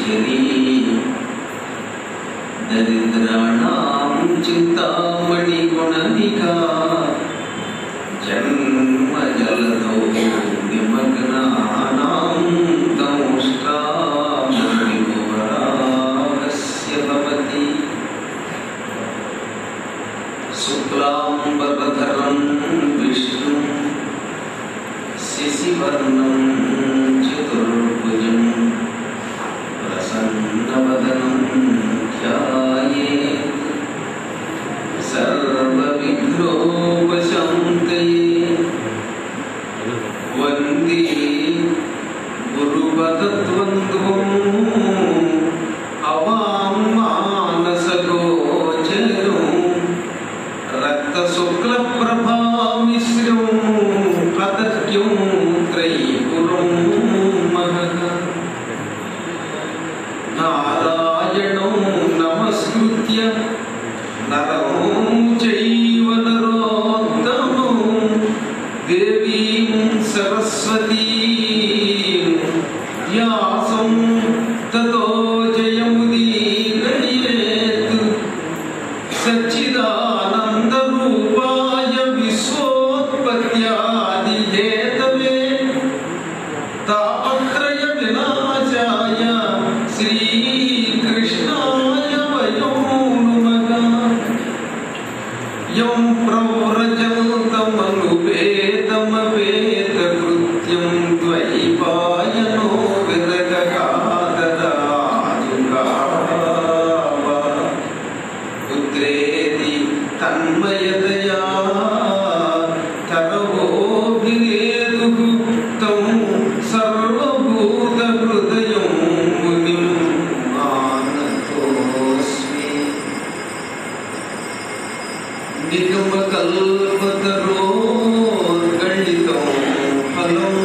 ईश्वरी दरिद्राणां चिन्तामणिगुणनिका जन्मजलधौ निमग्नानां दंष्ट्रामणिगोरागस्य भवति शुक्लाम्बरधरं विष्णुं शिशिवर्णं चतुर्भुजं प्रसन्नवदनं ध्यायेत् सर्वविघ्नोपशान्तये वन्दे गुरुपदद्वन्द्वम् अवां मानसगोचरम् रक्तशुक्लप्रभामिश्रं पतर्क्यं त्रयीपुरं महः नारायणं नमस्कृत्य नरं चैव नरोत्तमं देवीं सरस्वतीं व्यासं ततो जयमुदीरयेत् सच्चिदानन्दरूपाय विश्वोत्पत्त्यादिहेतवे तापत्रयविनाशाय श्रीकृष्णाय वयो नमः यं प्रव्रजन्तमनुपेतमवेदकृत्यं द्वैपायनो विरगकादराजुगाव पुत्रेति तन्मयतया तरवोऽभिनेदुः तं सर्वभूतहृदयं मुनिं मानतोऽस्मि निगमकल्पतरोर्गलितं फलं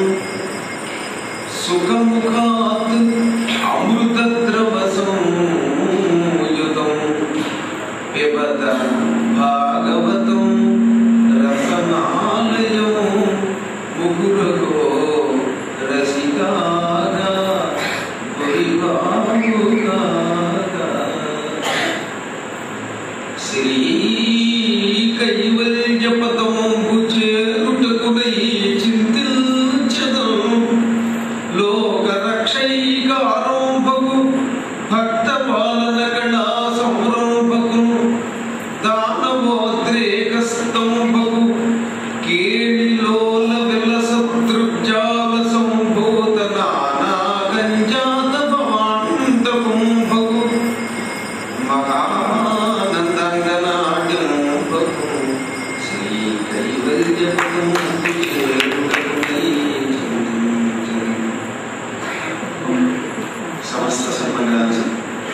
सुखमुखात् अमृतद्रवसंयुतम् पिबत भागवतं रसनालयं मुहुरगो रसिकाः परिभावुकाः శ్రీకైవల్యపదమంబుచేరుటకుడై చింతించదం లోకరక్షైకారంభకు భక్త పాలన కళా సంరంభకు దానవోద్రేకస్తంభకు కేళిలోల విలసదృగ్జాల సంభూత నానాగంజాత భవాండకుంభకు మహానందంగనాట్యంభకు శ్రీ కైవల్యపదం సమస్త సన్మంగళాలు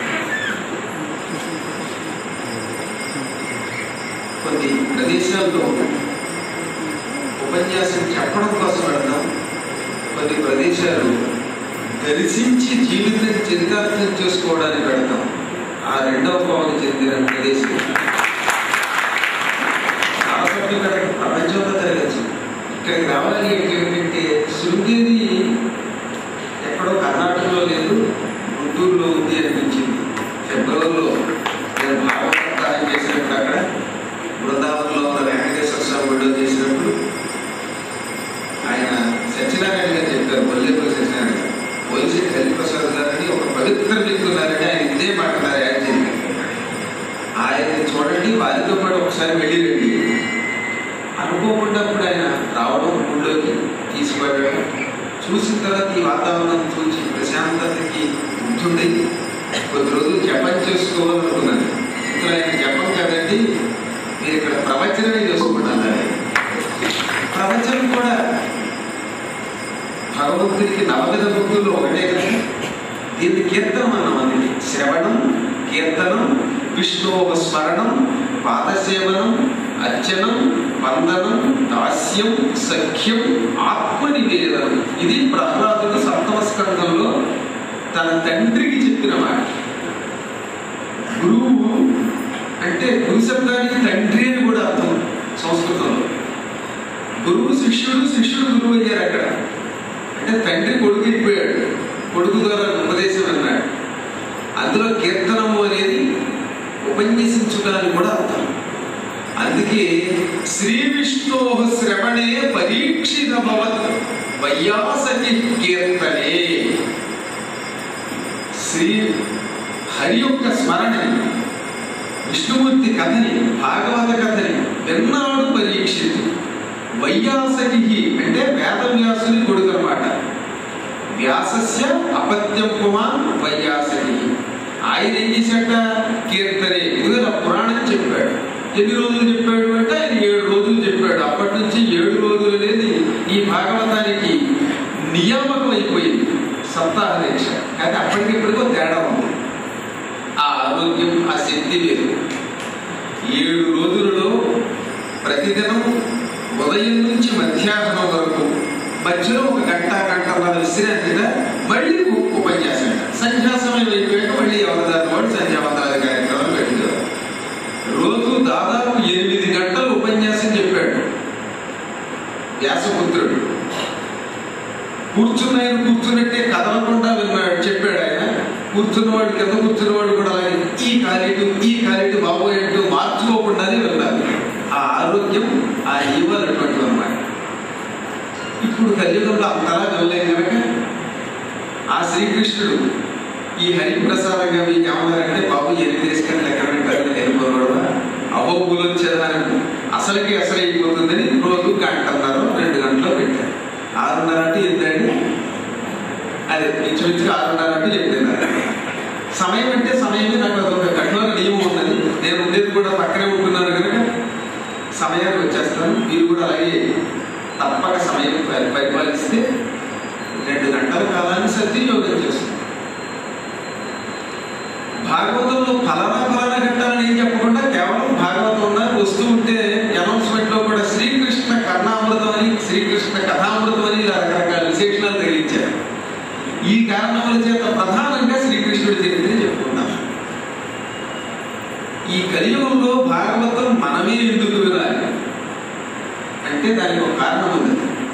కొన్ని ప్రదేశాల్లో ఉపన్యాసం చెప్పడం కోసం వెళ్దాం కొన్ని ప్రదేశాలు దర్శించి జీవితం చరితార్థం చేసుకోవడానికి వెళ్తాం ఆ రెండవ భావన చెందిన ప్రదేశం చాలా చోట్ల ఇక్కడ ప్రపంచంలో జరగచ్చు ఇక్కడికి రావాలి అంటే ఏమిటంటే శృంగేరి ఎక్కడో కర్ణాటకలో లేదు గుంటూరులో ఉంది అనిపించింది ఫిబ్రవరిలో నేను భాగవతం చేసినప్పుడు అక్కడ బృందావనంలో ఉన్న వెంకటేశ్వర స్వామి గుడిలో చేసినప్పుడు ఆయన సత్యనారాయణ గారు చెప్పారు కొల్లేపల్లి సత్యనారాయణ గారు పోలీసు హరిప్రసాద్ గారిని ఒక పవిత్ర వ్యక్తి ఉన్నారని ఆయన ఇదే మాట్లాడారు ఆయన చెప్పారు ఆయన్ని చూడండి వారితో పాటు ఒకసారి వెళ్ళి రండి అనుకోకుండా అప్పుడు ఆయన రావడం ఊళ్ళోకి తీసుకువెళ్ళడం చూసిన తర్వాత ఈ వాతావరణం చూసి ప్రశాంతతకి ముగ్ధుండై కొద్ది రోజులు జపం చేసుకోవాలనుకున్నాను ఇక్కడ ఆయన జపం కాదండి మీరు ఇక్కడ ప్రవచనమే చేసుకుంటున్నారు ప్రవచనం కూడా భగవంతుడికి నవవిధ భక్తుల్లో ఒకటే కదా దీన్ని కీర్తనం అన్నామని శ్రవణం కీర్తనం విష్ణోవ స్మరణం పాదసేవనం అర్చనం వందనం దాస్యం సఖ్యం ఆత్మనివేదనం ఇది ప్రహ్లాదుడు సప్తమ స్కంధంలో తన తండ్రికి చెప్పిన మాట గురువు అంటే గురు శబ్దానికి తండ్రి అని కూడా అర్థం సంస్కృతంలో గురువు శిష్యుడు శిష్యుడు గురువు అయ్యారు అక్కడ అంటే తండ్రి కొడుకు అయిపోయాడు కొడుకు ద్వారా ఉపదేశం అన్నాడు కృష్ణ అని కూడా అర్థం అందుకే శ్రీ విష్ణు శ్రవణే పరీక్షిత భవత్ వైయాసకి కీర్తనే శ్రీ హరి యొక్క స్మరణని విష్ణుమూర్తి కథని భాగవత కథని విన్నాడు పరీక్షితు వైయాసకి అంటే వేదవ్యాసుని కొడుకు అనమాట వ్యాసస్య అపత్యం కుమార్ వైయాసకి ఆయన ఏం చేశాట కీర్తనే ఇదిగో పురాణం చెప్పాడు ఎన్ని రోజులు చెప్పాడు అంటే ఆయన ఏడు రోజులు చెప్పాడు అప్పటి నుంచి ఏడు రోజులు అనేది ఈ భాగవతానికి నియామకం అయిపోయింది సప్తాహ దీక్ష కానీ అప్పటికిప్పటికో తేడా ఉంది ఆ ఆరోగ్యం ఆ శక్తి లేదు ఏడు రోజులలో ప్రతిదినం ఉదయం నుంచి మధ్యాహ్నం వరకు మధ్యలో ఒక గంట గంటన్నర విశ్రాంతిగా మళ్ళీ ఉ- ఉపన్యాసం సంధ్యా సమయం అయిపోయాక మళ్ళీ అవతారం వాడు సంధ్యావంతరాది కార్యక్రమాలు పెట్టేవారు రోజు దాదాపు ఎనిమిది గంటలు ఉపన్యాసం చెప్పాడు వ్యాసపుత్రుడు కూర్చున్న ఆయన కూర్చున్నట్టే కదలకుండా విన్నాడు చెప్పాడు ఆయన కూర్చున్నవాడు కింద కూర్చున్నవాడు కూడా అలాగే ఈ కాలేటు ఈ కాలేటు బాబోయ్ అంటూ మార్చుకోకుండానే విన్నారు ఆ ఆరోగ్యం ఆ ఈవాలు అటువంటివి అన్నమాట ఇప్పుడు కలియుగంలో అంతలా వెళ్ళలేం కనుక ఆ శ్రీకృష్ణుడు ఈ హరిప్రసాదంగా మీకు ఏమన్నారంటే బాబు ఎనిమిది గంటలు ఎక్కడ వింటారు తెలుసుకోవడం అహోబులు వచ్చేదానికి అసలుకి అసలు అయిపోతుందని రోజు గంటన్నర రెండు గంటలు పెట్టారు ఆరున్నర అంటే ఎంతండి అదే ఇంచుమించుగా ఆరున్నర అంటే చెప్తున్నారు సమయం అంటే సమయమే నాకు అదొక కఠోర నియమం ఉన్నది నేను ఉండేది కూడా పక్కనే ఉంటున్నాను కనుక సమయానికి వచ్చేస్తాను మీరు కూడా అలాగే తప్పక సమయం పరి- పరిపాలిస్తే రెండు గంటల కాలాన్ని సద్వినియోగం చేస్తుంది భాగవతంలో ఫలానా ఫలానా ఘట్టాలని ఏం చెప్పకుండా కేవలం భాగవతం ఉన్నారు వస్తూ ఉంటే అనౌన్స్మెంట్ లో కూడా శ్రీకృష్ణ కర్ణామృతం అని శ్రీకృష్ణ కథామృతం అని ఇలా రకరకాల విశేషణాలు తగిలించారు ఈ కారణముల చేత ప్రధానంగా శ్రీకృష్ణుడి చరిత్ర చెప్పుకుందాం ఈ కలియుగంలో భాగవతం మనమే ఎందుకు వినాలి అంటే దానికి ఒక కారణం ఉంది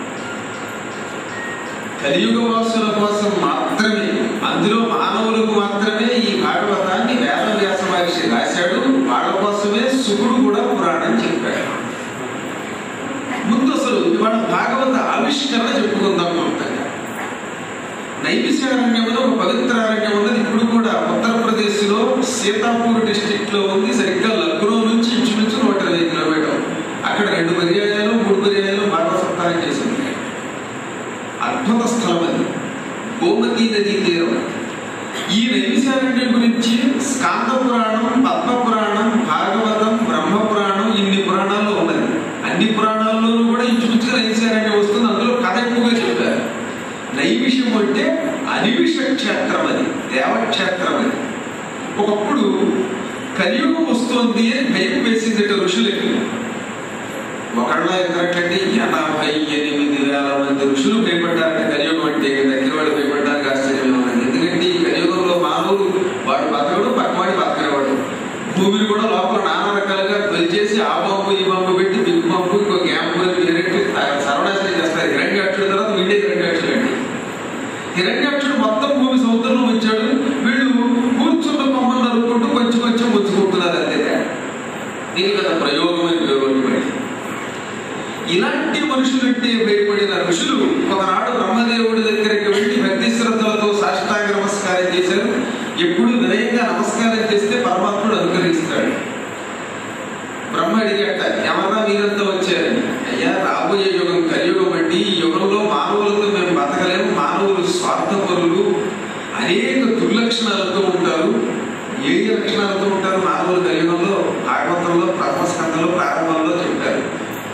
కలియుగ వాసుల కోసం మాత్రమే అందులో మానవులకు మాత్రమే ఈ భాగవతాన్ని వేద వ్యాస మహర్షి రాశాడు వాళ్ళ కోసమే శుకుడు కూడా పురాణం చెప్పాడు ముందు అసలు ఇవాళ భాగవత ఆవిష్కరణ చెప్పుకుందాం మొత్తంగా నైమిషారణ్యంలో ఒక పవిత్ర అరణ్యం ఉన్నది ఇప్పుడు కూడా ఉత్తరప్రదేశ్ లో సీతాపూర్ డిస్ట్రిక్ట్ లో ఉంది సరిగ్గా లక్నో నుంచి ఇంచుమించు నూట ఇరవై కిలోమీటర్ అక్కడ రెండు పర్యాయాలు మూడు పర్యాయాలు భాగవత సప్తాహం చేసింది అద్భుత స్థలం అది గోమతీ నదీ తీరం ఈ నైమిషారణ్యం గురించి స్కాంద పురాణం పద్మ పురాణం భాగవతం బ్రహ్మ పురాణం ఇన్ని పురాణాల్లో ఉన్నది అన్ని పురాణాల్లోనూ కూడా ఇంచుమించుగా నైమిషారణ్యం వస్తుంది అందులో కథ ఎక్కువగా చెప్పారు నైమిషం అంటే అనిమిష క్షేత్రం అది దేవక్షేత్రం అది ఒకప్పుడు కలియుగం వస్తోంది అని భయం వేసింది ఋషులకి ఒకళ్ళ ఇద్దరంటే ఎనభై ఎనిమిది వేల మంది ఋషులు భయపడ్డారంటే కలియుగం అంటే ఇక దగ్గర వాళ్ళు భయపడ్డానికి ఆశ్చర్యం ఉన్నది ఎందుకంటే ఈ కలియుగంలో మానవుడు వాడు బతకడు పక్కవాడి బతకనేవాడు భూమిని కూడా లోపల నానా రకాలుగా చేసి ఆ బాంబు ఈ బాంబు పెట్టి బిగ్ బాంబు ఇంకో గ్యాంబు అని వేరేట్టు సర్వనాశనం చేస్తారు హిరణ్యాక్షుడి తర్వాత వీడే హిరణ్యాక్షుడు అండి హిరణ్యాక్షుడు మొత్తం భూమి సముద్రంలో ఉంచాడు వీళ్ళు కూర్చున్న కొమ్మలు నరుక్కుంటూ కొంచెం కొంచెం ముంచుకుంటున్నారు అంతే దీని కదా ప్రయోగం అని పేరు పడింది ఇలాంటి మనుషులంటే భయపడిన ఋషులు ఒకనాడు బ్రహ్మదేవుడి దగ్గరికి వెళ్ళి భక్తి శ్రద్ధలతో సాష్టాంగ నమస్కారం చేశారు ఎప్పుడు వినయంగా నమస్కారం చేస్తే పరమాత్ముడు అనుగ్రహిస్తాడు బ్రహ్మ అడిగాట ఎవరన్నా మీరంతా వచ్చారని అయ్యా రాబోయే యుగం కలియుగం అండి ఈ యుగంలో మానవులతో మేము బతకలేము మానవులు స్వార్థపరులు అనేక దుర్లక్షణాలతో ఉంటారు ఏ ఏ లక్షణాలతో ఉంటారు మానవులు కలియుగంలో భాగవతంలో ప్రథమ స్కందంలో ప్రారంభంలో చెప్పారు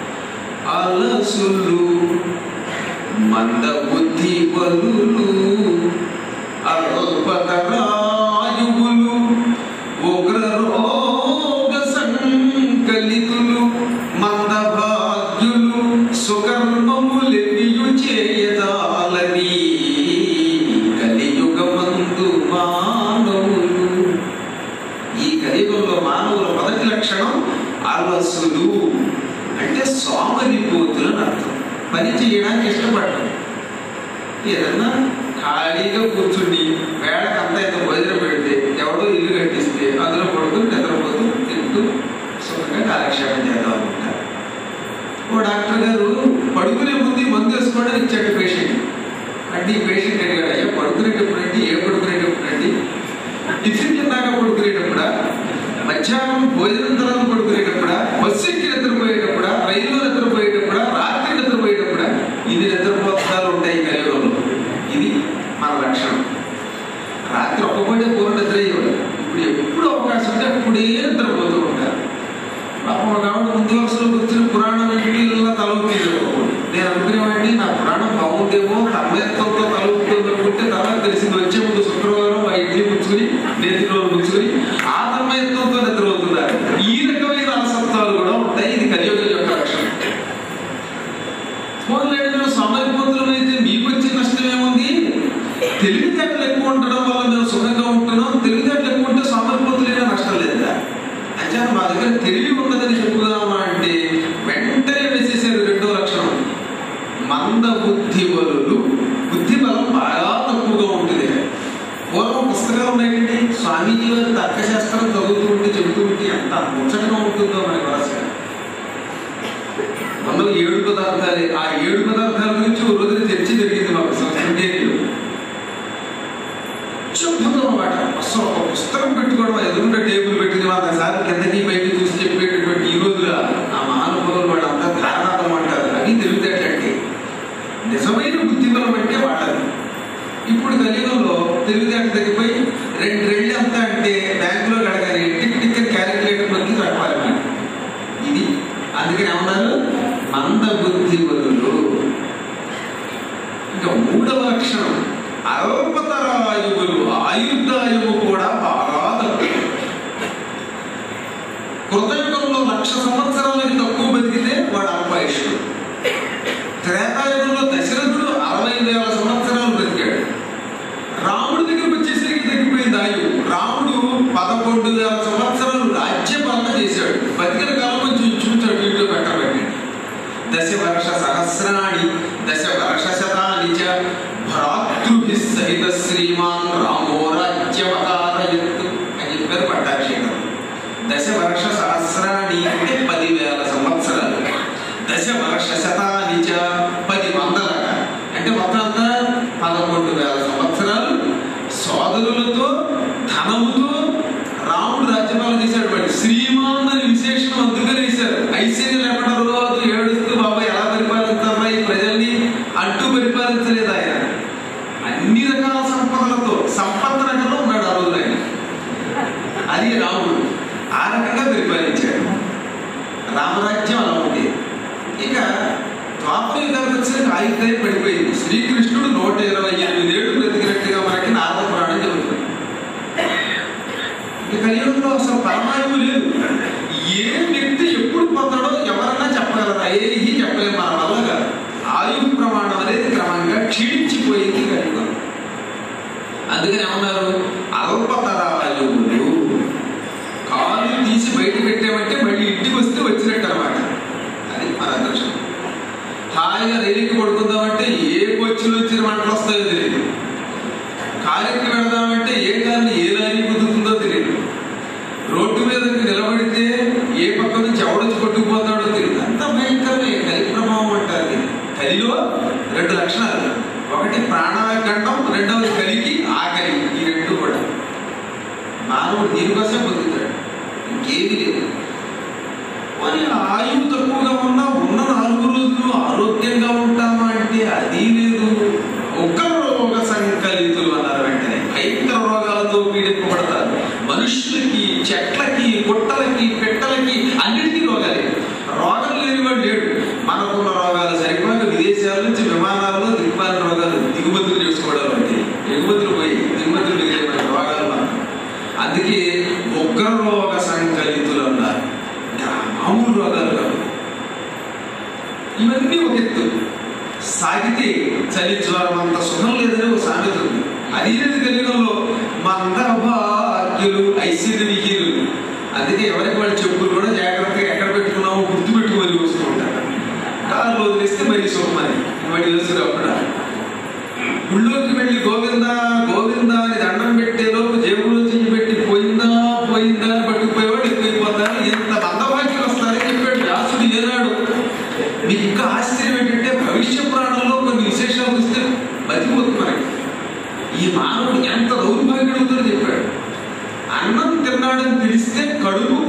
అలసులు మంద బుద్ధి బలులు అల్పతరాయువులు ఉగ్ర రోగ సంకలితులు మంద భాగ్యులు సుకర్మములెవియు చేయదాలని కలియుగమందు మానవులు ఈ కలియుగంలో మానవుల మొదటి లక్షణం అలసులు అంటే సోమరిపోతులు అని అర్థం పని చేయడానికి ఇష్టపడటం ఏదన్నా ఖాళీగా కూర్చుని వేళకంతా ఇంత భోజనం పెడితే ఎవడో ఇల్లు కట్టిస్తే అందులో పడుకుని నిద్రపోతూ తింటూ మధ్యాహ్నం భోజనం తర్వాత పడుకునేటప్పుడా బస్సు ఎక్కి నిద్రపోయేటప్పుడా రైల్లో నిద్రపోయేటప్పుడా రాత్రి నిద్రపోయేటప్పుడా ఇది నిద్రపోతాలు ఉంటాయి కలియుగంలో ఇది మన లక్షణం రాత్రి ఒక్క పూట పూర్ణ నిద్ర అయ్యేవాడు ఇప్పుడు ఎప్పుడు అవకాశం ఉంటే అప్పుడే నిద్రపోతూ ఉంటారు పాపం ఒక ఆవిడ ముందు వరుసలో వచ్చిన పురాణం ఇంటిలో తలవుతుంది నేను అనుకునేవాడిని నా పురాణం బాగుండేమో తన్మయత్వంతో తలవుతుంది అనుకుంటే తర్వాత తెలిసింది వచ్చే ముందు శుక్రవారం ఆ ఇడ్లీ పుచ్చుకుని నేతిలో పుచ్చుకుని ఆ తన్మయత్వంతో నిద్రపోతున్నారు ఈ రకమైన అలసత్వాలు కూడా ఉంటాయి ఇది కలియుగం యొక్క లక్షణం ఫోన్ లేడీలో సమయపంతులు అయితే మీకు వచ్చే నష్టం ఏముంది తెలివితేటలు ఎక్కువ ఉండడం వల్ల మేము సుఖంగా ఉంటున్నాం తెలివితేటలు ఎక్కువ ఉంటే సమయపంతులైనా నష్టం లేదా అంటే మా దగ్గర తెలివి ఉన్నదని చెప్పుదామా అంటే వెంటనే వేసేసారు రెండో లక్షణం మంద బుద్ధి బలులు బుద్ధి బలం బాగా తక్కువగా ఉంటుంది పూర్వం పుస్తకాలు ఉన్నాయండి స్వామీజీ వారి తర్కశాస్త్రం చదువుతూ ఉంటే చెబుతూ ఉంటే ఎంత ముచ్చటగా ఉంటుందో మనకి వరసగా అందులో ఏడు పదార్థాలే ఆ ఏడు పదార్థాల గురించి ఓ రోజున చర్చ జరిగింది మాకు సంస్కృతిలో అత్యద్భుతం అన్నమాట అసలు ఒక పుస్తకం పెట్టుకోవడం ఎదురుంటే టేబుల్ పెట్టింది ఒకసారి కిందకి పైకి చూసి చెప్పేటటువంటి ఈ రోజుగా ఆ మహానుభావులు వాళ్ళంతా ధారణాతం అంటారు అది తెలివితేటంటే నిజమైన బుద్ధిబలం అంటే వాళ్ళది ఇప్పుడు కలియుగంలో తెలివితేట తగ్గిపోయి రెండు రెళ్ళు ఎంత అంటే బ్యాంకులో కడగాలి టిక్ టిక్ అని క్యాలిక్యులేటర్ నొక్కి చెప్పాలి మనం ఇది అందుకని ఏమన్నారు మంద బుద్ధి బదులు ఇంకా మూడవ లక్షణం అల్పతరాయువులు ఆయుర్దాయము కూడా బాగా తక్కువ కృతయుగంలో లక్ష సంవత్సరాలకి తక్కువ బతికితే వాడు అల్పాయుష్యుడు త్రేతాయుగంలో దశరథుడు అరవై వేల సంవత్సరాలు బ్రతికాడు రాముడి దగ్గరికి వచ్చేసరికి తగ్గిపోయింది ఆయువు రాముడు పదకొండు వేల సంవత్సరాలు రాజ్యపాలన చేశాడు బతికిన కాలం కొంచెం ఇంచుమించు అటు ఇటు పెట్టబెట్టండి దశ వర్ష సహస్రాణి దశ వర్ష శతాని చ భ్రాతృభి సహిత శ్రీమాన్ రామో రాజ్యమకారయత్ అని చెప్పారు పట్టాభిషేకం దశ వర్ష సహస్రాణి అంటే పదివేల సంవత్సరాలు దశ వర్ష శతాని చ పది వందలట అంటే మొత్తం అంతా పదకొండు వేల సంవత్సరాలు సోదరులతో ధనముతో రాముడు రాజ్యపాలన చేశాడు వాడు శ్రీమాన్ అని విశేషణం అందుకని వేశారు ఐశ్వర్యం లేకుండా రోజు ఏడుస్తూ బాబా ఎలా పరిపాలిస్తారా ఈ ప్రజల్ని అంటూ పరిపాలించలేదు ఆయన అన్ని రకాల సంపదలతో సంపద రకంలో ఉన్నాడు ఆ రోజున ఆయన అది రాముడు ఆ రకంగా పరిపాలించాడు రామరాజ్యం అలా ఉంది ఇక ద్వాపర యుగానికి వచ్చేసరికి ఆయుర్దాయం పడిపోయింది శ్రీకృష్ణుడు నూట ఇరవై ఎనిమిది ఏళ్ళు బ్రతికినట్టుగా మనకి నారద పురాణం చెబుతుంది ఇక కలియుగంలో అసలు పరమాయువు లేదు ఏ వ్యక్తి ఎప్పుడు పోతాడో ఎవరన్నా చెప్పగలరా ఏది చెప్పలేము మన వల్ల కాదు ఆయువు ప్రమాణం అనేది క్రమంగా క్షీణించిపోయింది కలియుగం అందుకని ఏమన్నారు అల్పతరాయువులు కాలు తీసి బయట పెట్టామంటే మళ్ళీ ఇంటికి వస్తే వచ్చినట్టు అనమాట అది మన అదృష్టం హాయిగా రైలుకి పడుకుందామంటే ఏ కొచ్చులు వచ్చిన మంటలు వస్తాయో తెలియదు కాలికి వెళదామంటే ఏ కాలిని ఏ లారీ కుదురుతుందో తెలియదు రోడ్డు మీద నిలబడితే ఏ పక్క నుంచి ఎవడొచ్చి కొట్టుకుపోతాడో తెలియదు అంత భయంకరమే కలి ప్రభావం అంటారు దీన్ని. కలిలో రెండు లక్షణాలు ఒకటి ప్రాణాఖండం రెండవది కలికి ఆకలి ఈ రెండు కూడా మానవుడు దీనికోసం బతుకుతాడు ఇంకేమీ లేదు మరి ఆయువు తక్కువగా ఉన్నా ఉన్న నాలుగు రోజులు ఆరోగ్యంగా ఉంటామా అంటే అది లేదు ఒక్క రోగ సంకలితులు అన్నారు వెంటనే భయంకర రోగాలతో పీడింపబడతారు మనుషులకి చెట్లకి గుట్టలకి పెట్టలకి అన్నిటికీ రోగాలే రోగం లేని వాడు లేడు మనకున్న రోగాలు సరిపోక విదేశాల నుంచి విమానాల్లో దిగుమాలిన రోగాలు దిగుమతులు చేసుకోవడం అంటే ఎగుమతులు పోయి దిగుమతులు మిగిలిన రోగాలు మనకు అందుకే ఉగ్ర రోగ సంకలితులు అన్నారు ఇంకా మామూలు రోగాలు కాదు ఇవన్నీ ఒక ఎత్తు సాగితే చలి జ్వరం అంత సుఖం లేదని ఒక సామెత ఉంది అది లేదు కలియుగంలో మంద భాగ్యులు ఐశ్వర్య విహీనులు అందుకే ఎవరికి వాళ్ళు చెప్పులు కూడా జాగ్రత్తగా ఎక్కడ పెట్టుకున్నామో గుర్తు పెట్టుకొని వస్తూ ఉంటారు కారు వదిలేస్తే మరీ సుఖమని వాటి తెలుసు అప్పుడు గుళ్ళోకి వెళ్ళి గోవింద గోవింద అని దండం పెట్టే లోపు జేబులో చెయ్యి పెట్టి పోయిందా పోయిందా అని పట్టుకుపోయేవాడు ఎక్కువైపోతారు ఎంత మందభాగ్యం వస్తారని చెప్పాడు వ్యాసుడు ఏనాడు మీకు ఇంకా ఆశ్చర్యం ఏంటంటే భవిష్య పురాణంలో కొన్ని విశేషాలు వస్తే బతికిపోతుంది మనకి ఈ మానవుడు ఎంత దౌర్భాగ్యుడుతో చెప్పాడు అన్నం తిన్నాడని తెలిస్తే కడుపు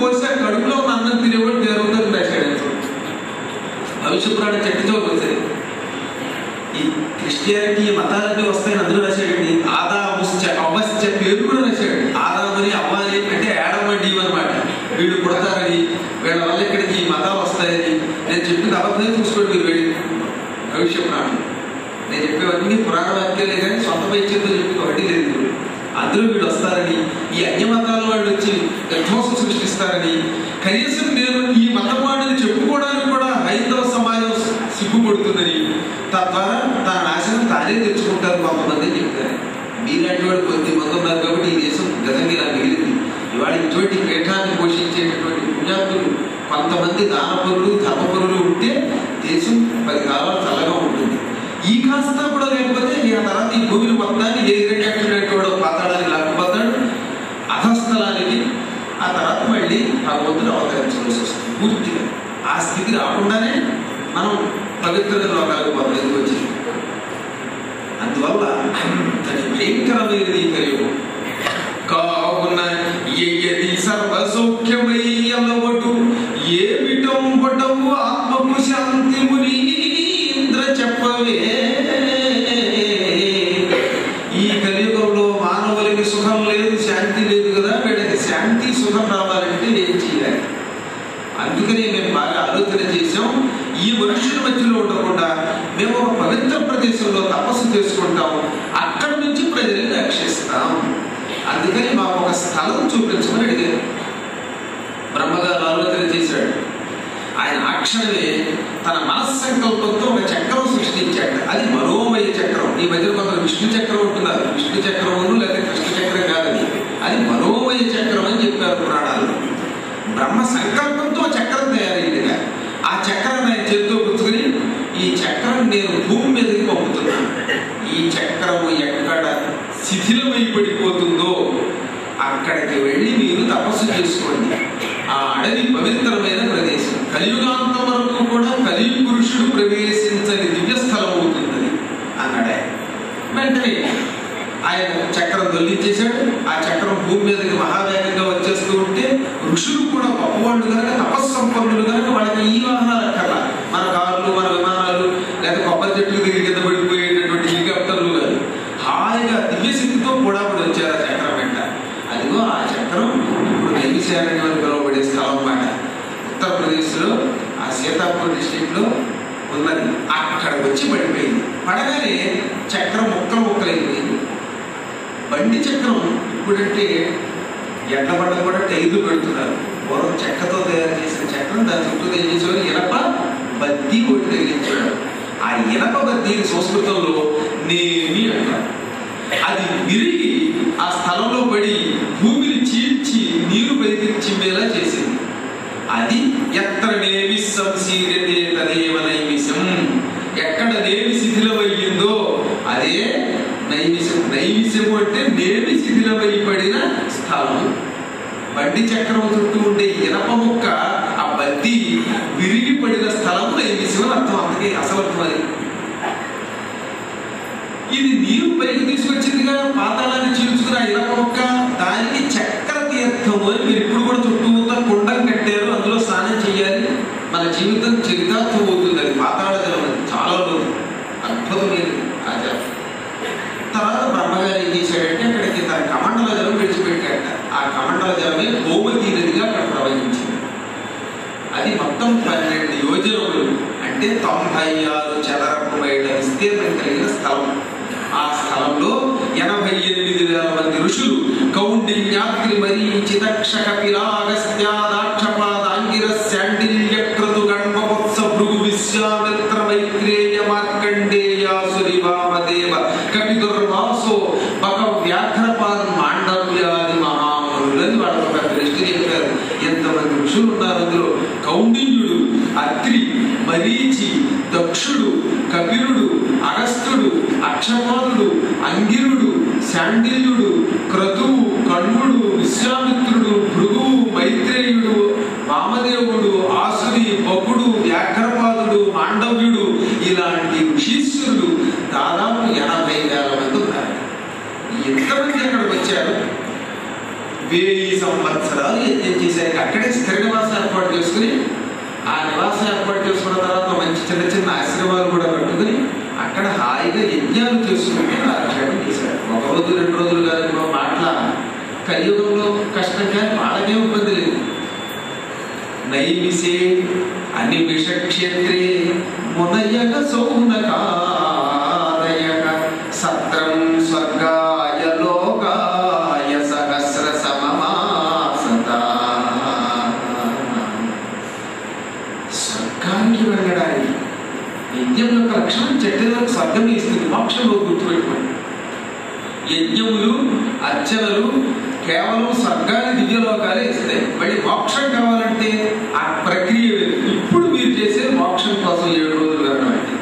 అన్ని వస్తాయని అందులో రాశాడండి ఆదాముశ్చ అవశ్చ పేరు కూడా రాశాడు ఆదామని అవ్వాలి అంటే ఏడమ్మ డీవ్ అనమాట వీళ్ళు పుడతారని వీళ్ళ వల్ల ఇక్కడికి ఈ మతాలు వస్తాయని నేను చెప్పింది అబద్ధమే చూసుకోండి మీరు వెళ్ళి భవిష్య ప్రాణం నేను చెప్పేవన్నీ పురాణ వాక్యాలే కానీ సొంత వైద్యంతో చెప్పి ఒకటి లేదు అందులో వీళ్ళు వస్తారని ఈ అన్య మతాల వాళ్ళు వచ్చి విధ్వంసం సృష్టిస్తారని కనీసం నేను ఈ మతం వాడిని చెప్పుకోవడానికి కూడా హైందవ సమాజం సిగ్గుపడుతుందని తద్వారా తన నాశనం తానే తెచ్చుకుంటారు కొంతమంది అని చెప్తారు మీలాంటి వాడు కొద్ది మంది ఉన్నారు కాబట్టి ఈ దేశం గతంగా ఇలా మిగిలింది ఇవాళ ఇటువంటి పీఠాన్ని పోషించేటటువంటి పుణ్యాత్తులు కొంతమంది దానపరులు ధర్మపరులు ఉంటే దేశం పది కాలాలు చల్లగా ఉంటుంది ఈ కాస్త కూడా లేకపోతే ఈ ఆ తర్వాత ఈ భూమిని మొత్తాన్ని ఏ వాడు పాతాడానికి లాక్కుపోతాడు అధస్థలానికి ఆ తర్వాత మళ్ళీ భగవంతుడు అవతరించవలసి వస్తుంది పూర్తిగా ఆ స్థితి రాకుండానే మనం పవిత్రత లోకాలకు పోతాం ఎందుకు వచ్చింది అందువల్ల అంతటి భయంకరమైనది ఈ కలియుగం కావున ఎయ్యది సర్వ సౌఖ్యమై అలవడు ఏమిటం పడవు ఆత్మకు శాంతి మునీంద్ర చెప్పవే ఈ కలియుగంలో మానవులకి సుఖం లేదు శాంతి లేదు కదా వీళ్ళకి శాంతి సుఖం రావాలంటే ఏం చేయాలి అందుకని మేము బాగా ఆలోచన చేసాం ఈ మనుషుల మధ్యలో ఉండకుండా మేము ఒక పవిత్ర ప్రదేశంలో తపస్సు చేసుకుంటాం అక్కడి నుంచి ప్రజల్ని రక్షిస్తాం అందుకని మాకు ఒక స్థలం చూపించమని అడిగారు బ్రహ్మగారు ఆలోచన చేశాడు ఆయన ఆ క్షణమే తన మనస్సంకల్పంతో ఒక చక్రం సృష్టించాడు అది మనోమయ చక్రం ఈ మధ్య కొందరు విష్ణు చక్రం ఉంటున్నారు విష్ణు చక్రమును లేదా కృష్ణ చక్రం కాదని అది మనోమయ చక్రం అని చెప్పారు పురాణాలు బ్రహ్మ సంకల్పంతో చక్రం తయారైందిగా ఆ చక్రం ఆయన చేతితో పుచ్చుకుని ఈ చక్రం నేను భూమి మీదకి పంపుతున్నాను ఈ చక్రము ఎక్కడ శిథిలమై పడిపోతుందో అక్కడికి వెళ్ళి మీరు తపస్సు చేసుకోండి ఆ అడవి పవిత్రమైన ప్రదేశం కలియుగాంతం వరకు కూడా కలియుగ పురుషుడు ప్రవేశించని దివ్య స్థలం అవుతుంది అన్నాడు ఆయన వెంటనే ఆయన చక్రం దొల్లించేశాడు ఆ చక్రం భూమి మీదకి మహావేగంగా వచ్చేస్తూ ఉంటే ఋషులు కూడా గొప్పవాళ్ళు కనుక తపస్సంపన్నులు కనుక వాళ్ళకి ఈ వాహనాలు అక్కర్లా మన కార్లు మన విమానాలు లేదా కొబ్బరి చెట్లు దగ్గర కింద పడిపోయేటటువంటి హెలికాప్టర్లు కాదు హాయిగా దివ్యశక్తితో కూడా కూడా వచ్చారు ఆ చక్రం వెంట అదిగో ఆ చక్రం ఇప్పుడు నైమిశారణ్యం అని పిలువబడే స్థలం అన్నమాట ఉత్తరప్రదేశ్లో ఆ సీతాపూర్ డిస్టిక్ లో ఉన్నది అక్కడ వచ్చి పడిపోయింది పడగానే చక్రం ముక్కలు ముక్కలైపోయింది బండి చక్రం ఇప్పుడంటే ఎడ్ల బండ కూడా టైర్లు పెడుతున్నారు పూర్వం చెక్కతో తయారు చేసిన చక్రం దాని చుట్టూ ఏం చేసేవారు ఇనప బద్దీ కొట్టి తగిలించాడు ఆ ఇనప బద్దీని సంస్కృతంలో నేమి అంటారు అది విరిగి ఆ స్థలంలో పడి భూమిని చీల్చి నీరు పైకి చిమ్మేలా చేసింది అది ఎత్తర నేమి సంశీర్యతే తదేవ నైమిషం ఎక్కడ నేమి శిథిలమయ్యిందో అదే నైమిషం నైమిషము అంటే నేమి శిథిలమై పడిన స్థలం బండి చక్రం చుట్టూ ఉండే ఇనప ముక్క ఆ బద్ది విరిగి పడిన స్థలం నైమిషం అని అర్థం అందుకే అసలు అర్థం అది ఇది నీరు పైకి తీసుకొచ్చిందిగా పాతాళాన్ని చీల్చుకుని ఆ ఇనప ముక్క దానికి చక్ర తీర్థము అని మీరు ఇప్పుడు కూడా చుట్టూతా కుండం కట్టారు అందులో స్నానం చేయాలి మన జీవితం చరితార్థం అవుతుంది అది పాతాళ జలం అది చాలా లోతు అద్భుతమైనది ఆచారం తర్వాత బ్రహ్మగారు ఏం చేశాడంటే అక్కడికి తన కమండల జలం విడిచిపెట్టాట ఆ కమండల జలమే గోమతీ నదిగా అక్కడ ప్రవహించింది అది మొత్తం పన్నెండు యోజనములు అంటే తొంభై ఆరు చదరపు మైళ్ళ విస్తీర్ణం కలిగిన స్థలం ఆ స్థలంలో ఎనభై ఎనిమిది వేల మంది ఋషులు కౌండిన్యాగ్ని మరీచిత క్షకపిలాగస్త్యాదాక్షపాదాంగిర శాండిల్య క్రతు గణ్మవత్స భృగు విశ్వామిత్ర మైత్రేయ మార్కండేయాసురి వామదేవ కపిదుర్వాసో పక వ్యాఘ్రపాన్ మాండవ్యాది మహామునులని వాళ్ళకు ఒక దృష్టి చెప్పారు ఎంతమంది ఋషులు ఉన్నారు అందులో కౌండిన్యుడు అత్రి మరీచి దక్షుడు కపిలుడు అగస్త్యుడు అక్షపాదుడు అంగిరుడు శాండిల్యుడు క్రతువు కణ్వుడు విశ్వామిత్రుడు భృగువు మైత్రేయుడు వామదేవుడు ఆసురి బకుడు వ్యాఘ్రపాదుడు మాండవ్యుడు ఇలాంటి ఋషీశ్వరులు దాదాపు ఎనభై వేల మంది ఉన్నారు ఎంతమంది అక్కడికి వచ్చారు వెయ్యి సంవత్సరాలు యజ్ఞం చేశారు అక్కడే స్థిర నివాసం ఏర్పాటు చేసుకుని ఆ నివాసం ఏర్పాటు చేసుకున్న తర్వాత మంచి చిన్న చిన్న ఆశ్రమాలు కూడా కట్టుకుని అక్కడ హాయిగా యజ్ఞాలు చేసుకుంటే కాలక్షేపం చేశారు ఒక రోజు రెండు రోజులు కాదు మాటల కలియుగంలో కష్టం కానీ వాళ్ళకే ఇబ్బంది లేదు నైమిసే అనిమిష క్షేత్రే మునయక సౌనకాదయక సత్రం స్వర్గాయ లోకాయ సహస్ర సమమాసత స్వర్గానికి వెళ్ళడానికి యజ్ఞం యొక్క లక్షణం చెట్టులకు స్వర్గం ఇస్తుంది మోక్షంలో గుర్తుపెట్టుకోండి యజ్ఞములు అర్చనలు కేవలం స్వర్గాన్ని దివ్యలోకాలే ఇస్తాయి మళ్ళీ మోక్షం కావాలంటే ఆ ప్రక్రియ వేరు. ఇప్పుడు మీరు చేసే మోక్షం కోసం ఏడు రోజులు వెళ్ళమండి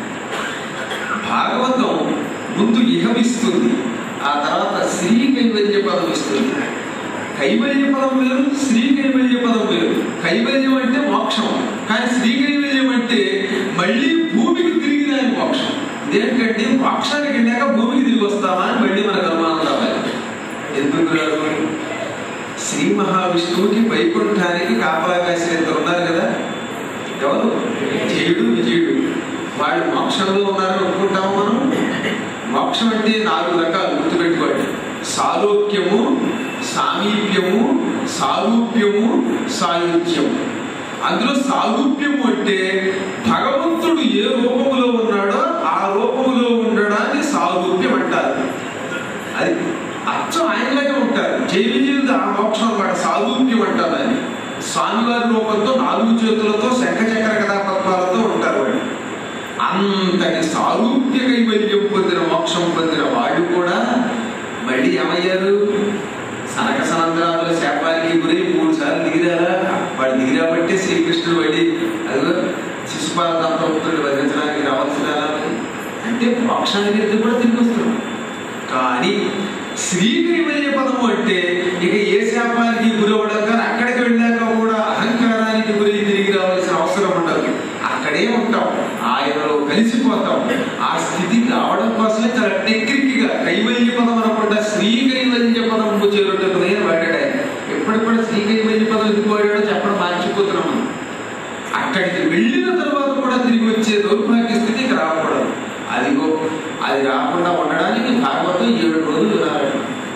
భాగవతం ముందు ఇహమిస్తుంది ఆ తర్వాత శ్రీ కైవల్య పదం ఇస్తుంది కైవల్య పదం వేరు శ్రీ కైవల్య పదం వేరు కైవల్యం అంటే మోక్షం కానీ శ్రీ కైవల్యం అంటే మళ్ళీ భూమికి తిరిగి రాని మోక్షం ఇదేంటంటే మోక్షానికి వెళ్ళాక భూమికి తిరిగి వస్తామా అని మళ్ళీ మనకు అనుమానం రావాలి ఎందుకు రాదు శ్రీ మహావిష్ణువుకి వైకుంఠానికి కాపలా కాసిన ఇద్దరు ఉన్నారు కదా ఎవరు జయుడు విజయుడు వాళ్ళు మోక్షంలో ఉన్నారని ఒప్పుకుంటాము మనం మోక్షం అంటే నాలుగు రకాలు గుర్తుపెట్టుకోండి సాలోక్యము సామీప్యము సారూప్యము సాయుధ్యము అందులో సారూప్యము అంటే భగవంతుడు ఏ రూపములో ఉన్నాడో ఆ రూపములో ఉండడాన్ని సారూప్యం అంటారు అది అచ్చం ఆయనలాగే ఉంటారు జై విజయుడు ఆ మోక్షం అన్నమాట సారూప్యం అంటారు అని స్వామివారి రూపంతో నాలుగు చేతులతో శంఖ చక్ర కథాపత్వాలతో ఉంటారు వాళ్ళు అంతటి సారూప్య కైవల్యం పొందిన మోక్షం పొందిన వాళ్ళు కూడా మళ్ళీ ఏమయ్యారు సనక సనంతరాలు శాపానికి గురై మూడు సార్లు దిగిరారా వాళ్ళు దిగిరాబట్టే శ్రీకృష్ణుడు మళ్ళీ అదిగో శిశుపాల దంపతుడు వధించడానికి రావాల్సిన అంటే మోక్షానికి ఎదురు కూడా తిరిగి వస్తున్నాం కానీ శ్రీకైవల్య పదము అంటే ఇక ఏ శాపానికి గురవడం కానీ అక్కడికి వెళ్ళాక కూడా అహంకారానికి గురి తిరిగి రావాల్సిన అవసరం ఉండదు అక్కడే ఉంటాం ఆయనలో కలిసిపోతాం ఆ స్థితికి రావడం కోసమే చాలా టెక్నిక్ గా కైవల్య పదం అనకుండా శ్రీ కైవల్య పదం చేరుటకు నేను వాడాడు ఆయన ఎప్పుడు కూడా శ్రీ కైవల్య పదం ఎందుకు వాడాడో చెప్పడం మార్చిపోతున్నాం మనం. అక్కడికి వెళ్ళిన తర్వాత కూడా తిరిగి వచ్చే దౌర్భాగ్య స్థితికి రాకూడదు అదిగో అది రాకుండా ఉండడానికి భాగవతం ఏడు రోజులు వినాలట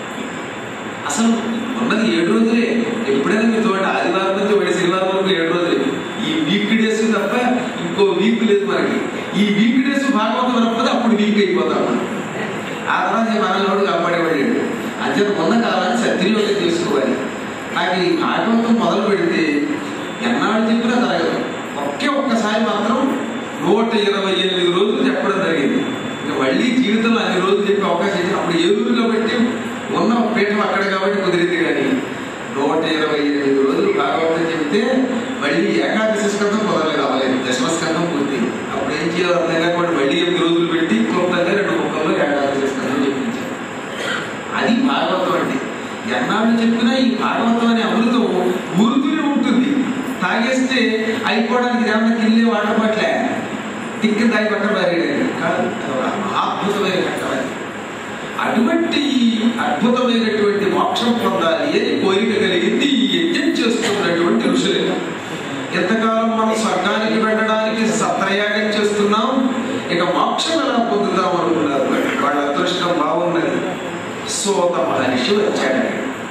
అసలు ఉన్నది ఏడు రోజులే ఎప్పుడైనా మీ తోట ఆదివారం నుంచి ఒకటి శనివారం వరకు ఏడు రోజులే ఈ వీక్ డేస్ తప్ప ఇంకో వీక్ లేదు మనకి ఈ వీక్ డేస్ భాగవతం వినకపోతే అప్పుడు వీక్ అయిపోతాం మనం. ఆ తర్వాత ఈ మనల్ని కాపాడేవాడు అంచేత ఉన్న కాలాన్ని సద్వినియోగం చేసుకోవాలి నాకు ఈ భాగవతం మొదలు పెడితే ఎన్నాళ్ళు చెప్పినా జరగదు ఒకే ఒక్కసారి మాత్రం నూట ఇరవై ఎనిమిది రోజులు చెప్పడం జరిగింది ఇంకా మళ్ళీ జీవితంలో అన్ని రోజులు చెప్పే అవకాశం ఇచ్చింది అప్పుడు ఏలూరు కాబట్టి ఉన్న పీఠం అక్కడ కాబట్టి కుదిరింది కానీ నూట ఇరవై ఎనిమిది రోజులు భాగవతం చెప్తే మళ్ళీ ఏకాదశి స్కందం మొదలైన అవ్వలేదు దశమ స్కందం పూర్తి అప్పుడు ఏం చేయాలో అర్థం కాకుండా మళ్ళీ ఎనిమిది రోజులు పెట్టి క్లుప్తంగా రెండు ముక్కల్లో ఏకాదశి స్కందం చెప్పించారు అది భాగవతం అంటే ఎన్నాళ్ళు చెప్పినా ఈ భాగవతం అనే అమృతం ఊరుతూనే ఉంటుంది తాగేస్తే అయిపోవడానికి ఏమన్నా కిల్లే వాటర్ పట్లే తిక్కి తాగి పట్ట పారేయడానికి కాదు అది ఒక మహాద్భుతమైన ఘట్టం అది. అటువంటి ఈ అద్భుతమైనటువంటి మోక్షం పొందాలి అని కోరిక కలిగింది ఈ యజ్ఞం చేస్తున్నటువంటి ఋషులే ఎంతకాలం మనం స్వర్గానికి వెళ్ళడానికి సత్రయాగం చేస్తున్నాం ఇక మోక్షం ఎలా పొందుతాం అనుకున్నారు వాళ్ళు. వాళ్ళ అదృష్టం బాగున్నది సోత మహర్షి వచ్చాడు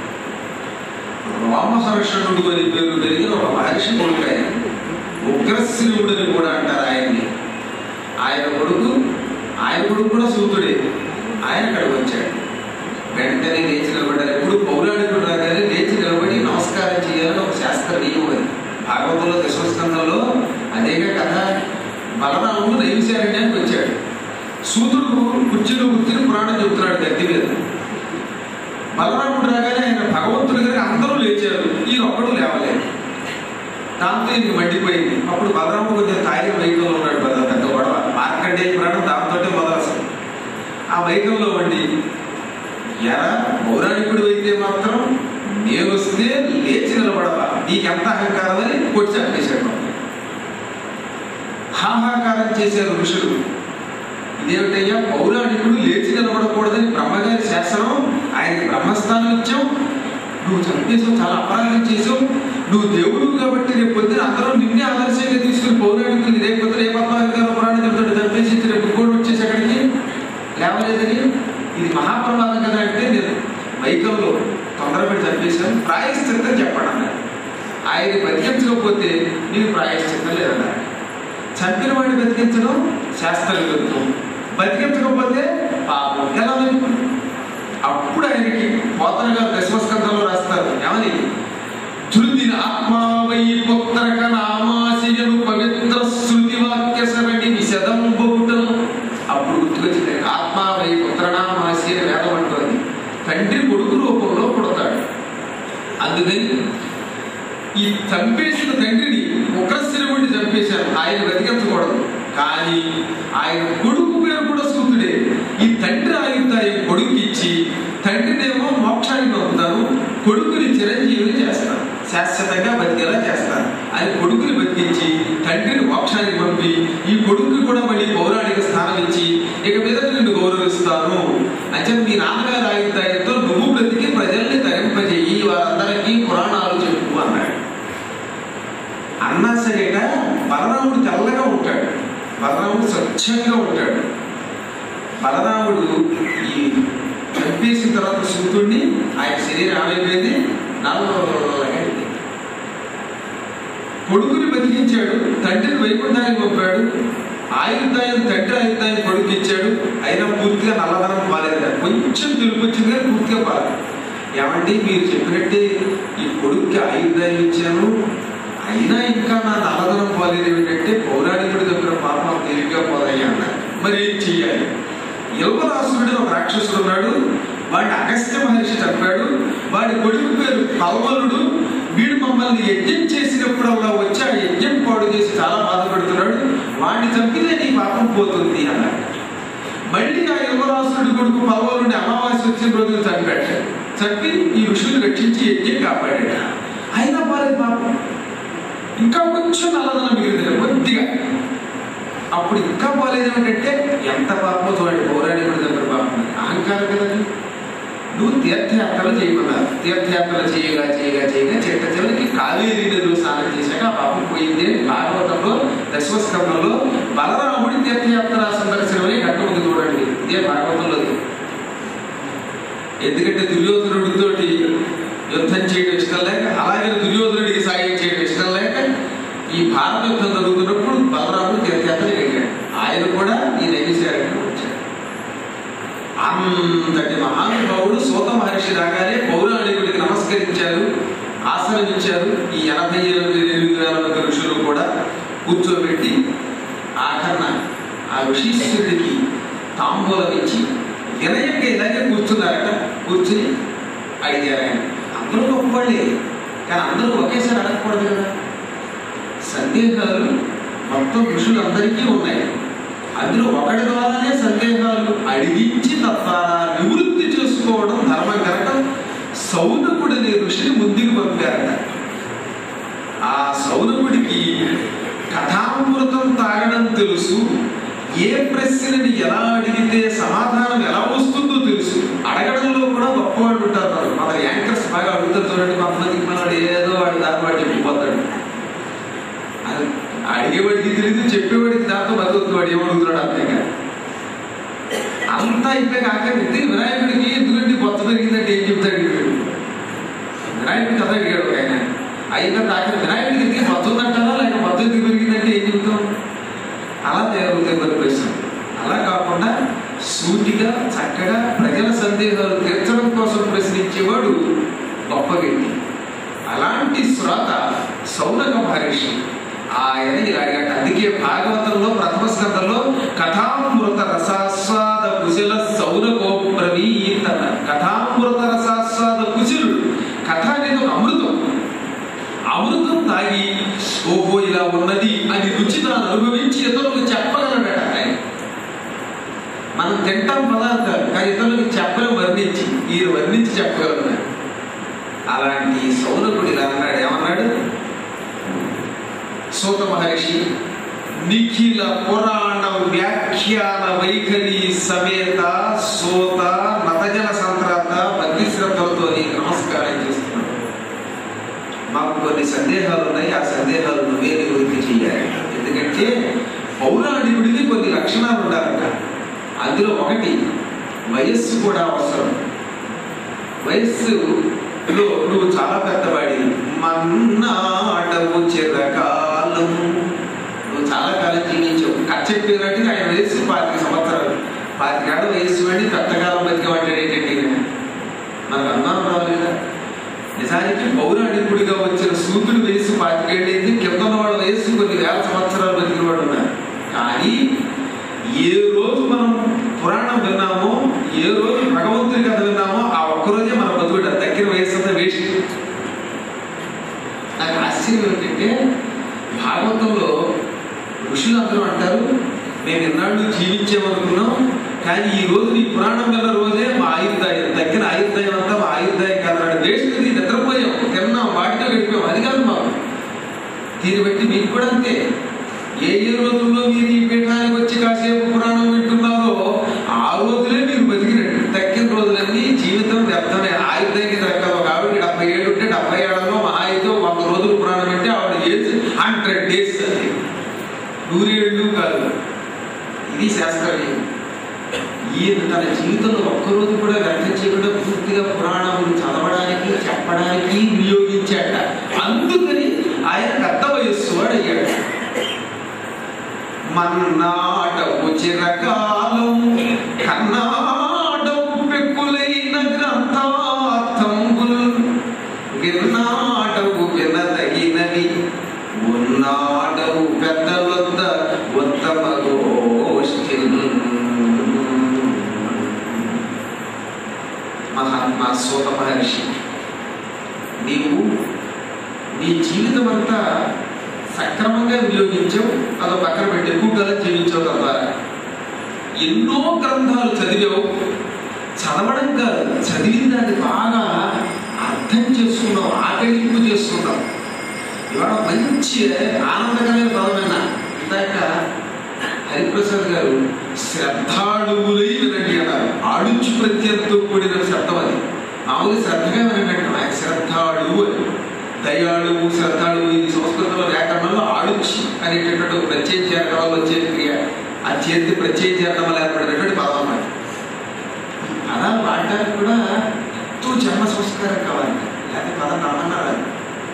రామహర్షణుడు అని పేరు కలిగిన ఒక మహర్షి కొడుకు ఆయన ఉగ్రశ్రీవుడు అని కూడా అంటారు ఆయన్ని ఆయన కొడుకు ఆయన కొడుకు కూడా సూతుడే ఆయన అక్కడికి వచ్చాడు వెంటనే లేచి నిలబడ్డారు ఎప్పుడు పౌరాణికుడు రాగానే లేచి నిలబడి నమస్కారం చేయాలని ఒక శాస్త్ర నియమం అది భాగవతంలో దశమస్కందంలో అదేగా కథ బలరాముడు నైవిశారణ్యానికి వచ్చాడు సూతుడు కుర్చీలో కూర్చుని పురాణం చెబుతున్నాడు గట్టి మీద బలరాముడు రాగానే ఆయన భగవంతుడి దగ్గర అందరూ లేచారు ఈయన ఒక్కడు లేవలేదు దాంతో ఈయనకి మండిపోయింది అప్పుడు బలరాముడు కొంచెం తాగే వైకంలో ఉన్నాడు పెద్ద పెద్ద గొడవ మార్కండే పురాణం దాంతో మొదలు అసలు ఆ వైకంలో వండి ఎరా పౌరాణికుడు అయితే మాత్రం నేను వస్తే లేచి నిలబడవా నీకెంత అహంకారం అని కొట్టి చంపేశాడు హాహాకారం చేశారు ఋషులు ఇదేమిటయ్యా పౌరాణికుడు లేచి నిలబడకూడదని బ్రహ్మగారి శాసనం ఆయనకి బ్రహ్మస్థానం ఇచ్చావు నువ్వు చంపేసావు చాలా అపరాధం చేసావు నువ్వు దేవుడు కాబట్టి రేపు పొద్దున అందరూ నిన్నే ఆదర్శంగా తీసుకుని పౌరాణికులు రేపు పొద్దున ఏ పద్మావతి గారు పురాణం చెప్తాడు చంపేసి రేపు ఇంకోటి వచ్చేసి అక్కడికి మహాప్రమాదం కదా అంటే నేను మైకంలో తొందరపడి చంపేశాను ప్రాయశ్చిత్తం చెప్పండి అన్నారు ఆయన బతికించకపోతే నీకు ప్రాయశ్చిత్తం లేదన్నారు చంపిన వాడిని బతికించడం శాస్త్ర విరుద్ధం బతికించకపోతే పాపం ఎలా లేదు? అప్పుడు ఆయనకి పోతన గారు దశమస్కంధంలో రాస్తారు ఏమని ధృతిన ఆత్మావై పుత్రక నామాశయను పవిత్ర శృతి వాక్య సరణి విశదం బహుటం అప్పుడు గుర్తుకొచ్చింది ఆత్మావై పుత్రనామాశయ వేదం అంటుంది తండ్రి కొడుకు రూపంలో పుడతాడు అందుకని ఈ చంపేసిన తండ్రిని ఉగ్రశ్రవుడిని చంపేశారు ఆయన బతికించకూడదు కానీ ఆయన కొడుకు పేరు కూడా సూతుడే ఈ తండ్రి ఆయుధాయి కొడుకు ఇచ్చి తండ్రినేమో మోక్షానికి పంపుతాను కొడుకుని చిరంజీవిని చేస్తాను శాశ్వతంగా బతికేలా చేస్తాను అని కొడుకుని బతికించి తండ్రిని మోక్షానికి పంపి ఈ కొడుకు కూడా మళ్ళీ పౌరాణిక స్థానం ఇచ్చి ఇక మీద నిన్ను గౌరవిస్తాను అంటే మీ నాన్నగారి ఆయుధాయంతో నువ్వు బ్రతికి ప్రజల్ని తరింపజేయి వారందరికీ పురాణాలు చెప్పు అన్నాడు అన్నా సరేగా బలరాముడు తెల్లగా ఉంటాడు బలరాముడు స్వచ్ఛంగా ఉంటాడు బలరాముడు ఈ చంపేసిన తర్వాత సూతుడిని ఆయన శరీరం ఏమైపోయింది నల్లగా అయింది. కొడుకుని బతికించాడు తండ్రిని వైకుంఠానికి పంపాడు ఆయుర్దాయం తండ్రి ఆయుర్దాయం కొడుకు ఇచ్చాడు అయినా పూర్తిగా నల్లదనం పాలేదు కొంచెం తెలుపు వచ్చింది కానీ పూర్తిగా పాలేదు ఏమంటే మీరు చెప్పినట్టే ఈ కొడుక్కి ఆయుర్దాయం ఇచ్చాను అయినా ఇంకా నా నల్లదనం పోలేదు ఏమిటంటే పౌరాణికుడు దగ్గర పాపం తేలిగ్గా పోదయ్యా అన్నారు మరి ఏం చెయ్యాలి యువరాసురుడు ఒక రాక్షసుడు ఉన్నాడు వాడిని అగస్త్య మహర్షి చంపాడు వాడి కొడుకు పేరు పల్వలుడు వీడు మమ్మల్ని యజ్ఞం చేసినప్పుడల్లా వచ్చి ఆ యజ్ఞం పాడు చేసి చాలా బాధపడుతున్నాడు వాడిని చంపితే నీ పాపం పోతుంది అన్నాడు మళ్ళీ ఆ యువరాసురుడి కొడుకు పల్వలుడిని అమావాస్య వచ్చిన రోజున చంపాడు చంపి ఈ ఋషులు రక్షించి యజ్ఞం కాపాడాడు అయినా పాలేదు పాపం ఇంకా కొంచెం నల్లదనం మిగిలింది కొద్దిగా అప్పుడు ఇంకా పోలేదు ఏమిటంటే ఎంత పాపమో చూడండి పౌరాణికుడి దగ్గర పాపం అహంకారం కదండి నువ్వు తీర్థయాత్రలు చేయమన్నారు తీర్థయాత్రలు చేయగా చేయగా చేయగా చెట్ట చివరికి కావేరీ నదిలో స్నానం చేశాక ఆ పాపం పోయింది అని భాగవతంలో దశమస్కంధంలో బలరాముడి తీర్థయాత్ర సందర్శనమని ఘట్టముంది చూడండి ఇదే భాగవతంలో ఎందుకంటే దుర్యోధనుడితోటి యుద్ధం చేయడం ఇష్టం లేక అలాగే దుర్యోధనుడికి సాయం చేయడం ఇష్టం లేక ఈ భారత యుద్ధం జరుగుతున్నప్పుడు బలరాముడు తీర్థయాత్రకి వెళ్ళాడు ఆయన కూడా ఈ నైమిశారణ్యం వచ్చాడు అంతటి మహానుభావుడు సూత మహర్షి రాగానే పౌరాణికుడికి నమస్కరించారు ఆసనం ఇచ్చారు ఈ ఎనభై ఎనిమిది ఎనిమిది వేల మంది ఋషులు కూడా కూర్చోబెట్టి ఆఖరణ ఆ ఋషీశ్వరుడికి తాంబూలం ఇచ్చి వినయంగా ఇలాగే కూర్చున్నారట కూర్చుని అడిగారు ఆయన అందరూ గొప్పవాళ్ళే కానీ అందరూ ఒకేసారి అడగకూడదు కదా సందేహాలు మొత్తం ఋషులందరికీ ఉన్నాయి అందులో ఒకటి ద్వారానే సందేహాలు అడిగించి తద్వారా నివృత్తి చేసుకోవడం ధర్మం కనుక సౌనకుడు అనే ఋషిని ముందుకు పంపారట ఆ సౌనకుడికి కథామృతం తాగడం తెలుసు ఏ ప్రశ్నని ఎలా అడిగితే సమాధానం ఎలా వస్తుందో తెలుసు అడగడంలో కూడా గొప్పవాళ్ళు ఉంటారు మన యాంకర్స్ బాగా అడుగుతారు చూడండి కొంతమందికి మనవాడు ఏదో వాడు దాని వాడు చెప్పిపోతాడు అది అడిగేవాడికి తెలియదు చెప్పేవాడికి దాంతో బతుకుతుంది వాడు ఏమడుగుతున్నాడు అర్థం కాదు అంతా అయిపోయాక ఆఖరి ఇంటికి వినాయకుడికి ఎందుకంటే కొత్త పెరిగిందంటే ఏం చెప్తాడు వీడు? వినాయకుడి కథ అడిగాడు ఒక ఆయన అయిన ఆఖరి వినాయకుడికి ఎందుకు మొత్తం ఉందంటారా లేక మొత్తం ఎందుకు పెరిగిందంటే ఏం చెబుతాం అలా తయారవుతాయి కొన్ని ప్రశ్నలు అలా కాకుండా సూటిగా చక్కగా ప్రజల సందేహాలు తీర్చడం కోసం ప్రశ్నించేవాడు గొప్ప వ్యక్తి అలాంటి శ్రోత సౌనక మహర్షి ఆయన ఇలాగట అందుకే భాగవతంలో ప్రథమ స్కందంలో కథామృత రసాస్వాద కుశల సౌనకో బ్రవీత్ అన్నారు కథామృత రసాస్వాద కుశలుడు కథ అనేది ఒక అమృతం అమృతం తాగి ఓహో ఇలా ఉన్నది అని రుచి తాను అనుభవించి ఇతరులకు చెప్పగలడట ఆయన మనం తింటాం పదార్థాలు కానీ ఇతరులకు చెప్పలేం వర్ణించి ఈయన వర్ణించి చెప్పగలరు అలాంటి సౌనకుడు ఇలా అన్నాడు ఏమన్నాడు సూత మహర్షి నిఖిల పురాణ వ్యాఖ్యాన వైఖరి సమేత సోత నతజన సంత్రాత భక్తి శ్రద్ధలతో నీకు నమస్కారం చేస్తున్నాడు మాకు కొన్ని సందేహాలు ఉన్నాయి ఆ సందేహాలు నువ్వే నివృత్తి చేయాలి ఎందుకంటే పౌరాణికుడికి కొన్ని లక్షణాలు ఉండాలట అందులో ఒకటి వయస్సు కూడా అవసరం వయస్సులో నువ్వు చాలా పెద్దవాడి మన్నాడవు చిరకాలం నువ్వు చాలా కాలం జీవించావు కథ చెప్పినట్టు ఆయన వయస్సు పాతిక సంవత్సరాలు పాతికేళ్ల వయస్సు వాడి పెద్దకాలం బతికేవాడు ఏంటంటే మనకు అనుమానం రావాలిగా నిజానికి పౌరాణికుడిగా వచ్చిన సూతుడు వయస్సు పాతికేళ్ళైంది కింద ఉన్న వాళ్ళ వయస్సు కొన్ని వేల సంవత్సరాలు బతికిన వాడు ఉన్నారు కానీ ఏ రోజు మనం పురాణం విన్నామో ఏ రోజు భగవంతుడి కథ విన్నామో ఆ ఒక్కరోజే మన బతుకుడు దగ్గర వయస్సు అంతా వేస్ట్ నాకు ఆశ్చర్యం ఏంటంటే భాగవతంలో ఋషులు అందరూ అంటారు మేము ఎన్నాళ్ళు జీవించామనుకున్నాం కానీ ఈ రోజు నీ పురాణం విన్న రోజే మా ఆయుర్దాయం తగ్గిన ఆయుర్దాయం అంతా మా ఆయుర్దాయం కాదు వేస్ట్ నిద్రపోయాం తిన్నాం వాటితో గడిపాం అది కాదు మాకు దీన్ని బట్టి మీకు కూడా అంతే ఏ ఏ రోజుల్లో మీరు ఈ పీఠానికి వచ్చి కాసేపు పురాణం వింటున్నారో ఆ రోజులే మీరు బతికినట్టు తక్కిన రోజులన్నీ జీవితం వ్యర్థమే ఆయుర్దాయం కింద రకాల ఒక ఆవిడ డెబ్బై ఏడు ఉంటే డెబ్బై ఏడులో మహా అయితే వంద రోజులు పురాణం వింటే ఆవిడ ఏజ్ హండ్రెడ్ డేస్ అది నూరేళ్ళు కాదు ఇది శాస్త్రం ఈయన తన జీవితంలో ఒక్కరోజు కూడా వ్యర్థం చేయకుండా పూర్తిగా పురాణములు చదవడానికి చెప్పడానికి వినియోగించాట అందుకని ఆయన పెద్ద వయస్సు వాడు అయ్యాడు మన్నాటవు చిరకాలం కన్నాటవు పెక్కులైన గ్రంథార్థంబుల్ విన్నాటవు వినదగినవి ఉన్నాడవు పెద్దలొద్ద ఉత్తమ గోష్ఠి మహాత్మా సోత మహర్షి నీవు నీ జీవితం అంతా సక్రమంగా వినియోగించావు అదో పక్కన పెట్టి ఎక్కువ కాలం జీవించావు తద్వారా ఎన్నో గ్రంథాలు చదివావు చదవడం కాదు చదివిన దాన్ని బాగా అర్థం చేసుకున్నావు ఆకలింపు చేసుకున్నావు ఇవాళ మంచి ఆనందకరమైన పదమైన ఇందాక హరిప్రసాద్ గారు శ్రద్ధాళువులై వినండి అన్నారు ఆడుచు ప్రత్యయంతో కూడిన శబ్దం అది మామూలు శ్రద్ధగా వినండి ఆయన శ్రద్ధాళువు అని దయాళువు శ్రద్ధాళువు ఇది సంస్కృతంలో వ్యాకరణంలో ఆడుచి అనేటటువంటి ఒక ప్రత్యయ చేరడం వల్ల వచ్చే క్రియ ఆ చేతి ప్రత్యయ చేరడం వల్ల ఏర్పడినటువంటి పదం అన్నమాట ఈ పదాలు వాడడానికి కూడా ఎంతో జన్మ సంస్కారం కావాలి లేకపోతే పదం రామన్నా రాదు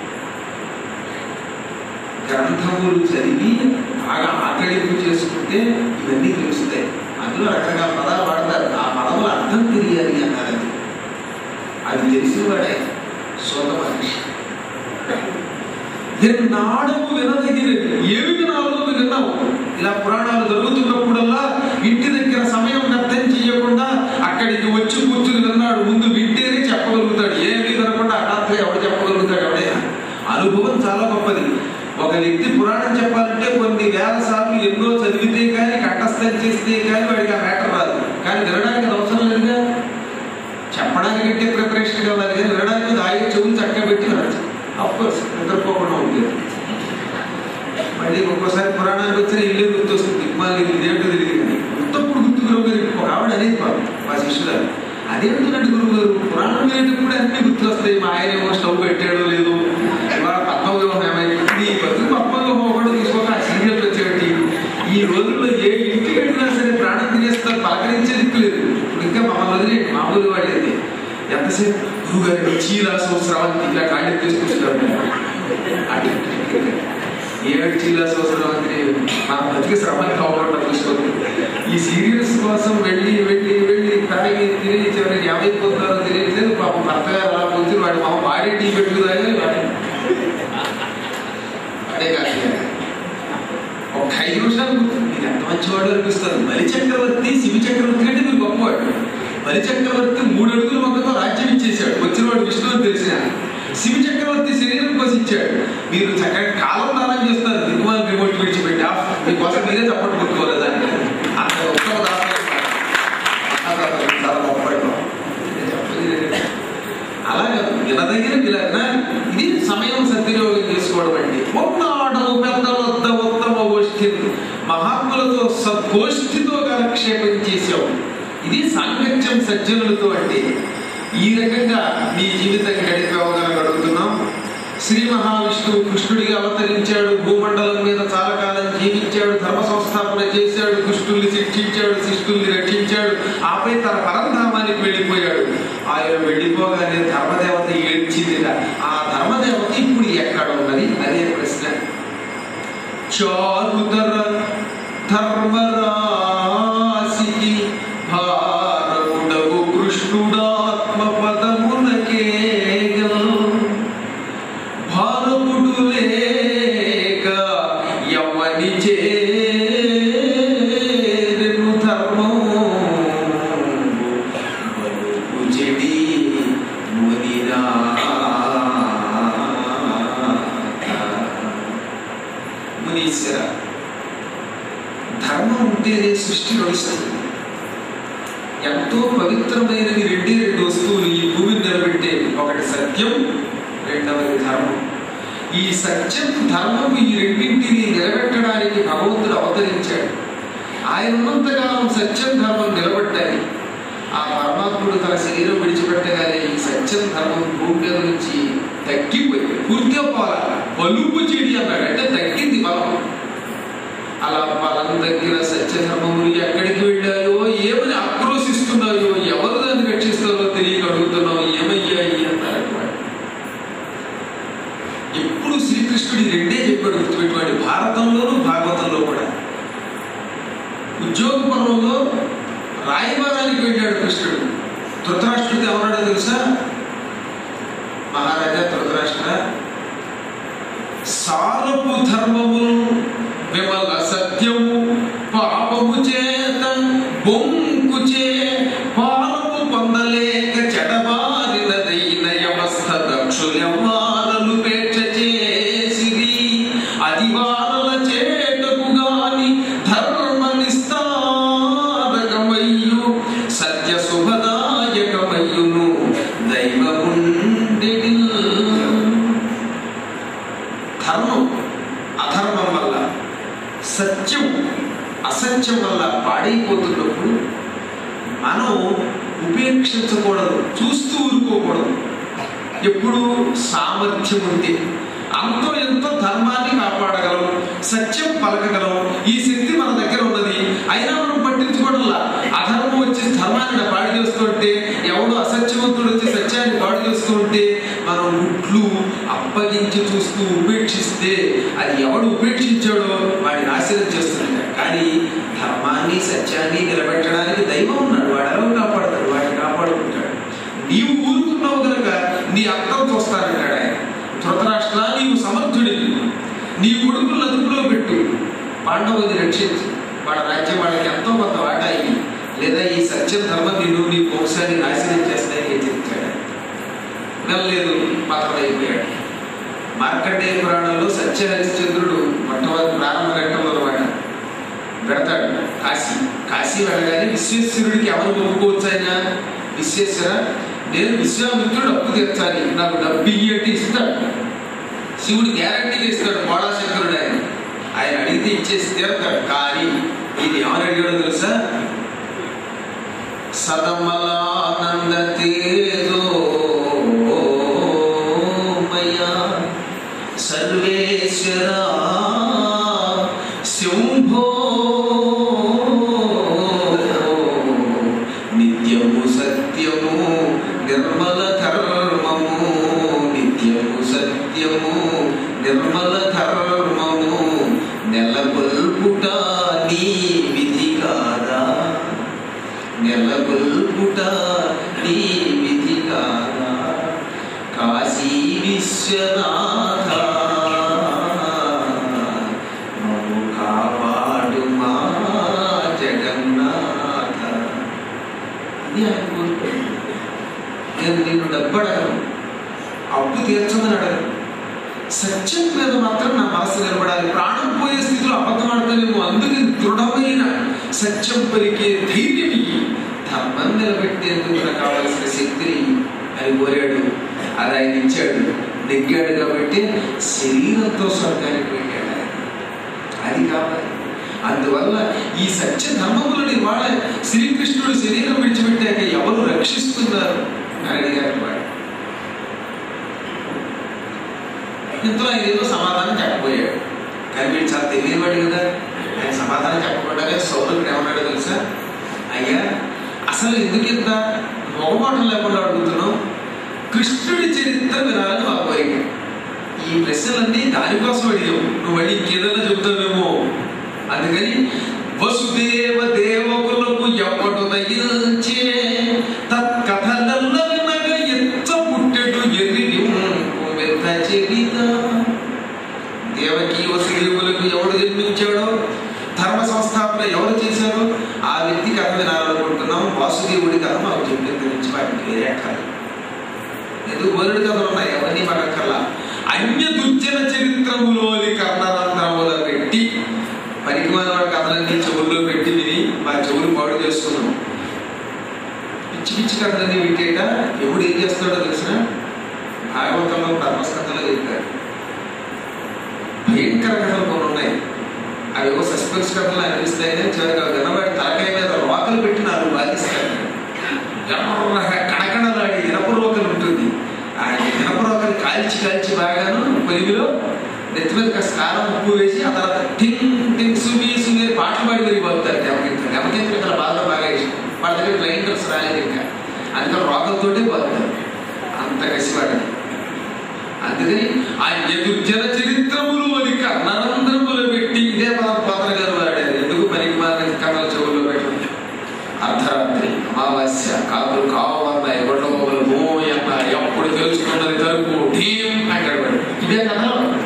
గ్రంథములు చదివి బాగా ఆకలింపు చేసుకుంటే ఇవన్నీ తెలుస్తాయి అందులో రకరకాల పదాలు వాడతారు ఆ పదముల అర్థం తెలియాలి అన్నారు అది అది తెలిసిన వాడే సోత మనిషి ఎన్నాడము వినదగినవి ఏమి వినాలో నువ్వు విన్నావు ఇలా పురాణాలు జరుగుతున్నప్పుడల్లా ఇంటి దగ్గర సమయం వ్యర్థం చేయకుండా అక్కడికి వచ్చి కూర్చుని విన్నాడు ముందు వింటేనే చెప్పగలుగుతాడు ఏమి వినకుండా హఠాత్తుగా ఎవడు చెప్పగలుగుతాడు ఎవడైనా అనుభవం చాలా గొప్పది ఒక వ్యక్తి పురాణం చెప్పాలంటే కొన్ని వేల సార్లు ఎన్నో చదివితే కానీ కంఠస్థం చేస్తే కానీ వాడికి ఆ మ్యాటర్ రాదు కానీ వినడానికి అది అవసరం లేదుగా చెప్పడానికంటే ప్రిపరేషన్ కావాలి కానీ వినడానికి దాయి చెవులు చక్కగా పెట్టి వినచ్చు అఫ్కోర్స్ నిద్రపోకుండా ఉంటుంది మళ్ళీ ఒక్కోసారి పురాణానికి వచ్చిన ఇల్లే గుర్తు వస్తుంది మళ్ళీ ఇదేంటో తెలియదు కానీ గుర్తప్పుడు గుర్తుకురావు గారు ఒక ఆవిడ అనేది పాపం మా శిష్యులు అదేంటంటే గురువు గారు పురాణం వినేటప్పుడు అన్ని గుర్తు వస్తాయి మా ఆయన ఏమో స్టవ్ పెట్టాడో లేదు ఇవాళ పద్మవ్యూహం ఏమైంది ఈ బతుకు పద్మవ్యూహం కూడా తీసుకోక ఆ సీరియల్ వచ్చేటి ఈ రోజుల్లో ఏ ఇంటికి వెళ్ళినా సరే ప్రాణం తినేస్తారు పలకరించే దిక్కు లేదు ఇప్పుడు ఇంకా మమ్మల్ని వదిలే మామూలు వాడి అయితే ఎంతసేపు గురువు గారి చీలాసం స్రవంతి ఇలా కాళ్ళు తీసుకొస్తున్నారు అంటే ఏడు చీలాసం స్రవంతి మా బతికి శ్రవంతి అవ్వకుండా చూసుకోండి ఈ సీరియల్స్ కోసం వెళ్ళి వెళ్ళి వెళ్ళి తాగి తిరిగి చివరికి ఏమైపోతున్నారో తెలియట్లేదు పాపం భర్త గారు అలా కూర్చుని వాడి మా వాడే టీ పెట్టుకుదాగా వాడే కాదు ఒక ఐదు నిమిషాలు గుర్తు మీరు ఎంత మంచివాడు అనిపిస్తారు బలి చక్రవర్తి శివి చక్రవర్తి కంటే మీరు గొప్పవాడు బలి చక్రవర్తి మూడు అడుగుల మొక్కతో రాజ్యం ఇచ్చేశాడు వచ్చినవాడు విష్ణువు అని తెలిసిన శివి చక్రవర్తి శరీరం కోసం ఇచ్చాడు మీరు చక్కగా కాలం దానం చేస్తారు దిగుమాల రిమోట్ విడిచిపెట్టి ఆఫ్ మీకోసం మీరే చప్పట్లు కొట్టుకోలేదు దానికి అంత ఉత్తమ దానం చాలా గొప్పవాడు అలాగే వినదగిన విలగ్న ఇది సమయం సద్వినియోగం చేసుకోవడం అండి ఒన్నాడము పెద్దల వద్ద ఉత్తమ గోష్ఠి మహాత్ములతో సద్గోష్ఠితో కాలక్షేపం చేసావు ఇది సాంగత్యం సజ్జనులతో అంటే ఈ రకంగా నీ జీవితం గడిపేవగల గడుపుతున్నాం శ్రీ మహావిష్ణువు కృష్ణుడిగా అవతరించాడు భూమండలం మీద చాలా కాలం జీవించాడు ధర్మ సంస్థాపన చేశాడు దుష్టుల్ని శిక్షించాడు శిష్టుల్ని రక్షించాడు ఆపై ఆపై తన పరంధామానికి వెళ్ళిపోయాడు ఆయన వెళ్ళిపోగానే ధర్మదేవత ఏడ్చిందిట ఆ ధర్మదేవత ఇప్పుడు ఎక్కడ ఉన్నది అదే ప్రశ్న చారుతర ధర్మరాశికి భారముడగు కృష్ణుడాత్మ పదమునకే భారముడు లేక యవ్వని చేరెను ధర్మము బలుపు చెడి మునినా మునీశ్వర ధర్మం ఉంటేనే సృష్టి నడుస్తుంది ఎంతో పవిత్రమైనవి రెండే రెండు వస్తువులు ఈ భూమిని నిలబెట్టే ఒకటి సత్యం రెండవది ధర్మం ఈ సత్యం ధర్మం ఈ రెండింటిని నిలబెట్టడానికి భగవంతుడు అవతరించాడు ఆయన ఉన్నంతకాలం సత్యం ధర్మం నిలబడ్డాయి ఆ పరమాత్ముడు తన శరీరం విడిచిపెట్టగానే ఈ సత్యం ధర్మం భూమి మీద నుంచి తగ్గిపోయింది పూర్తిగా పోలా పలుపు చెడి అన్నాడు అంటే తగ్గింది బలం అలా బలం తగ్గిన సత్యధర్మములు ఎక్కడికి వెళ్ళాయో ఏమని ఆక్రోశిస్తున్నాయో ఎవరు దాన్ని రక్షిస్తారో తెలియక అడుగుతున్నావు ఏమయ్యాయి అన్నారు వాడు. ఎప్పుడు శ్రీకృష్ణుడి రెండే చెప్పాడు గుర్తుపెట్టుకోండి భారతంలోను భాగవతంలో కూడా ఉద్యోగ పర్వంలో రాయబారానికి వెళ్ళాడు కృష్ణుడు ధృతరాష్ట్రుడితో ఏమన్నాడో తెలుసా మహారాజా ధృతరాష్ట్ర సారపు ధర్మములు విమల సత్యము పాపము చేత బొంకు చే పాలము పొందలేక చెడబారినదైన యవస్థ దక్షులెవ్వారలు పేక్ష చేసిరి అది వారల చేటకు గాని ధర్మ నిస్తారకమయ్యు సత్య శుభదాయకమయ్యును దైవముండెడి ధర్మం అధర్మం వల్ల సత్యం అసత్యం వల్ల పాడైపోతున్నప్పుడు మనం ఉపేక్షించకూడదు చూస్తూ ఊరుకోకూడదు ఎప్పుడు సామర్థ్యం ఉంటే అంతో ఎంతో ధర్మాన్ని కాపాడగలం సత్యం పలకగలం ఈ శక్తి మన దగ్గర ఉన్నది అయినా మనం పట్టించుకోవడంలా అధర్మం వచ్చి ధర్మాన్ని పాడు చేస్తుంటే ఎవడో అసత్యవంతుడు వచ్చి సత్యాన్ని పాడు చేస్తూ ఉంటే మనం గుట్లు అప్పగించి చూస్తూ ఉపేక్షిస్తే అది ఎవడు ఉపేక్షించాడో వాడి నాశనం చేస్తుంది కానీ ధర్మాన్ని సత్యాన్ని నిలబెట్టడానికి దైవం ఉన్నాడు వాడు ఎలా కాపాడతాడు వాడిని కాపాడుకుంటాడు నీవు ఊరుకున్నావు కనుక నీ అర్థం చూస్తానంటాడు ఆయన ధృతరాష్ట్ర నీవు సమర్థుడివి నీ కొడుకులను అదుపులో పెట్టు పాండవుని రక్షించు వాళ్ళ రాజ్యం వాళ్ళకి ఎంతో కొంత వాటా ఇవి లేదా ఈ సత్యం ధర్మం నిన్ను నీ వంశాన్ని నాశనం చేస్తాయని హెచ్చరించాడు వెళ్ళలేదు పతమైపోయాడు మార్కండేయ పురాణంలో సత్య హరిశ్చంద్రుడు మొట్టమొదటి ప్రారంభ ఘట్టంలో అనమాట పెడతాడు కాశీ కాశీ వెళ్ళగానే విశ్వేశ్వరుడికి ఎవరు ఒప్పుకోవచ్చు ఆయన విశ్వేశ్వర నేను విశ్వామిత్రుడు అప్పు తీర్చాలి నాకు డబ్బు ఇయ్యంటే ఇస్తాడు శివుడు గ్యారంటీగా ఇస్తాడు మోడాశంకరుడు ఆయన ఆయన అడిగితే ఇచ్చేసి తీరుతాడు కానీ ఇది ఏమని అడిగాడో తెలుసా సదమలానంద తేజో మయా సర్వేశ్వర శంభో నిత్యము సత్యము నిర్మల ధర్మము నిత్యము సత్యము నిర్మల ధర్మము నెలకొల్పుట నీ విధి కాదా నెలకొల్పుట నీ విధి కాదా కాశీ విశ్వనాథ మమ్ము కాపాడు మా జగన్నాథ ఇది ఆయన కోరుకోడు నేను నిన్ను డబ్బడగను అప్పు తీర్చమని అడగను సత్యం మీద మాత్రం నా మనసు నిలబడాలి ప్రాణం పోయే స్థితిలో అబద్ధం ఆడతానేమో అందుకే దృఢమైన సత్యం పలికే ధైర్యం ఇయ్యి. ధర్మం నిలబెట్టేందుకు నాకు కావలసిన శక్తిని అని కోరాడు అది ఆయన ఇచ్చాడు నెగ్గాడు కాబట్టి శరీరంతో స్వర్గానికి వెళ్ళాడు ఆయన అది కావాలి అందువల్ల ఈ సత్య ధర్మములని వాళ్ళ శ్రీకృష్ణుడు శరీరం విడిచిపెట్టాక ఎవరు రక్షిస్తున్నారు అని అడిగారు వాడు ఇంతలో ఆయన ఏదో సమాధానం చెప్పబోయాడు కానీ వీడు చాలా తెలియనివాడు కదా ఆయన సమాధానం చెప్పకుండానే సౌరుడు ఏమన్నాడు తెలుసా అయ్యా అసలు ఎందుకు ఇంత మొగమాటం లేకుండా అడుగుతున్నాం కృష్ణుడి చరిత్ర వినాలని మా కోరిక ఈ ప్రశ్నలన్నీ దానికోసం అడిగాం నువ్వు మళ్ళీ ఇంకేదైనా చెబుతావేమో అందుకని వసుదేవ దేవకులకు ఎప్పటి దయించే తత్కథలల్ల వినగ ఎచ్చ పుట్టెడు ఎర్రి వెంత చెరిత దేవకి వసుదేవులకు ఎవడు జన్మించాడో ధర్మ సంస్థాపన ఎవరు చేశారో ఆ వ్యక్తి కథ వినాలనుకుంటున్నాం వాసుదేవుడి కథ మాకు చెప్పిన గురించి వాటికి వేరే అక్కర్లేదు ఎందుకు బోరుడు కథలు ఉన్నాయి అవన్నీ మనకల్లా అన్య దుర్జన చరిత్రములోని కర్ణరంధ్రముల పెట్టి పనికిమాల కథలన్నీ చెవుల్లో పెట్టి విని మా చెవులు పాడు చేసుకున్నాం పిచ్చి పిచ్చి కథలన్నీ వింటేట ఎప్పుడు ఏం చేస్తాడో తెలిసిన భాగవతంలో ధర్మస్కంధంలో చెప్పారు భయంకర కథలు కొన్ని ఉన్నాయి అవి ఏవో సస్పెన్స్ కథలు అనిపిస్తాయి కానీ చివరికి అవి వినబడి తలకాయ మీద రోకలు పెట్టి నాలుగు బాధిస్తారు ఎర్రగా కణకణలాడి ఇనప రోకలు ఉంటుంది ఆ ఇనప రోకలు కాల్చి కాల్చి బాగాను పొలిమిలో నెత్తి మీద కాస్త కారం ఉప్పు వేసి ఆ తర్వాత టింగ్ టింగ్ సుమి సుమి అని పాటలు పాడి వెళ్ళిపోతారు దెబ్బకింత దెబ్బకింత ఇక్కడ బాగా బాగా ఇష్టం వాళ్ళ దగ్గర గ్రైండర్స్ రాలేదు ఇంకా అందుకని రోకలతోటే పోతారు అంత కసివాడని అందుకని ఆ ఎదుర్జన చరిత్రములు అని కర్ణానందరములు పెట్టి ఇదే మన పాత్ర గారు వాడారు ఎందుకు పనికి మారిన కథల చెవుల్లో పెట్టడం అర్ధరాత్రి అమావాస్య కాకులు కావన్నాయి గొడ్డమోగులు మోయన్న ఎప్పుడు తెలుసుకున్నది తరుపు టీం అంటాడు వాడు. ఇదే కథ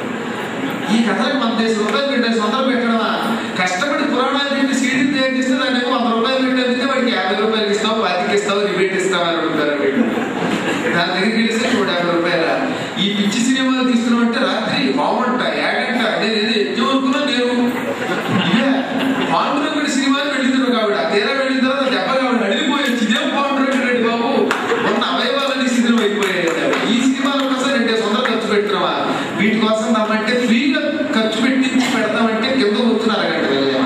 ఈ కథలకు మన దేశం రూపాయలు పెట్టేసి వందలు పెట్టడమా కష్టపడి పురాణాలు పెట్టి సీడీ తయారు చేస్తే దానికి వంద రూపాయలు పెట్టేందుకే వాడికి యాభై రూపాయలు ఇస్తావు పాతికి ఇస్తావు రిబేట్ ఇస్తావు అని అడుగుతారు వీళ్ళు దాని దగ్గరికి వెళ్తే నూట యాభై రూపాయల ఈ పిచ్చి సినిమాలు తీస్తున్నామంటే రాత్రి బాగుంట యాడంట నేను ఏదో యజ్ఞం అనుకున్నా నేను ఇదే పాండురంగుడి సినిమాలు వెళ్ళింది ఒక ఆవిడ తీరా వెళ్ళిన తర్వాత దెబ్బగా ఆవిడ అడిగిపోయి ఇదేం పాండురంగుడు రెడ్డి బాబు ఉన్న అవయవాలన్నీ సినిమా అయిపోయాయి ఈ సినిమాల కోసం రెండే సొంత ఖర్చు పెడుతున్నావా వీటి కోసం రమ్మంటే ఫ్రీగా ఖర్చు పెట్టించి పెడతామంటే కింద కూర్చుని అరగంట వెళ్ళేమా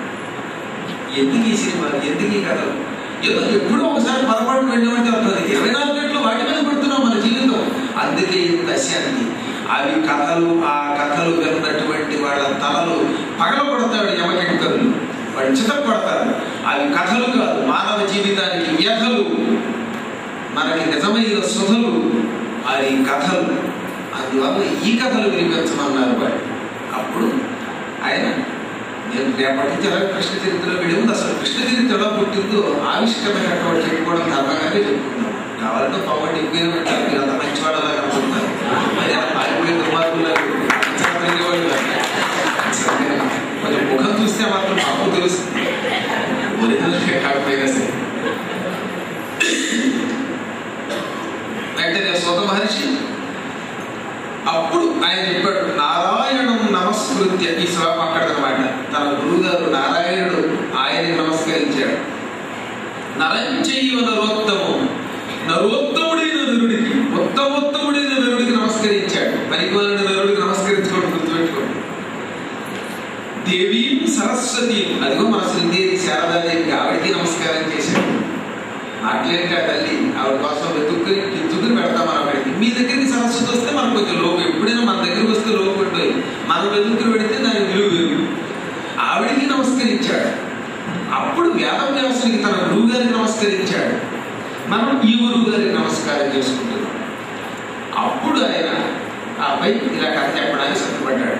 ఎందుకు ఈ సినిమాలు ఎందుకు ఈ కథలు ఏదో ఎప్పుడో ఒకసారి పొరపాటు వెళ్ళామంటే అవుతుంది ఇరవై నాలుగు గంటలు వాటి మీద పెడుతున్నాం మన జీవితం అందుకే ఇంత అశాంతి అవి కథలు ఆ కథలు విన్నటువంటి వాళ్ళ తలలు పగలగొడతాడు యమకింకరులు వాడు చిత్త కొడతారు అవి కథలు కాదు మానవ జీవితానికి వ్యథలు మనకి నిజమైన సుధలు అది కథలు అందువల్ల ఈ కథలు వినిపించమన్నారు వాడు అప్పుడు ఆయన నేను రేపటి నుంచి ఎలా కృష్ణ చరిత్రలో వెళ్ళి ఉంది అసలు కృష్ణ చరిత్ర ఎలా పుట్టిందో ఆవిష్కరమైనటువంటి చెప్పుకోవడం ధర్మంగానే చెప్పుకుందాం కావాలంటే పవన్ ఎక్కువ పెట్టారు మీరు అంత మంచివాడు అలా కనుకుంటున్నారు మరి ఆ పారిపోయే దుర్మార్గులు వాళ్ళు కాదు. కొంచెం ముఖం చూస్తే మాత్రం మాకు తెలుస్తుంది ఒరిజినల్గా కాకపోయినా సరే వెంటనే సోత మహర్షి అప్పుడు ఆయన చెప్పాడు నారాయణం నమస్కృత్య ఈ శ్లోకం అక్కడనమాట తన గురువు గారు నారాయణుడు ఆయనకి నమస్కరించాడు నరంచైవ నరోత్తము నరోత్తముడైన నరుడికి ఉత్తమోత్తముడైన నరుడికి నమస్కరించాడు పనికిమాలిన నరుడికి నమస్కరించుకోండి గుర్తుపెట్టుకోండి దేవీ సరస్వతి అదిగో మన శ్రీదేవి శారదాదేవికి ఆవిడకి నమస్కారం చేశాడు మాట్లాడితే ఆ తల్లి ఆవిడ కోసం వెతుక్కుని కించుకుని పెడతాం మనం ఆవిడకి మీ దగ్గరికి సరస్వతి వస్తే మనకు కొంచెం లోపు ఎప్పుడైనా మన దగ్గరికి వస్తే లోపు ఉంటుంది మనం వెతుక్కుని పెడితే దాని విలువ వేరు ఆవిడికి నమస్కరించాడు అప్పుడు వేదవ్యాసునికి తన గురువు గారికి నమస్కరించాడు మనం ఈ గురువు గారికి నమస్కారం చేసుకుంటున్నాం అప్పుడు ఆయన ఆపై ఇలా కథ చెప్పడానికి సిద్ధపడ్డాడు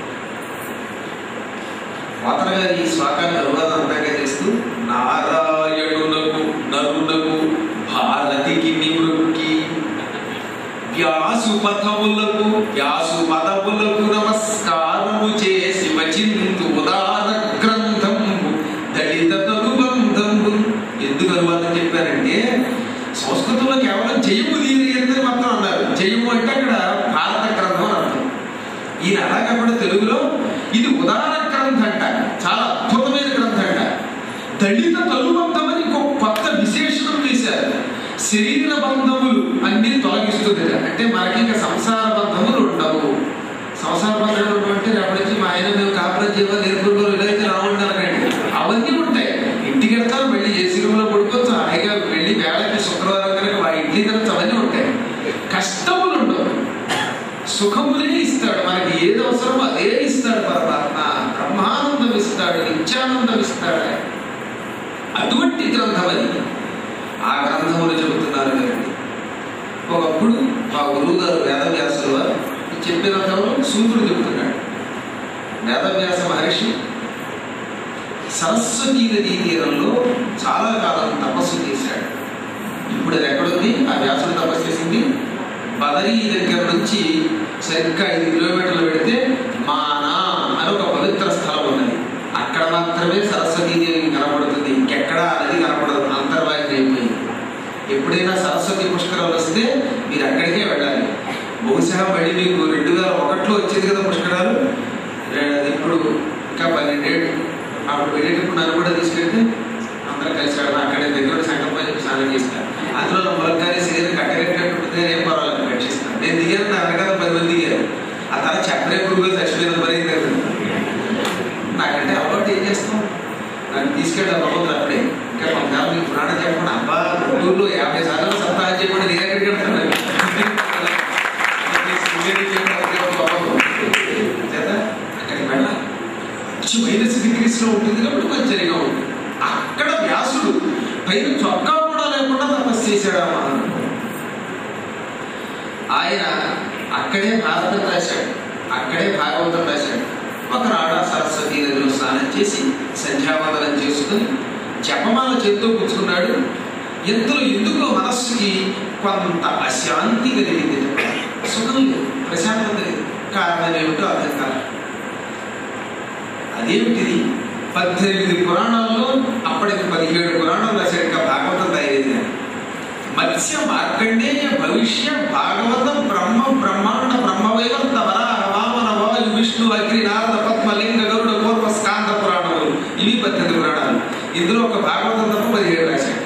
పోతన గారి ఈ శ్లోకాన్ని అనువాదం అందంగా చేస్తూ నారాయణునకు నరునకు భారతికి నిమృక్కి వ్యాసు పథములకు వ్యాసు పదములకు నమస్కారము చేసి వచింతు ఉదార గ్రంథము దళిత అనుబంధము ఎందుకు అనువాదం చెప్పారంటే సంస్కృతంలో కేవలం జయము దీని అని మాత్రం అన్నారు జయము అంటే అక్కడ భారత గ్రంథం అని అర్థం ఈయన అలా కాకుండా తెలుగులో ఇది ఉదార గ్రంథ అంట చాలా అద్భుతమైన గ్రంథ అంట దళిత తలుబంధం అని ఇంకో కొత్త విశేషణం వేశారు శరీర బంధములు అన్ని తొలగిస్తుంది అంటే మనకి ఇంకా సంసార బంధములు ఉండవు సంసార బంధములు ఉండవు అంటే రేపటి నుంచి మా ఆయన మేము కాపురం చేయాలి నేర్పుకోరు ఇదైతే రావండి అనకండి అవన్నీ ఉంటాయి ఇంటికి వెళ్తారు మళ్ళీ ఏ సినిమాలో పడుకోవచ్చు హాయిగా వెళ్ళి వేళకి శుక్రవారం కనుక మా ఇంటి తినచ్చు అవన్నీ ఉంటాయి కష్టములు ఉండవు సుఖములే ఇస్తాడు మనకి ఏది అవసరమో అదే ఇస్తాడు పరమాత్మ బ్రహ్మానందం ఇస్తాడు నిత్యానందం ఇస్తాడు అటువంటి గ్రంథం అది ఆ గ్రంథములు చెబుతున్నారు కదండి ఒకప్పుడు మా గురువు గారు వేదవ్యాసుల వారు ఈ చెప్పినంతలో సూత్రుడు చెబుతున్నాడు వేదవ్యాస మహర్షి సరస్వతీ నదీ తీరంలో చాలా కాలం తపస్సు చేశాడు ఇప్పుడు అది ఎక్కడుంది ఆ వ్యాసుడు తపస్సు చేసింది బదరీ దగ్గర నుంచి సరిగ్గా ఐదు కిలోమీటర్లు పెడితే మానా అని ఒక పవిత్ర స్థలం ఉన్నది అక్కడ మాత్రమే సరస్వతీదేవి కనబడుతుంది ఇంకెక్కడా ఆ నది కనబడదు అంతర్వాహిని అయిపోయింది ఎప్పుడైనా సరస్వతి పుష్కరాలు వస్తే మీరు అక్కడికే వెళ్ళాలి బహుశా మళ్ళీ మీకు రెండు వేల ఒకటిలో వచ్చేది కదా పుష్కరాలు రే- ఇప్పుడు ఇంకా పన్నెండేళ్ళు అప్పుడు వెళ్ళేటప్పుడు నన్ను కూడా తీసుకెళ్తే అందరూ కలిసి వెళ్దాం అక్కడే దగ్గర సంకల్పం చెప్పి స్నానం చేస్తాను అందులో మొలకాయ శరీరం కట్టగట్టినట్టు ఏం పర్వాలేదు రక్షిస్తాను నేను దిగాను నా వెనకాల పది మంది దిగారు ఆ తర్వాత చెప్పలే పురుగు చచ్చిపోయిన పని కదా నాకంటే అలవాటు ఏం చేస్తాం నన్ను తీసుకెళ్ళి బాగుంది అప్పుడే ఇంకా కొంతకాలం మీకు పురాణం చెప్పండి అబ్బా గుంటూరులో యాభై సార్లు సప్తాహం చెప్పండి నేను ఎక్కడికి వెళ్తాను చేత అక్కడికి వెళ్ళాలి మంచి మైనస్ డిగ్రీస్లో ఉంటుంది కాబట్టి మంచిగా ఉంటుంది అక్కడ వ్యాసుడు పైన చొక్కా కూడా లేకుండా తపస్సు చేశాడు ఆ మహానుభావుడు. ఆయన అక్కడే భారతం రాశాడు అక్కడే భాగవతం రాశాడు ఒకనాడు ఆ సరస్వతి నదిలో స్నానం చేసి సంధ్యావందనం చేసుకుని జపమాల చేత్తో పుచ్చుకున్నాడు ఎంతలో ఎందుకో మనస్సుకి కొంత అశాంతి కలిగింది సుఖం లేదు ప్రశాంతం లేదు కారణం ఏమిటో అర్థం కాదు అదేమిటిది పద్దెనిమిది పురాణాల్లో అప్పటికి పదిహేడు పురాణాలు రాశాడు ఇంకా భాగవతం తయారైంది కానీ మత్స్య మార్కండేయ భవిష్య భాగవతం బ్రహ్మ బ్రహ్మాండ బ్రహ్మవైవర్త వరాహ వామన వాయు విష్ణు అగ్ని నారద పద్మ లింగ గరుడ పూర్వ స్కాంద పురాణములు ఇవి పద్దెనిమిది పురాణాలు ఇందులో ఒక భాగవతం తప్ప పదిహేడు రాశాడు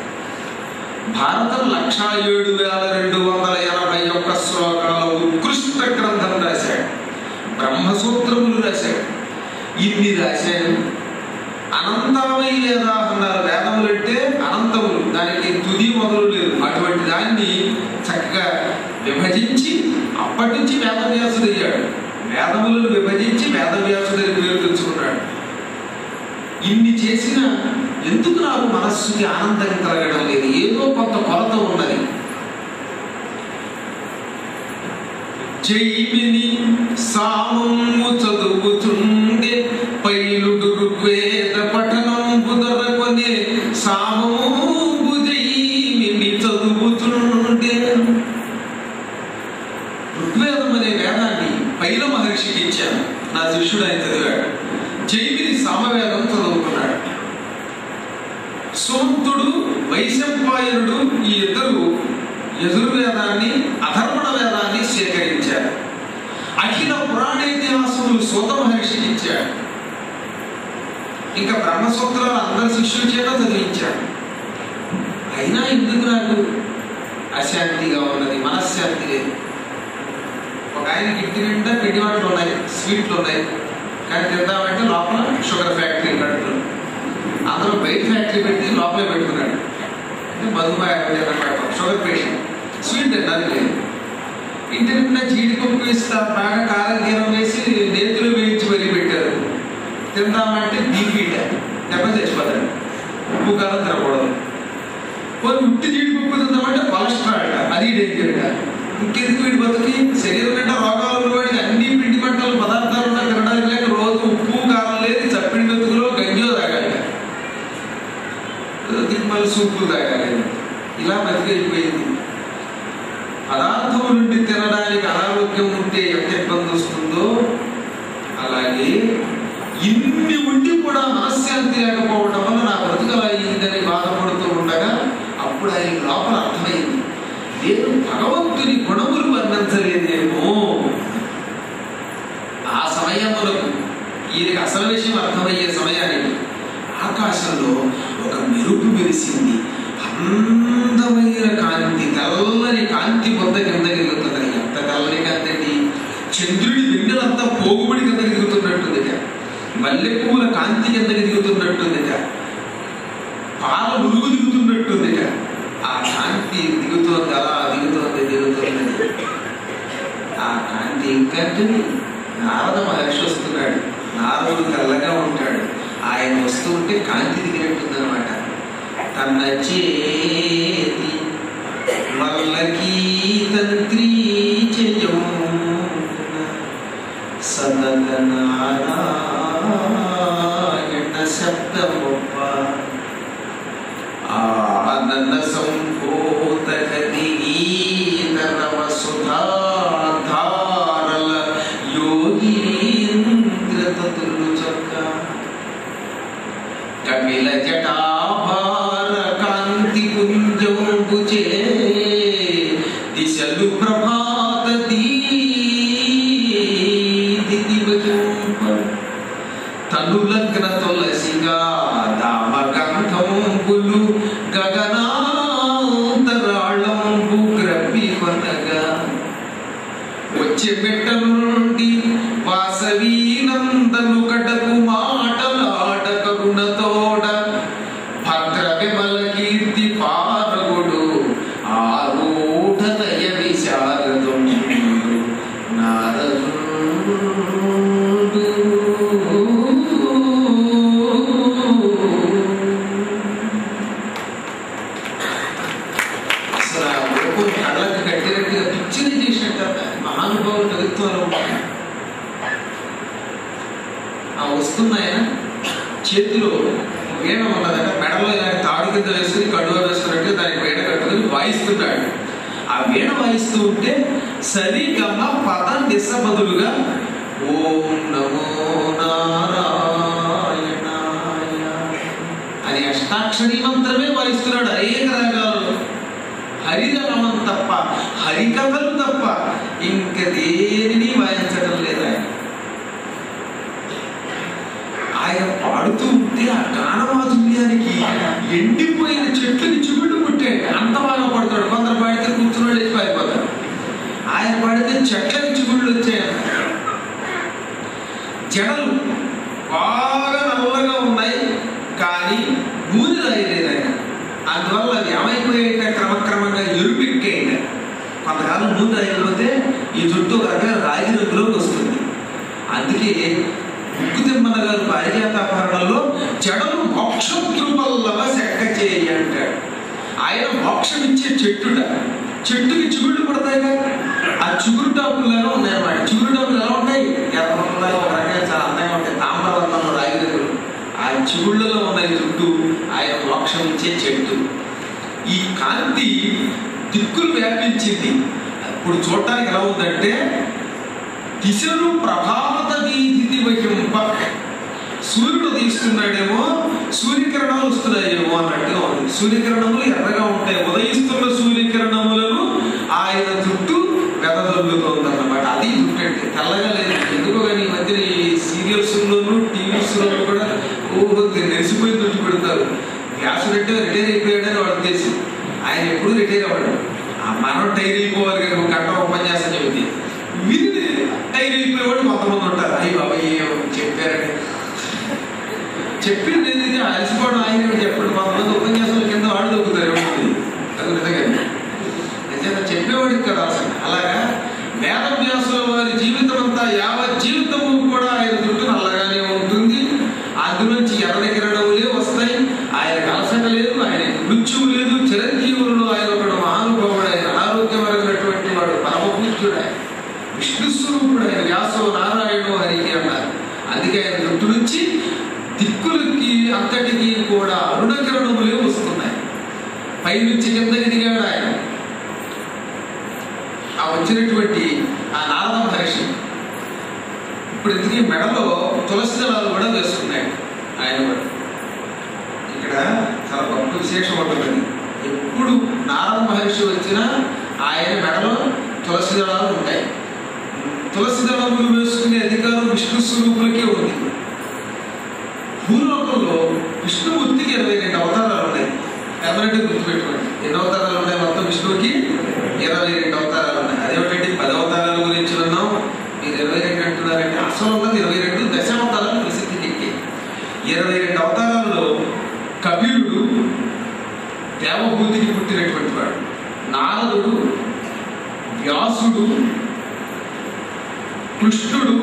భారతం లక్షా ఏడు వేల రెండు వందల ఎనభై ఒక్క శ్లోకాల ఉత్కృష్ట గ్రంథం రాశాడు బ్రహ్మసూత్రములు రాశాడు ఇన్ని రాశాడు అనంతమై వేదా అన్నారు వేదములు అంటే అనంతములు దానికి తుది మొదలు లేదు అటువంటి దాన్ని చక్కగా విభజించి అప్పటి నుంచి వేదవ్యాసుడు అయ్యాడు వేదములను విభజించి వేదవ్యాసుడని పేరు తెచ్చుకున్నాడు ఇన్ని చేసిన ఎందుకు నాకు మనస్సుకి ఆనందం కలగడం లేదు ఏదో కొంత కొరత ఉన్నది జైమిని సామము చదువుతుండే పైలుడు ఋగ్వేద పఠనంబు దొరకొనే సామము జైమిని చదువుతుండే ఋగ్వేదం అనే వేదాన్ని పైల మహర్షికి ఇచ్చాను నా శిష్యుడు ఆయన చదివాడు జైమిని సామవేదం చదువుకున్నాడు సోంతుడు వైశంపాయనుడు ఈ ఇద్దరు యజుర్వేదాన్ని అధర్వణ వేదాన్ని స్వీకరించారు అఖిల పురాణేతిహాసములు సూత మహర్షికి ఇచ్చాడు ఇంకా బ్రహ్మసూత్రాలు అందరి శిష్యుల చేత చదివించాడు అయినా ఎందుకు నాకు అశాంతిగా ఉన్నది మనశ్శాంతి లేదు ఒక ఆయనకి ఇంటి నిండా పిండి వంటలు ఉన్నాయి స్వీట్లు ఉన్నాయి కానీ తిందామంటే లోపల షుగర్ ఫ్యాక్టరీ కడుపులో అందరూ బయట ఫ్యాక్టరీ పెట్టి లోపలే పెట్టుకున్నాడు అంటే మధుమేహ అన్నమాట షుగర్ పేషెంట్ స్వీట్ తిన్నారు లేదు ఇంటి నిండా జీడిపప్పు ఇస్తా బాగా కారం గీరం వేసి నేతులు వేయించి మరీ పెట్టారు తిందామంటే బీపీట దెబ్బ చచ్చిపోతాడు ఉప్పు కారం తినకూడదు కొన్ని ఉట్టి జీడిపప్పు తిందామంటే కొలెస్ట్రాల్ అది డేంజర్ ఇంకెందుకు వీడి బతుకి శరీరం నిండా రోగాలు ఉన్నవాడికి అన్ని పిండి పంటలు పదార్థాలు ఉన్నా తినడానికి లేక రోజు ఉప్పు కారం లేదు చప్పిడి బతుకులో గంజో తాగాలి దిగ్మల సూపులు తాగాలి ఇలా బతికెళ్ళిపోయింది పదార్థం నుండి తినడానికి అనారోగ్యం ఉంటే ఎంత ఇబ్బంది వస్తుందో అలాగే ఇన్ని ఉండి కూడా మనశ్శాంతి లేకపోవడం వల్ల నా బ్రతుకలా అయిందని బాధపడుతూ ఉండగా అప్పుడు ఆయన లోపల అర్థమైంది నేను భగవంతుని గుణములు వర్ణించలేదేమో ఆ సమయములకు ఈయనకి అసలు విషయం అర్థమయ్యే సమయానికి ఆకాశంలో ఒక మెరుపు మెరిసింది అందమైన కాంతి తెల్లని కాంతి పొంద కింద దిగుతున్నది ఎంత తెల్లని కాంతి అండి చంద్రుడి వెన్నెలంతా పోగుబడి కింద దిగుతున్నట్టుందిట మల్లెపూల కాంతి కిందకి దిగుతున్నట్టుందిట పాల మురుగు దిగుతున్నట్టుందిట ఆ కాంతి దిగుతోంది అలా దిగుతోంది దిగుతున్నది ఆ కాంతి ఇంకంటే నారద మహర్షి వస్తున్నాడు నారదుడు తెల్లగా ఉంటాడు ఆయన వస్తూ ఉంటే కాంతి దిగినట్టుందనమాట తన చేతి వల్లకీ తంత్రి చెయ్యం సదన నారాయణ శబ్దమొప్ప ఆనంద సంభూత గీతరవ సుధాధారల యోగీంద్ర తతులు చొక్క కపిల జటాభార కాంతి పుంజంబుచే దిశలు ప్రభాత దీదివజంప తనులగ్న తులసిగా దామగంధంబులు గగనాంతరాళంబు గ్రబ్బి కొనగా వచ్చే బిడ్డ నుండి వాసవి నందను కడకు మాటలాడ కరుణతోడ భద్ర విమల కీర్తి పారగుడు ఆరూఢనయ విశారదు నారదుడు అసలు ఆ రూపం కళ్ళకి కట్టినట్టుగా పిచ్చిని చేసినట్టు మహానుభావులు కవిత్వంలో ఉంటారు ఆ వస్తున్నాయన చేతిలో వీణ ఉన్నదట మెడలో ఇలాంటి తాడు కింద వేసుకుని కడువ వేసుకున్నట్టు దానికి వీణ కట్టుకుని వాయిస్తున్నాడు ఆ వీణ వాయిస్తూ ఉంటే సరిగమ పద దిశ బదులుగా ఓం నమో నారాయణాయ అని అష్టాక్షరి మంత్రమే వాయిస్తున్నాడు అనేక రాగాలలో హరిరమం తప్ప హరికథలు తప్ప ఇంక దేనిని వాయించడం లేదు ఆయన ఆయన పాడుతూ ఉంటే ఆ గానమాధుర్యానికి ఎండిపోయిన చెట్లని చిగుళ్ళు పుట్టాడు అంత బాగా పడతాడు కొందరు పాడితే కూర్చుని లేచి పారిపోతారు ఆయన పాడితే చెట్లకి చిగుళ్ళు వచ్చాయన్న జడలు బాగా నల్లగా ఉన్నాయి కానీ నూనె రాయలేదు ఆయన అందువల్ల అది ఏమైపోయేట క్రమక్రమంగా ఎరుపెక్కేట కొంతకాలం నూనె రాయకపోతే ఈ జుట్టు ఒక రకంగా రాగి రంగులోకి వస్తుంది అందుకే ముక్కు తిమ్మన్న గారు పారిజాతాపహరణలో జడలు మోక్షం త్రుపల్లవ సెక్క చేయి అంటాడు ఆయన మోక్షం ఇచ్చే చెట్టుట చెట్టుకి చిగుళ్ళు పడతాయిగా ఆ చిగురు టాపులుగా ఉన్నాయన్నమాట చిగురు టాపులు ఎలా ఉంటాయి ఎర్రగా ఒక రకంగా చాలా అందంగా ఉంటాయి తామ్రవర్ణంలో రాగి రంగులు ఆ చిగుళ్ళలో ఉన్న ఈ జుట్టు ఆయన మోక్షం ఇచ్చే చెట్టు ఈ కాంతి దిక్కులు వ్యాపించింది ఇప్పుడు చూడటానికి ఎలా ఉందంటే దిశలు ప్రభావత వీధి వహింప సూర్యుడు తీస్తున్నాడేమో సూర్యకిరణాలు వస్తున్నాయేమో అన్నట్టుగా ఉంది సూర్యకిరణములు ఎర్రగా ఉంటాయి ఉదయిస్తున్న సూర్యకిరణములను ఆయన జుట్టు వెదజల్లుతోందన్నమాట అది జుట్టు అంటే తెల్లగా లేదు ఎందుకో కానీ ఈ మధ్యన ఈ సీరియల్స్లోను టీవీస్లోను కూడా ఓహో నెరిసిపోయి జుట్టు పెడతారు వ్యాసుడంటే రిటైర్ అయిపోయాడని వాడు ఉద్దేశం ఆయన ఎప్పుడు రిటైర్ అవ్వడు ఆ మనం టైర్ అయిపోవాలి కానీ ఒక గంట ఉపన్యాసం చెబితే వీరిని టైర్ అయిపోయేవాడు కొంతమంది ఉంటారు అయ్యి బాబా ఏం చెప్పారని చెప్పింది ఏంది అలసిపోవడం ఆయన చెప్పండి కొంతమంది ఉపన్యాసాల కింద వాడు దొక్కుతారు ఎవరికి అది నిజంగా నిజంగా చెప్పేవాడికి కదా అసలు అలాగా వేదవ్యాసుల వారి జీవితం అంతా యావత్ జీవితము కూడా ఆయన జుట్టు నల్లగానే ఉంటుంది అందులోంచి ఎర్ర కిరణములే వస్తాయి ఆయన కలసట లేదు ఆయన మృత్యువు లేదు చిరంజీవులలో ఆయన ఒకడు మహానుభావుడు ఆయన అనారోగ్యమైనటువంటి వాడు పరమపూజ్యుడు ఆయన విష్ణు స్వరూపుడు ఆయన వ్యాసో నారాయణో హరికి అన్నారు అందుకే ఆయన జుట్టు నుంచి దిక్కులకి అంతటికి కూడా అరుణకిరణములే వస్తున్నాయి పైనుంచి కిందకి దిగాడు ఆయన ఆ వచ్చినటువంటి ఆ నారద మహర్షి ఇప్పుడు ఇంతకీ మెడలో తులసి దళాలు కూడా వేసుకున్నాడు ఆయన కూడా ఇక్కడ చాలా గొప్ప విశేషం ఉంటుంది ఎప్పుడు నారద మహర్షి వచ్చినా ఆయన మెడలో తులసి దళాలు ఉంటాయి తులసి దళములు వేసుకునే అధికారం విష్ణు స్వరూపులకే ఉంది భూలోకంలో విష్ణుమూర్తికి ఇరవై రెండు అవతారాలు ఉన్నాయి ఎవరంటే గుర్తుపెట్టుకోండి ఎన్ని అవతారాలు ఉన్నాయి మొత్తం విష్ణువుకి ఇరవై రెండు అవతారాలు ఉన్నాయి అదేమిటంటే పది అవతారాల గురించి విన్నాం మీరు ఇరవై రెండు అంటున్నారంటే అసలు ఉన్నది ఇరవై రెండు దశావతారాలు ప్రసిద్ధికి ఎక్కాయి ఇరవై రెండు అవతారాల్లో కపిలుడు దేవభూతికి పుట్టినటువంటి వాడు నారదుడు వ్యాసుడు కృష్ణుడు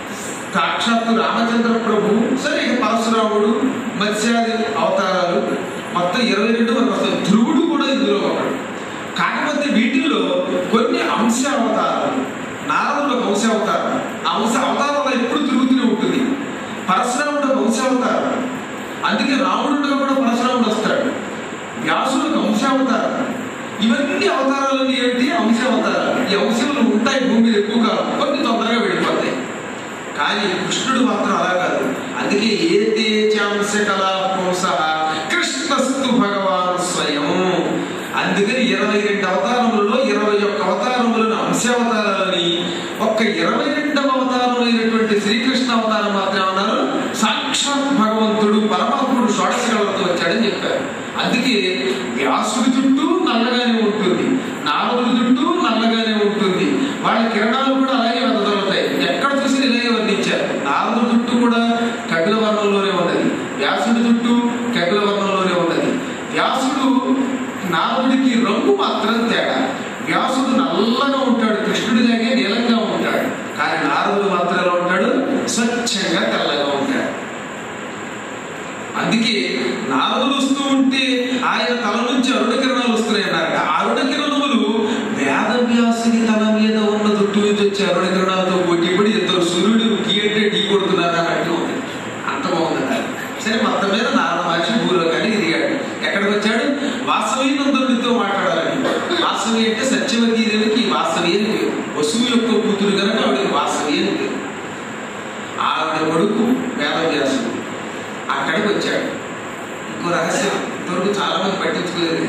సాక్షాత్తు రామచంద్ర ప్రభు సరే ఇక పరశురాముడు మత్స్యాది అవతారాలు మొత్తం ఇరవై రెండు మనకు వస్తాయి ధ్రువుడు కూడా ఇందులో ఒకడు కాకపోతే వీటిల్లో కొన్ని అంశ అవతారాలు నారదుడు ఒక అంశ అవతారం ఆ అంశ అవతారంలో ఎప్పుడు తిరుగుతూనే ఉంటుంది పరశురాముడు ఒక అంశ అవతారం అందుకే రాముడుగా కూడా పరశురాముడు వస్తాడు వ్యాసుడు ఒక అంశ అవతారం ఇవన్నీ అవతారాలన్నీ ఏమిటి అంశ అవతారాలు ఈ అంశాలు ఉంటాయి భూమి మీద ఎక్కువ కాలం కొన్ని తొందరగా వెళ్ళిపోతాయి కానీ కృష్ణుడు మాత్రం అలా కాదు అందుకే ఏ తేజాంశ కళాంశ కృష్ణస్తు భగవాన్ స్వయం అందుకని ఇరవై రెండు అవతారములలో ఇరవై ఒక్క అవతారములను అంశావతారాలని ఒక్క ఇరవై రెండవ అవతారమైనటువంటి శ్రీకృష్ణ అవతారం మాత్రం అన్నారు సాక్షాత్ భగవంతుడు పరమాత్ముడు షోడశ కళలతో వచ్చాడని చెప్పారు అందుకే వ్యాసుడి చుట్టూ నల్లగానే ఉంటుంది నారదుడి చుట్టూ నల్లగానే ఉంటుంది వాళ్ళ కిరణాలు కూడా అలాగే వెదజల్లుతాయి ఎక్కడ చూసి ఇలాగే వర్ణించారు నారదుడి చుట్టూ కూడా కపిల వర్ణంలోనే ఉన్నది వ్యాసుడి చుట్టూ కపిల వర్ణంలోనే ఉన్నది వ్యాసుడు నారదుడికి రంగు మాత్రం తేడా వ్యాసుడు నల్లగా ఉంటాడు కృష్ణుడిలాగే నీలంగా ఉంటాడు కానీ నారదుడు మాత్రం ఎలా ఉంటాడు స్వచ్ఛంగా తెల్లగా ఉంటాడు అందుకే నారదులు వస్తూ ఉంటే ఆయన తల నుంచి అరుణ కిరణాలు వస్తున్నాయి అన్నారు ఆ అరుణ కిరణములు వేదవ్యాసుని తల మీద ఉన్న దుట్టు నుంచి వచ్చే అరుణ కిరణాలతో పోటీ పడి ఇద్దరు సూర్యుడు ఢీ అంటే ఢీ కొడుతున్నారా అన్నట్టు ఉంది అంత బాగుంది అది. సరే మొత్తం మీద నారద మహర్షి భూలోకానికి దిగాడు ఎక్కడికి వచ్చాడు వాసవి నందనుడితో మాట్లాడాలని వాసవి అంటే సత్యవతీ దేవికి వాసవి అని పేరు వసువు యొక్క కూతురు కనుక ఆవిడకి వాసవి అని పేరు ఆవిడ కొడుకు వేదవ్యాసుడు అక్కడికి వచ్చాడు ఇంకో రహస్యం ఇంతవరకు చాలా మంది పట్టించుకోలేదు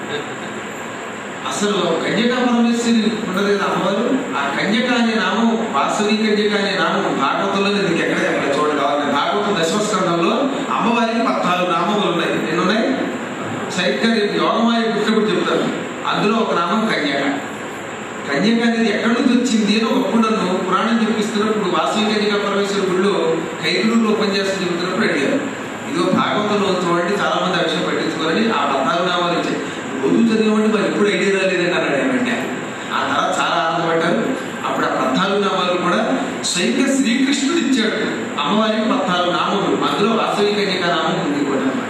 అసలు కన్యక పరమేశ్వరి ఉన్నది కదా అమ్మవారు ఆ కన్యక అనే నామం వాసవి కన్యక అనే నామం భాగవతంలో నీకు ఎక్కడ ఎక్కడ చూడ కావాలి భాగవతం దశమస్కంధంలో అమ్మవారికి పద్నాలుగు నామములు ఉన్నాయి ఎన్ని ఉన్నాయి సరిగ్గా రేపు యోగమాయ పుట్టినప్పుడు చెప్తాను అందులో ఒక నామం కన్యక కన్యక అనేది ఎక్కడి నుంచి వచ్చింది అని ఒకప్పుడు నన్ను పురాణం చెప్పిస్తున్నప్పుడు వాసవి కన్యక పరమేశ్వర గుడిలో కైగులూరులో పనిచేస్తూ చెబుతున్నప్పుడు అడిగారు ఇదిగో భాగవతంలో చూడండి చాలా మంది ఆ విషయం పట్టించుకోరని ఆ పద్నాలుగు నామాలు ఇచ్చాయి రోజు చదివేవాడిని మరి ఎప్పుడు ఐడియా రాలేదని అన్నాడు ఏమంటే ఆ తర్వాత చాలా ఆనందపడ్డారు అప్పుడు ఆ పద్నాలుగు నామాలు కూడా స్వయంగా శ్రీకృష్ణుడు ఇచ్చాడు అమ్మవారికి పద్నాలుగు నామములు అందులో వాసవి కన్యక నామం ఉంది కూడా అన్నమాట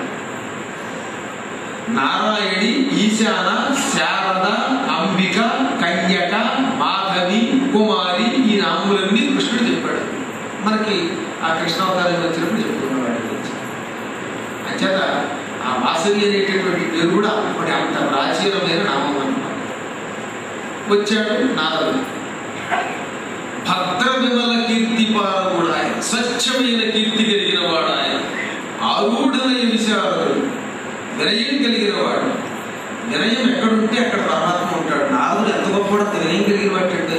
నారాయణి ఈశాన శారద అంబిక కన్యక మాధవి కుమారి ఈ నామములన్నీ కృష్ణుడు చెప్పాడు మనకి ఆ కృష్ణావతారం వచ్చినప్పుడు చెప్పుకున్న వాటి గురించి అంచేత ఆ వాసవి అనేటటువంటి పేరు కూడా అప్పటి అంత ప్రాచీనమైన నామం అన్నమాట వచ్చాడు నారదుడు భద్ర విమల కీర్తి పారకుడు ఆయన స్వచ్ఛమైన కీర్తి కలిగిన వాడు ఆయన ఆరూఢనయ విశారదుడు వినయం కలిగిన వాడు వినయం ఎక్కడుంటే అక్కడ పరమాత్మ ఉంటాడు నారదుడు ఎంత గొప్పవాడు అంత వినయం కలిగిన వాడు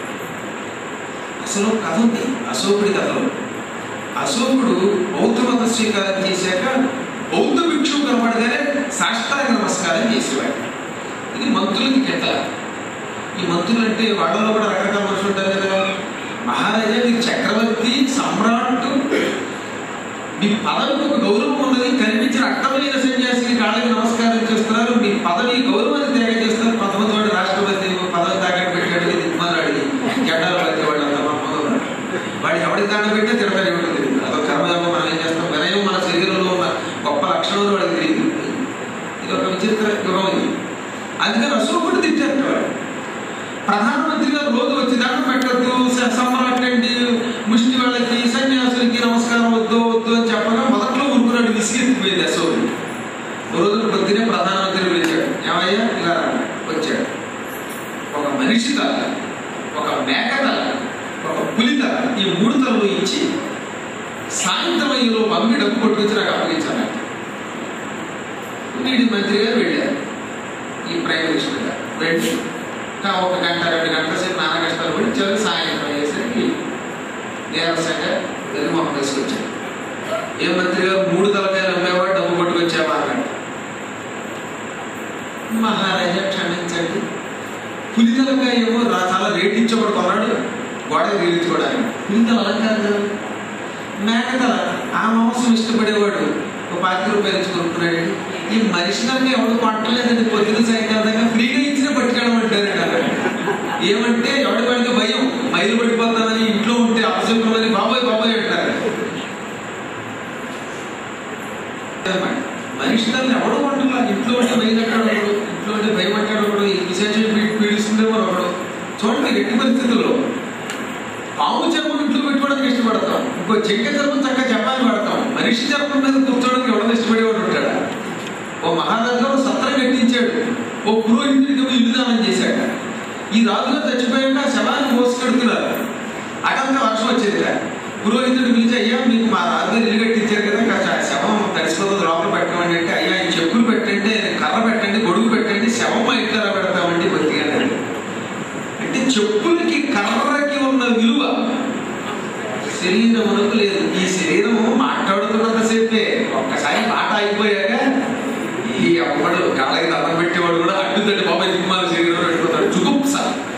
అసలు కథ ఉంది అశోకుడి కథలో అశోకుడు బౌద్ధ మత స్వీకారం చేశాక బౌద్ధ భిక్షువు కనబడగానే సాష్టాంగ నమస్కారం చేసేవాడు ఇది మంత్రులకి కెట్ట ఈ మంత్రులు అంటే వాళ్ళలో కూడా రకరకాల మనుషులు ఉంటారు కదా మహారాజా మీరు చక్రవర్తి సమ్రాట్ మీ పదవికి ఒక గౌరవం ఉన్నది కనిపించిన అట్టమైన సన్యాసికి కాళ్ళకి నమస్కారం చేస్తున్నారు మీ పదవి గౌరవాన్ని త్యాగం చేస్తున్నారు కొంతమంది వాడు రాష్ట్రపతి పదవి తాకట్టు పెట్టాడు దిగ్మాలాడి జెండాలు పట్టి వాళ్ళు అంతా మొత్తం వాడు ఎవరికి దండం పెట్టినా తిడతాడు ఏమిటో తెలియదు అదొక కర్మయోగం మనం ఏం చేస్తాం వినయం మన శరీరంలో ఉన్న గొప్ప లక్షణాలు వాడికి తెలియదు ఇది ఒక విచిత్ర యుగం ఇది అందుకని అశోకుడు తిట్టారు వాడు ప్రధానమంత్రి గారు రోజు వచ్చి దండం పెట్టద్దు సమ్మరట్టండి ముష్టి వాళ్ళకి సన్యాసులకి నమస్కారం వద్దు వద్దు అని చెప్పగా మొదట్లో ఊరుకున్నాడు విసిగెత్తిపోయింది అశోకుడు ఓ రోజు పొద్దునే ప్రధానమంత్రి పిలిచాడు ఏమయ్యా ఇలా రా. వచ్చాడు ఒక మనిషి తల ఒక మేక తల ఒక పులి తల ఈ మూడు తలలు ఇచ్చి సాయంత్రం అయ్యేలో పంపి డబ్బు కొట్టుకొచ్చి నాకు అప్పగించాను వీడి మంత్రి గారు వెళ్ళారు ఈ ప్రైమ్ మినిస్టర్ గారు వెళ్ళి ఇంకా ఒక గంట రెండు గంటల సేపు నాన్న కష్టాలు పడి చివరి సాయంత్రం అయ్యేసరికి నీరసంగా వెళ్ళి మొక్క తీసుకొచ్చాడు ఏ మంత్రి గారు మూడు తలకాయలు అమ్మేవాడు డబ్బు కొట్టుకొచ్చావా అన్నాడు మహారాజా క్షమించండి పులి తలకాయ ఏమో రా చాలా రేట్ ఇచ్చి ఒకడు కొన్నాడు గోడ తీర్చుకోవడానికి పులి తల అలా కాదు కదా మేకతల ఆ మాంసం ఇష్టపడేవాడు ఒక పాతిక రూపాయలు ఇచ్చి కొనుక్కున్నాడు ఈ మనిషి దాకా ఎవడు కొట్టలేదండి పొద్దున సాయంకాలం దాకా ఫ్రీగా ఇచ్చిన పట్టుకెళ్ళమంటారు కదా ఏమంటే ఎవడి పడితే భయం మైలు పడిపోతానని ఇంట్లో ఉంటే అపశకులని బాబాయ్ బాబాయ్ అంటారు మనిషి దాన్ని ఎవడు కొంటాడు బాగుంటుంది ఎట్టి పరిస్థితుల్లో పాము చర్మం ఇంట్లో పెట్టుకోవడానికి ఇష్టపడతాం ఇంకో చెక్క చర్మం చక్కగా చెప్పాలని పడతాం మనిషి చర్మం మీద కూర్చోవడానికి ఎవడో ఇష్టపడేవాడు ఉంటాడా ఓ మహారాజు గారు సత్రం కట్టించాడు ఓ పురోహితుడికి ఏమో ఇల్లు దానం చేశాడు ఈ రాజుగారు చచ్చిపోయాక ఆ శవాన్ని మోసుకెడుతున్నారు అటంతా వర్షం వచ్చేదిట పురోహితుడు పిలిచి అయ్యా మీకు మా రాజుగారు ఇల్లు కట్టించారు కదా కాస్త ఆ శవం తడిసిపోతుంది లోపల పెట్టమండి అంటే అయ్యా ఈ చెప్పులు పెట్టండి కర్ర పెట్టండి గొడుగు పెట్టండి శవం మా ఇంట్లో ఎలా పెడతామండి బతిగా అంటే చెప్పులకి కర్రకి ఉన్న విలువ శరీరమునకు లేదు ఈ శరీరము మాట్లాడుతున్నంతసేపే ఒక్కసారి మాట అయిపోయాక ఈ అమ్మడు కాళ్ళకి దండం పెట్టేవాడు కూడా అడ్డుతండి బాబాయ్ దిగ్మాల శరీరం పెట్టుకుంటాడు చుగుప్స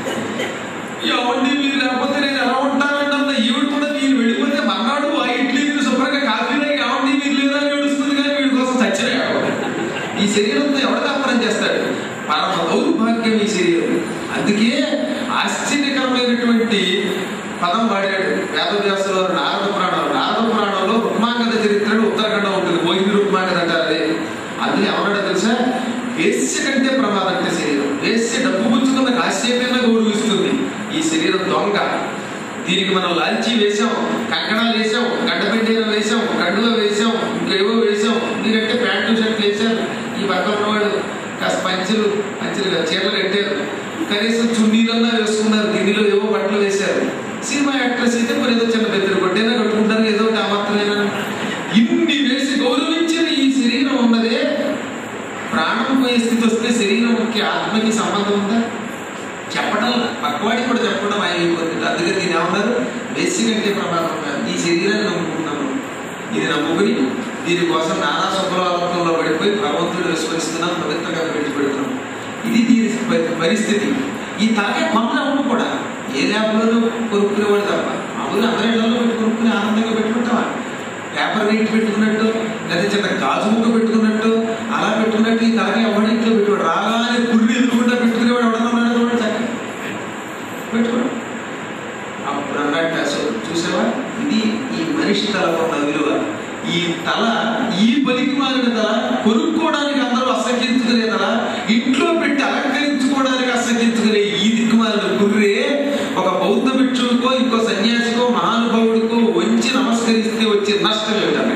ఎవండి మీరు లేకపోతే నేను ఎలా ఉంటానండి అన్న ఈవిడ కూడా మీరు వెళ్ళిపోతే మర్నాడు ఆ ఇడ్లీ మీరు శుభ్రంగా కాఫీ తాగి ఎవండి మీరు లేరా అని ఏడుస్తుంది కానీ వీడి కోసం చచ్చిన ఈ శరీరంతో ఎవడ కాపురం చేస్తాడు పరమ దౌర్భాగ్యం ఈ శరీరం అందుకే ఆశ్చర్యకరమైనటువంటి పదం వాడాడు వేదవ్యాసులో నారద పురాణం నారద పురాణంలో రుక్మాంగద చరిత్రను ఉత్తరాఖండం ఉంటుంది మోహిని రుక్మాంగద అంటారు అదే అందులో ఎవరన్నా తెలుసా వేశ్య కంటే ప్రమాదం అంటే శరీరం వేశ్య డబ్బు పుచ్చుకున్న కాసేపైనా గౌరవిస్తుంది ఈ శరీరం దొంగ దీనికి మనం లాల్చీ వేసాం కంకణాలు వేసాం గడ్డపెండీలు వేసాం కండువ వేసాం ఇంకేవో వేసాం మీరంటే ప్యాంటు షర్ట్లు వేసారు ఈ పక్కన ఉన్నవాడు కాస్త పంచులు పంచులు కాదు, చీరలు కట్టారు కనీసం చున్నీలన్నా వేసుకున్నారు దిండిలో ఏవో బట్టలు వేశారు సినిమా యాక్ట్రెస్ అయితే మరి ఏదో చిన్న పెద్దలు కొట్టేనా కట్టుకుంటారు ఏదో ఒకటి ఆ మాత్రమేనా ఇన్ని వేసి గౌరవించిన ఈ శరీరం ఉన్నదే ప్రాణం పోయే స్థితి వస్తే శరీరంకి ఆత్మకి సంబంధం ఉందా చెప్పడం పక్కవాడికి కూడా చెప్పడం ఆయన అయిపోతుంది అందుకని నేను ఏమన్నారు వేసి కంటే ప్రమాదం కాదు ఈ శరీరాన్ని నమ్ముకుంటున్నాము ఇది నమ్ముకుని దీనికోసం నానా శుభ్రలోకంలో పడిపోయి భగవంతుడు విస్మరిస్తున్నాం పవిత్రంగా విడిచిపెడుతున్నాం ఇది దీని పరి- పరిస్థితి ఈ తలకాయ కొన్న అమ్మ కూడా ఏ ల్యాబ్లోనూ కొనుక్కునేవాడు తప్ప మామూలుగా అందరి ఇళ్లలో పెట్టి కొనుక్కుని ఆనందంగా పెట్టుకుంటావా పేపర్ వెయిట్ పెట్టుకున్నట్టు లేదా చిన్న గాజు ముక్క పెట్టుకున్నట్టు అలా పెట్టుకున్నట్టు ఈ తలకాయ ఎవరి ఇంట్లో పెట్టుకోడు రాగానే కుర్రి ఎదురుకుండా పెట్టుకునేవాడు ఎవడన్నా ఉన్నాడు చూడండి చక్కగా పెట్టుకోడు అప్పుడు అన్నట్టు అసలు చూసావా ఇది ఈ మనిషి తల ఉన్న విలువ ఈ తల ఈ పనికి మారిన తల కొనుక్కోవడానికి అందరూ అసహించుకునే తల ఇంట్లో పెట్టి అలంకరించుకోవడానికి అసహించుకునే ఈ దిక్కుమాలిన కుర్రే ఒక బౌద్ధ భిక్షువుకో ఇంకో సన్యాసికో మహానుభావుడికో వంచి నమస్కరిస్తే వచ్చే నష్టం ఏమిటన్నాడు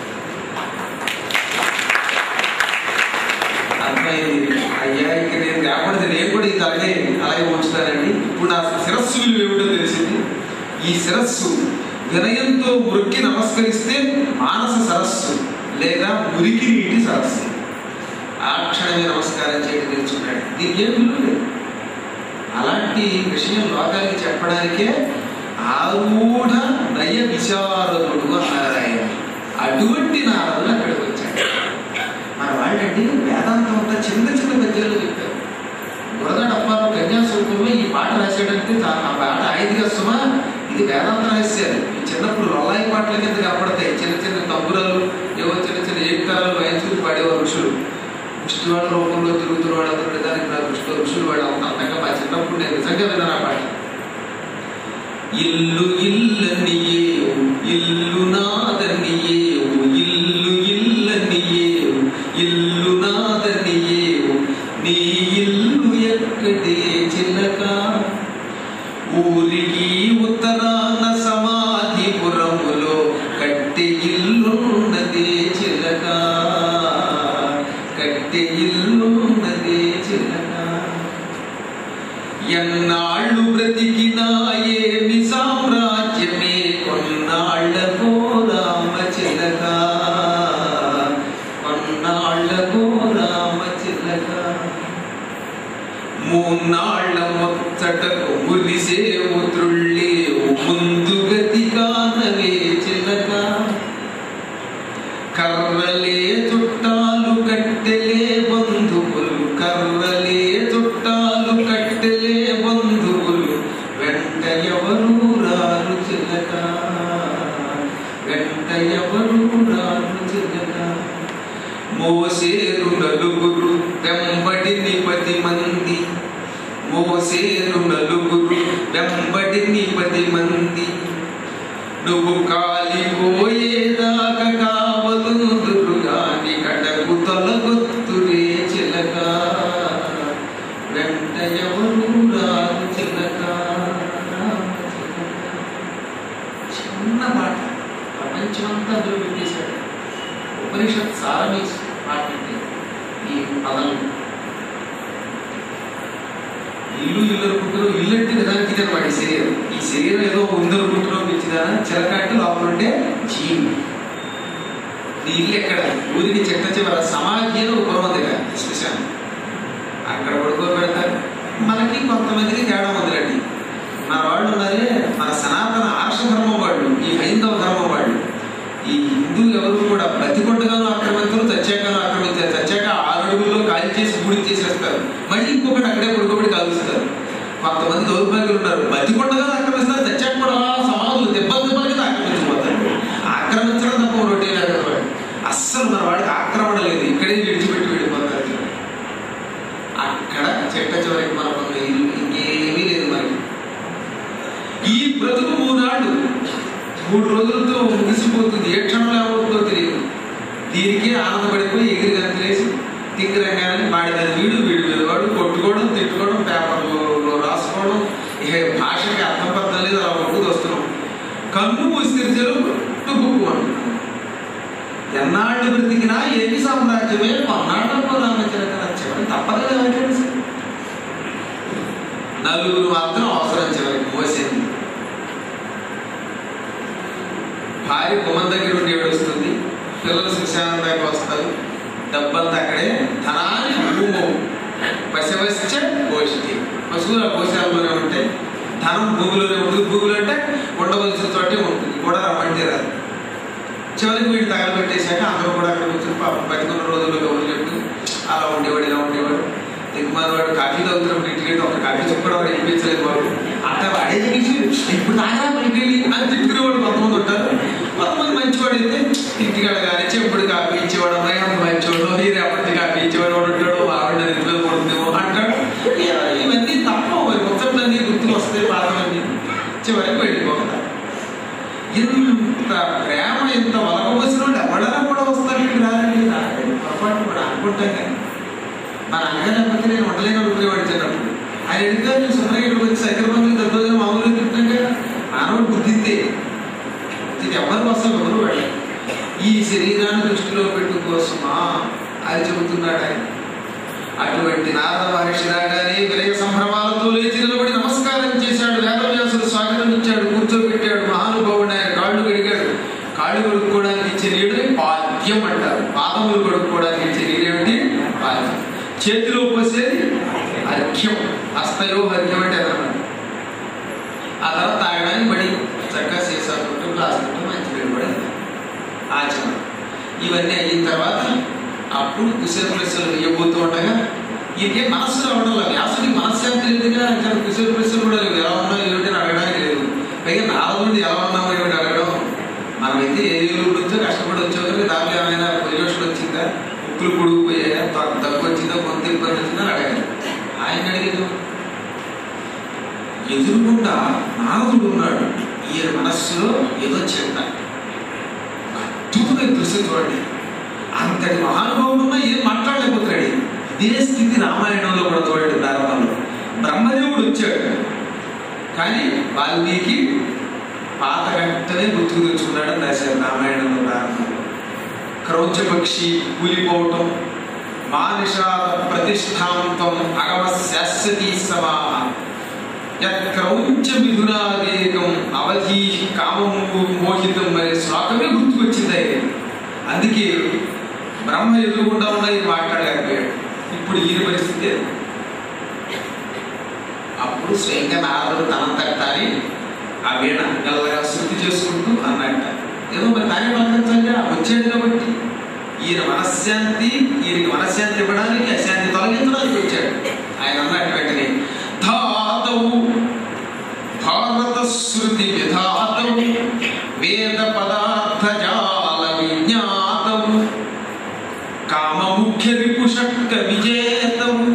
అర్థమైంది అయ్యా ఇక నేను కాకపోతే నేను కూడా ఇది అలాగే అలాగే ఉంచుతానండి ఇప్పుడు నా శిరస్సు విలువ ఏమిటో తెలిసింది ఈ శిరస్సు వినయంతో మృక్కి నమస్కరిస్తే మానస సరస్సు లేదా మురికి నీటి సరస్సు ఆ క్షణమే నమస్కారం చేయడం తెలుసుకున్నాడు దీనికి ఏం విలువ లేదు అలాంటి విషయం లోకానికి చెప్పడానికే ఆరూఢ నయ విశారదుడు అన్నారు ఆయన అటువంటి నారదులు అక్కడికి వచ్చాడు మన వాళ్ళండి వేదాంతం అంతా చిన్న చిన్న పద్యాలు చెప్పారు బురద డబ్బాలో కన్యాశుల్కంలో ఈ పాట రాసేటంటే చా- ఆ పాట ఐదుగా సుమా ఇది వేదాంతం రాశారు ఈ చిన్నప్పుడు రొల్లాయి పాటల కింద కనపడతాయి చిన్న చిన్న తంబురాలు ఏవో చిన్న చిన్న ఏకారాలు వాయించుకుని పాడేవారు ఋషులు ముష్టివాళ్ళ రూపంలో తిరుగుతున్న వాళ్ళందరూ నిజానికి నా దృష్టిలో ఋషులు వాడు అంత అందంగా మా చిన్నప్పుడు నేను నిజంగా విన్నాను ఆ పాట ఇల్లు ఇల్లనియేవు ఇల్లు నాదనియేవు ఇల్లు ఇల్లనియేవు ఇల్లు నాదనియేవు నీ ఇల్లు ఎక్కడే చిల్లక ఊరికి ఉత్తరాన సమాధిపురములో కట్టె ఇల్లున్నదే చిల్లక కట్టె ఇల్లున్నదే చిల్లక ఎన్నాళ్ళు బ్రతికినా ఏమి సామ్రాజ్యమే కొన్నాళ్లకో రామ చిలక కొన్నాళ్లకో రామ చిలక మూన్నాళ్ల ముచ్చటకు మురిసే ఉద్రుళ్ళే ముందు గతి కానవే చిలక కర్రలే చుట్టాలు కట్టెలే బంధువులు కర్రలే చుట్టాలు కట్టెలే బంధువులు వెంట ఎవరు రారు చిలక వెంట ఎవరు రారు చిలక మోసేరు నలుగురు వెంబడిని పది మంది మోసేరు నలుగురు వెంబడిని పది మంది నువ్వు కాలిపోయేదాకా కావలుదురు గాని కడకు తొలగొత్తురే చిలక వెంట ఎవరు రాదు చిలక వాడి శరీరం ఈ శరీరం ఏదో ఉందనుకుంటున్నాం పిచ్చిదా చిలక అంటే లోపల ఉంటే జీవి నీ ఇల్లు ఎక్కడ ఊరికి చెట్ట చివర సమాజంలో ఒక పురం ఉంది కదా శ్మశానం అక్కడ పడుకోబెడతారు మనకి కొంతమందికి తేడా ఉందిరండి మన వాళ్ళు ఉన్నారే మన సనాతన ఆర్ష ధర్మం వాళ్ళు ఈ హైందవ ధర్మం వాళ్ళు ఈ హిందువులు ఎవరు కూడా బతికొండగాను ఆక్రమించరు చచ్చాకను ఆక్రమించారు చచ్చాక ఆరు అడుగుల్లో కాల్ చేసి గుడి చేసేస్తారు మళ్ళీ ఇంకొకటి అక్కడే పడుకోబెట్టి కాలుస్తారు కొంతమంది దౌర్భాగ్యులు ఉన్నారు బతికొండగా ఆక్రమిస్తారు చచ్చాక కూడా సమాధులు దెబ్బలు దెబ్బల కింద ఆక్రమించిపోతారు ఆక్రమించడం తప్ప రొట్టే లేదు వాడు అస్సలు మన వాడికి ఆక్రమణ లేదు ఇక్కడే విడిచిపెట్టి వెళ్ళిపోతారు అక్కడ చెట్ట చివరికి మనకు ఉన్న ఇల్లు ఇంకేమీ లేదు మనకి ఈ బ్రతుకు మూనాడు మూడు రోజులతో ముగిసిపోతుంది ఏ క్షణంలో ఏమవుతుందో తెలియదు దీనికి ఆనందపడిపోయి ఎగిరి గంతులేసి తింగిరంగానే వాడి మీద వీడు వీడి మీద వాడు కొట్టుకోవడం తిట్టుకోవడం పేపర్లో రాసుకోవడం ఇక భాషకి అర్థం పర్థం లేదు అలా కొట్టుకు వస్తున్నాం కన్ను మూసి తెరిచారు టుబుక్కు అంటున్నాం ఎన్నాళ్ళు బ్రతికినా ఏమి సామ్రాజ్యమే కొన్నాళ్ళకు రామచరిత చివరి తప్పదు కదా ఎవరికైనా సరే. నలుగురు మాత్రం అవసరం చివరికి మోసింది భార్య గుమ్మం దగ్గర ఉండి ఏడుస్తుంది పిల్లలు శ్మశానం దాకా వస్తారు డబ్బంతా అక్కడే ధనాన్ని భూము పశవశ్చ గోష్ఠి పశువులు ఆ గోశాలలోనే ఉంటాయి ధనం భూమిలోనే ఉంటుంది భూములు అంటే ఉండవలసిన చోటే ఉంటుంది కూడా రమ్మంటే రాదు చివరికి వీడు తగలబెట్టేశాక అందరూ కూడా అక్కడ కూర్చొని పాపం బతికున్న రోజుల్లో ఎవరు చెప్పి అలా ఉండేవాడు ఇలా ఉండేవాడు దిగుమాల వాడు కాఫీ తాగుతున్నప్పుడు ఇంటికి వెళ్ళి ఒక కాఫీ చెప్పు కూడా వాడు ఇప్పించలేదు వాడు అట్లా వాడే చెప్పేసి ఇప్పుడు తాగరా బయటికి వెళ్ళి అని తిట్టుకునేవాడు కొంతమంది ఉంటారు కొంతమంది మంచివాడు అయితే ఇంటికి వెళ్ళగానే చెప్పుడు కాఫీ ఇచ్చేవాడు అమ్మాయి అంత మంచివాడు ఈ రేపటి కాఫీ ఇచ్చేవాడు వాడు ఉంటాడు ఆవిడ ఇంటి మీద పడుతుందేమో అంటాడు ఇ- ఇవన్నీ తప్ప మరి ముచ్చట్లన్నీ గుర్తుకు వస్తాయి పాతవన్నీ చివరికి వెళ్ళిపోతారు ఇంత ప్రేమ ఇంత వలకవలసిన వాళ్ళు ఎవరైనా కూడా వస్తారండి రారండి రారండి పొరపాటు కూడా అనుకుంటాం కానీ మన అన్నగా లేకపోతే నేను ఉండలేని అనుకునేవాడు చిన్నప్పుడు ఆయన ఎందుకు నేను సుందరగిరికి వచ్చి సైకిల్ బంధువులు దద్దోజనం మామూలుగా తింటాం కదా మానవుడు బుద్ధితే ఇది ఎవరు వస్తారు ఎవరు వెళ్ళాలి ఈ శరీరాన్ని దృష్టిలో పెట్టు కోసమా అది చెబుతున్నాడు ఆయన అటువంటి నారద మహర్షి రాగానే విలయ సంభ్రమాలతో లేచి నిలబడి నమస్కారం చేశాడు వేదవ్యాసుడు స్వాగతం ఇచ్చాడు కూర్చోబెట్టాడు మహానుభావుడు ఆయన కాళ్ళు కడిగాడు కాళ్ళు కడుక్కోవడానికి ఇచ్చే నీడని పాద్యం అంటారు పాదములు కడుక్కోవడానికి ఇచ్చే నీడేమిటి పాద్యం చేతిలో పోసేది అర్ఘ్యం హస్తయో అర్ఘ్యం అంటే అదనమాట ఆ తర్వాత తాగడానికి బడి చక్కగా సీసాకుంటూ గ్లాసుకుంటూ మంచి నీళ్ళు కూడా ఆచరణ ఇవన్నీ అయిన తర్వాత అప్పుడు కుశలపులసలు వేయబోతూ ఉండగా ఈయనకి మనస్సు రావడం లేదు వ్యాసుడికి మనశ్శాంతి లేదుగా ఇంకా కుశలపులసలు కూడా లేవు ఎలా ఉన్నావు ఏమిటి అని అడగడానికి లేదు పైగా నాలుగు ఎలా ఉన్నావు ఏమిటి అడగడం మనమైతే ఏ ఊరు నుంచో కష్టపడి వచ్చావు కదా దాంట్లో ఏమైనా పొల్యూషన్ వచ్చిందా ఉక్కులు పొడిగిపోయాయా త- దగ్గు వచ్చిందా కొంత ఇబ్బంది వచ్చిందా అని అడగాలి ఆయన అడిగేది ఎదురుకుండా నారదుడు ఉన్నాడు ఈయన మనస్సులో ఏదో చింత అద్భుతమైన దృశ్యం చూడండి అంతటి మహానుభావుడు ఉన్నా ఏం మాట్లాడలేకపోతున్నాడు ఇదే స్థితి రామాయణంలో కూడా చూడండి ప్రారంభంలో బ్రహ్మదేవుడు వచ్చాడు కానీ వాల్మీకి పాత వెంటనే గుర్తుకు తెచ్చుకున్నాడని రాశారు రామాయణంలో ప్రారంభంలో క్రౌంచ పక్షి కూలిపోవటం మానిషాద ప్రతిష్టాంతం అగమ శాశ్వతీ సమా క్రౌంచ మిథునావేగం అవధి కామము మోహితం అనే శ్లోకమే గుర్తుకొచ్చింది ఆయన అందుకే బ్రహ్మ ఎదురుగుండా ఉన్న ఇది మాట్లాడలేకపోయాడు ఇప్పుడు ఈయన పరిస్థితి అది. అప్పుడు స్వయంగా నారదుడు తనంతట తాని ఆ వీణ గల్లగా శృతి చేసుకుంటూ అన్నట్ట ఏదో మరి తానే పలకరించాలిగా వచ్చాడు కాబట్టి ఈయన మనశ్శాంతి ఈయనకి మనశ్శాంతి ఇవ్వడానికి అశాంతి తొలగించడానికి వచ్చాడు ఆయన అన్నట్టు వెంటనే ధాతవు భారత శృతి విధాతవు వేద పదార్థ జాల విజ్ఞాతవు కామ ముఖ్య రిపుషట్క విజేతవు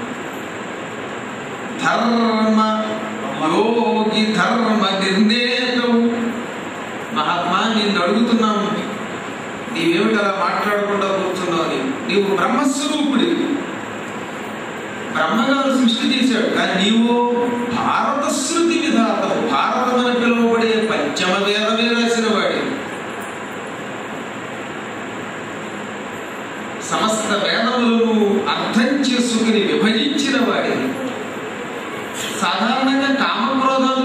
ధర్మ యోగి ధర్మ నిర్ణేతవు మహాత్మా నిన్ను అడుగుతున్నాము నీవేమిటి అలా మాట్లాడకుండా కూర్చున్నావు నీవు నీవు బ్రహ్మస్వరూపుడివి బ్రహ్మగారు సృష్టి చేశాడు కానీ నీవు భారత శృతి విధాతవు భారతం అని పిలువబడే పంచమ వేదమే రాసిన వాడి సమస్త వేదములను అర్థం చేసుకుని విభజించిన వాడిని సాధారణంగా కామక్రోధాలు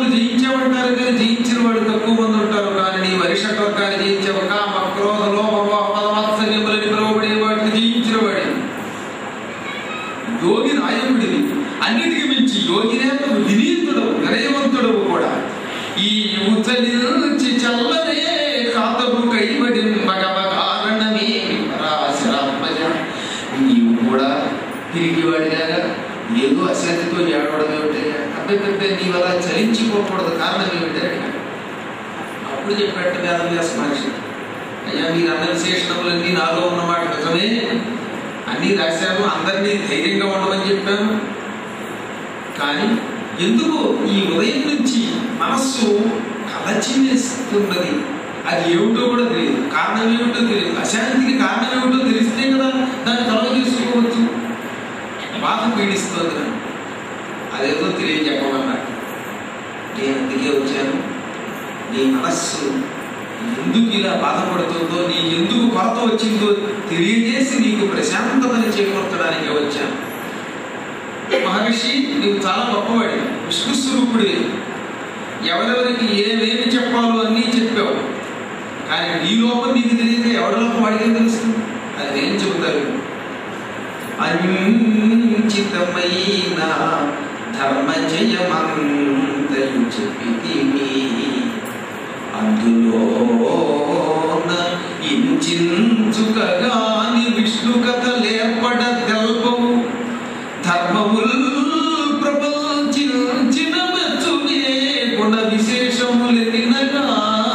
ఈ ఉచలించి చల్లనే కాతము కైబడి మగమ కారణమే పరాశరాత్మజ నీవు కూడా తిరిగివాడిలాగా ఏదో అశాంతితో ఏడవడం ఏమిటయ్యా అబ్బాయి పెద్ద నీవు అలా చలించిపోకూడదు కారణం ఏమిటని అడిగాడు అప్పుడు చెప్పాడు వేదవ్యాస మహర్షి అయ్యా మీరు అన్న విశేషణములన్నీ నాలో ఉన్నమాట నిజమే అన్నీ రాశాను అందరినీ ధైర్యంగా ఉండమని చెప్పాను కానీ ఎందుకు ఈ ఉదయం నుంచి మనస్సు కలచివేస్తున్నది అది ఏమిటో కూడా తెలియదు కారణం ఏమిటో తెలియదు అశాంతికి కారణం ఏమిటో తెలిస్తే కదా దాన్ని కలవ చేసుకోవచ్చు బాధ పీడిస్తుంది నన్ను. అదేదో తెలియజెప్పమన్నాడు నేను అందుకే వచ్చాను నీ మనస్సు ఎందుకు ఇలా బాధపడుతుందో నీ ఎందుకు కొరత వచ్చిందో తెలియజేసి నీకు ప్రశాంతతని చేకూర్చడానికి వచ్చాను మహర్షి నీవు చాలా గొప్పవాడి విష్ణుస్వరూపుడివి ఎవరెవరికి ఏమేమి చెప్పాలో అన్నీ చెప్పావు కానీ నీ లోపం నీకు తెలియదు ఎవరి లోపం వాడికి తెలుస్తుంది అది నేను చెబుతాను అంచితమైన ధర్మ జయమంతయు చెప్పితిమి అందులోన ఇంచుకగాని విష్ణు కథ లేర్పడ తెల్పము ధర్మముల్ ప్రపంచిన మెచ్చునే గుణ విశేషములెనినగా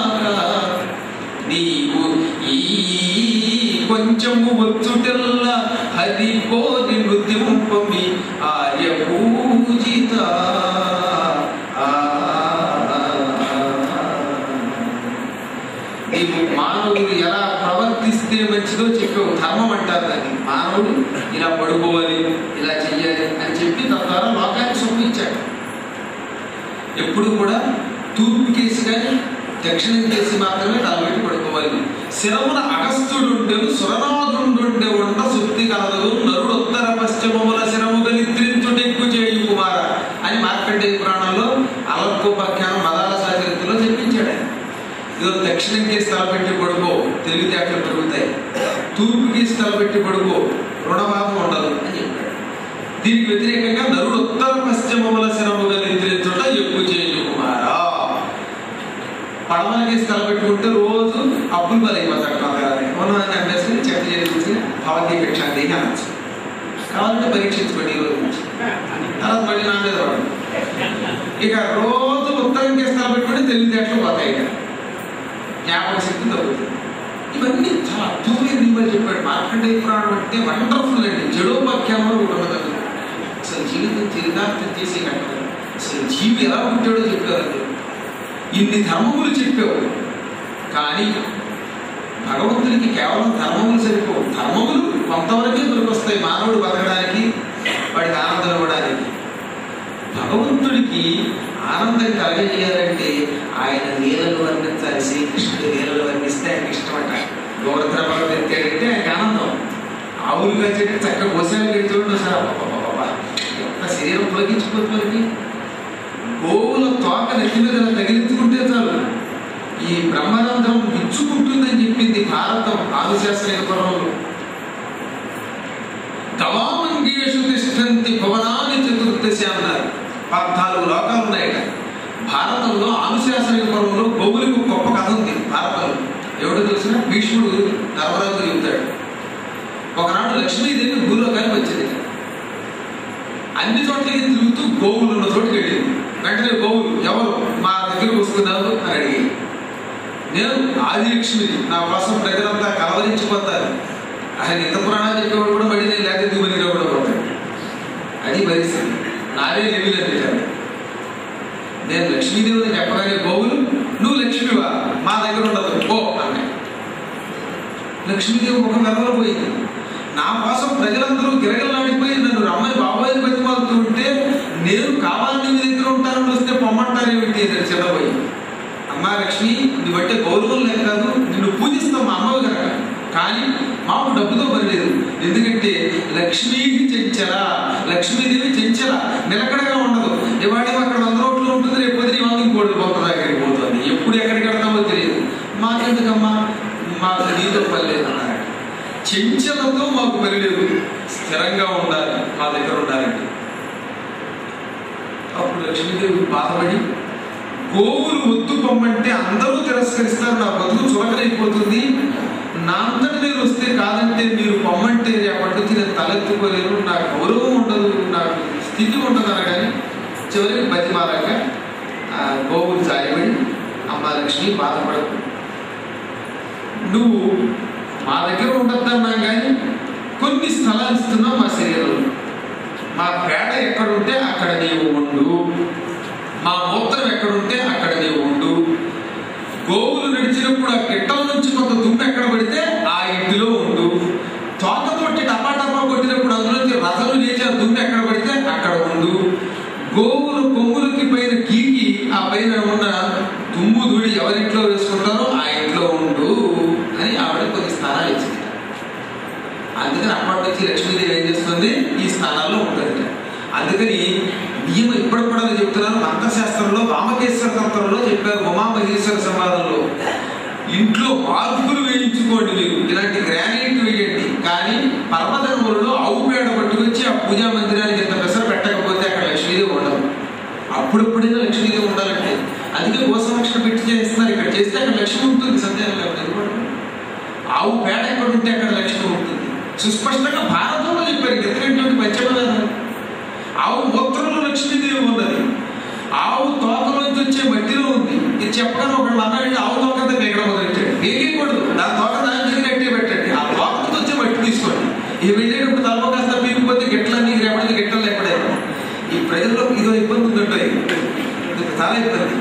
నీవు ఈ కొంచెము వచ్చుటెల్ల హరి కోరి నృత్యంపమి ఆర్య పూజిత నీవు మానవుడు ఎలా ప్రవర్తిస్తే మంచిదో చెప్పావు ధర్మం అంటారు దాన్ని మానవుడు ఇలా పడుకోవాలి ఇలా చెయ్యాలి అని చెప్పి తద్వారా లోకానికి సొప్పించాడు ఎప్పుడు కూడా తూర్పు కేసి కానీ దక్షిణం కేసి మాత్రమే తలబెట్టి పడుకోవాలి శిరమున అగస్త్యుడుండెను సురనాథుండుండె ఉండ సుప్తి కలదు నరుడు ఉత్తర పశ్చిమముల శిరము గలిత్రించుటెక్కు చేయు కుమార అని మార్కండేయ పురాణంలో అలర్కోపాఖ్యానం మదాల సాచరిత్రలో చెప్పించాడు ఆయన ఇదో దక్షిణం కేసి తలపెట్టి పడుకో తెలివితేటలు పెరుగుతాయి తూర్పు కేసి తలపెట్టి పడుకో రుణభావం ఉండదు అని చెప్పాడు దీనికి వ్యతిరేకంగా నరుడు ఉత్తర పశ్చిమముల శరముగా నిద్రించుట ఎక్కువ చేయు కుమారా పడమల కేసి తలపెట్టుకుంటే రోజు అప్పులు బలైపోతాడు కొంతగానే ఉన్నదాన్ని అభ్యసం చెత్త చేసి భవతి భిక్ష దేహి అనొచ్చు కావాలంటే పరీక్షించుకోండి ఈ రోజు నుంచి తర్వాత మళ్ళీ నా మీద పడు ఇక రోజు ఉత్తరం కేసి తలపెట్టుకుంటే తెలివితేటలు పోతాయి ఇక జ్ఞాపక శక్తి తగ్గుతుంది ఇవన్నీ చాలా అద్భుతమైన నియమాలు చెప్పాడు మార్కండేయ పురాణం అంటే వండర్ఫుల్ అండి జడోపాఖ్యానం కూడా ఉన్నది అసలు జీవితం చరితార్థం చేసే కట్టదు అసలు జీవి ఎలా పుట్టాడో చెప్పారు ఇన్ని ధర్మములు చెప్పావు కానీ భగవంతుడికి కేవలం ధర్మములు సరిపోవు ధర్మములు కొంతవరకే దొరికొస్తాయి మానవుడు బతకడానికి వాడికి ఆనందం ఇవ్వడానికి భగవంతుడికి ఆనందం కలగజేయాలంటే ఆయన లీలలు వర్ణించాలి శ్రీకృష్ణుడి లీలలు వర్ణిస్తే ఆయనకి ఇష్టమట గోవర్ధన పర్వతం ఎత్తాడంటే ఆయనకి ఆనందం ఆవులుగా చెట్టు చక్క గోశాలకు ఎత్తుడు సార్ అబ్బబ్బబ్బబ్బా. ఎంత శరీరం పులకించిపోతుంది గోవుల తోక నెత్తి మీద ఇలా తగిలించుకుంటే చాలు ఈ బ్రహ్మానందం విచ్చుకుంటుందని చెప్పింది భారతం ఆదిశాస్త్రీయ పురంలో గవామంగేషు తిష్టంతి భువనాన్ని చతుర్దశి అన్నారు పద్నాలుగు లోకాలు ఉన్నాయట భారతంలో అనుశాసనిక పర్వంలో గోవులకు గొప్ప కథ ఉంది భారతంలో ఎవడో తెలిసిన భీష్ముడు ధర్మరాజు చెబుతాడు ఒకనాడు లక్ష్మీదేవి భూలోకానికి వచ్చింది అన్ని చోట్లకి తిరుగుతూ గోవులు ఉన్న చోటుకి వెళ్ళింది వెంటనే గోవులు ఎవరు మా దగ్గరకు వస్తున్నారు అని అడిగి నేను ఆదిలక్ష్మిని నా కోసం ప్రజలంతా కలవరించిపోతారు ఆయన ఇంత పురాణాలు చెప్పేవాడు కూడా మళ్ళీ నేను లేకపోతే దిగుమనిగా కూడా పోతాడు అది పరిస్థితి నాదే లెవిల్ అని నేను లక్ష్మీదేవిని చెప్పగానే గోవులు నువ్వు లక్ష్మివా మా దగ్గర ఉండదు గో అన్నాయి లక్ష్మీదేవి ఒక మెదలో పోయింది నా కోసం ప్రజలందరూ గిరగలాడిపోయి నన్ను రమ్మని బాబాయ్ బతిమాలుతూ ఉంటే నేను కావాలని మీ దగ్గర ఉంటానని వస్తే పొమ్మంటారు ఏమిటి అని చిన్నపోయి అమ్మా లక్ష్మి నీ బట్టే గౌరవం లేక కాదు నిన్ను పూజిస్తాం మా అమ్మవి కనుక కానీ మాకు డబ్బుతో పని లేదు ఎందుకంటే లక్ష్మీ చెంచల లక్ష్మీదేవి చెంచల నిలకడగా ఉండదు ఇవాడి అక్కడ వంద రోడ్లు ఉంటుంది రేపు పొద్దున వాళ్ళు ఇంకోటి కొంత దగ్గరికి పోతుంది ఎప్పుడు ఎక్కడికి వెళ్తామో తెలియదు మాకెందుకమ్మా మాకు నీతో పని లేదు అన్నారు చెంచలతో మాకు పని లేదు స్థిరంగా ఉండాలి మా దగ్గర ఉండాలండి అప్పుడు లక్ష్మీదేవి బాధపడి గోవులు వద్దు పొమ్మంటే అందరూ తిరస్కరిస్తారు నా బతుకు చులకనైపోతుంది నా అంతటి నేను వస్తే కాదంటే మీరు పొమ్మంటే రేపటి నుంచి నేను తలెత్తుకోలేను నా గౌరవం ఉండదు నాకు స్థితి ఉండదు అనగానే చివరికి బతిమాలక ఆ గోవులు జారిపడి అమ్మ లక్ష్మి బాధపడకు నువ్వు మా దగ్గర ఉండొద్దన్నా కానీ కొన్ని స్థలాలు ఇస్తున్నావు మా శరీరంలో మా పేడ ఎక్కడుంటే అక్కడ నీవు ఉండు మా మూత్రం ఎక్కడుంటే అక్కడ నీవు ఉండు గోవులు నడిచినప్పుడు ఆ గిట్టల నుంచి కొంత దుమ్ము ఎక్కడ పడితే ఆ ఇంటిలో ఉండు తోటతోటి టపా టపా కొట్టినప్పుడు అందులోంచి రథలు లేచి ఆ దుమ్ము ఎక్కడ పడితే అక్కడ ఉండు గోవులు కొమ్ములకి పైన గీకి ఆ పైన ఉన్న దుమ్ము ధూళి ఎవరింట్లో వేసుకుంటారో ఆ ఇంట్లో ఉండు అని ఆవిడ కొన్ని స్థానాలు ఇచ్చింది అందుకని అప్పటి నుంచి లక్ష్మీదేవి ఏం చేస్తుంది ఈ స్థానాల్లో ఉంటుంది అందుకని నియమం ఇప్పుడు కూడా చెప్తున్నారు మంత్రశాస్త్రంలో వామకేశ్వర తంత్రంలో చెప్పారు ఉమామహేశ్వర సంవాదంలో ఇంట్లో మార్పులు వేయించుకోండి మీరు ఇలాంటి గ్రానైట్ వేయండి కానీ పర్వతములలో ఆవు పేడ పట్టుకొచ్చి ఆ పూజా మందిరానికి ఇంత పెసర పెట్టకపోతే అక్కడ లక్ష్మీదేవి ఉండదు అప్పుడప్పుడైనా లక్ష్మీదేవి ఉండాలంటే అందుకే గోసంరక్షణ పెట్టి చేస్తున్నారు ఇక్కడ చేస్తే అక్కడ లక్ష్మి ఉంటుంది సందేహం లేకపోతే ఆవు పేడ ఎక్కడ ఉంటే అక్కడ లక్ష్మి ఉంటుంది సుస్పష్టంగా భారతంలో చెప్పారు ఎందుకంటే పంచమవేదాలు ఆవు మూత్రంలో లక్ష్మీదేవి ఉన్నది ఆవు తోకలోంచి వచ్చే మట్టిలో ఉంది ఇది చెప్పగానే ఒకడు అన్నాడు ఆవు తోక అంతా ఎక్కడ మొదలెట్టాడు వేయకూడదు దాని తోక దాని దగ్గర కట్టి పెట్టండి ఆ తోకతో వచ్చే మట్టి తీసుకోండి ఇది వెళ్ళేటప్పుడు తలప కాస్త పీకిపోతే గిట్లన్నీ రేపటికి గిట్టలు లేకపోతే ఈ ప్రజల్లో ఇదో ఇబ్బంది ఉందంటే ఇది చాలా ఇబ్బంది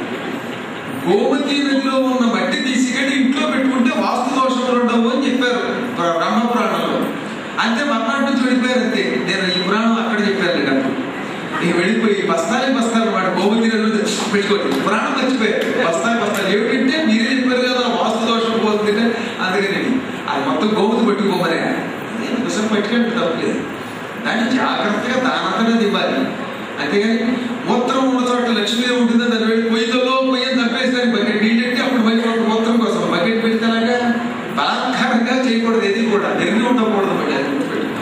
గోమతి నదిలో ఉన్న మట్టి తీసుకెళ్ళి ఇంట్లో పెట్టుకుంటే వాస్తు దోషములు ఉండవు అని చెప్పారు బ్ర- బ్రహ్మ పురాణంలో అంతే మర్నాటి నుంచి వెళ్ళిపోయారు అంతే నేను ఈ పురాణం అక్కడ చెప్పాను నాకు ఇక వెళ్ళిపోయి బస్తాలే బస్తాలు మాట గోమతి నదిలో పెట్టుకోండి పురాణం మర్చిపోయారు బస్తాలు బస్తాలు ఏమిటంటే మీరే చెప్పారు కదా వాస్తు దోషం పోతుందంటే అందుకని అది మొత్తం గోమతి పట్టుకోమనే నేను విషయం పట్టుకెళ్ళి తప్పలేదు దాన్ని జాగ్రత్తగా దానంతనే ఇవ్వాలి అంతేగాని మూత్రం ఉన్న చోట లక్ష్మీ ఉంటుందా దాన్ని వెళ్ళి పొయ్యిలో పొయ్యి తప్పేసి బకెట్ నీళ్ళు పెట్టి అప్పుడు మళ్ళీ ఒక మూత్రం కోసం బకెట్ పెడితేలాగా బలాత్కారంగా చేయకూడదు ఏది కూడా ఎన్ని ఉండకూడదు మళ్ళీ అది గుర్తుపెట్టుకోవాలి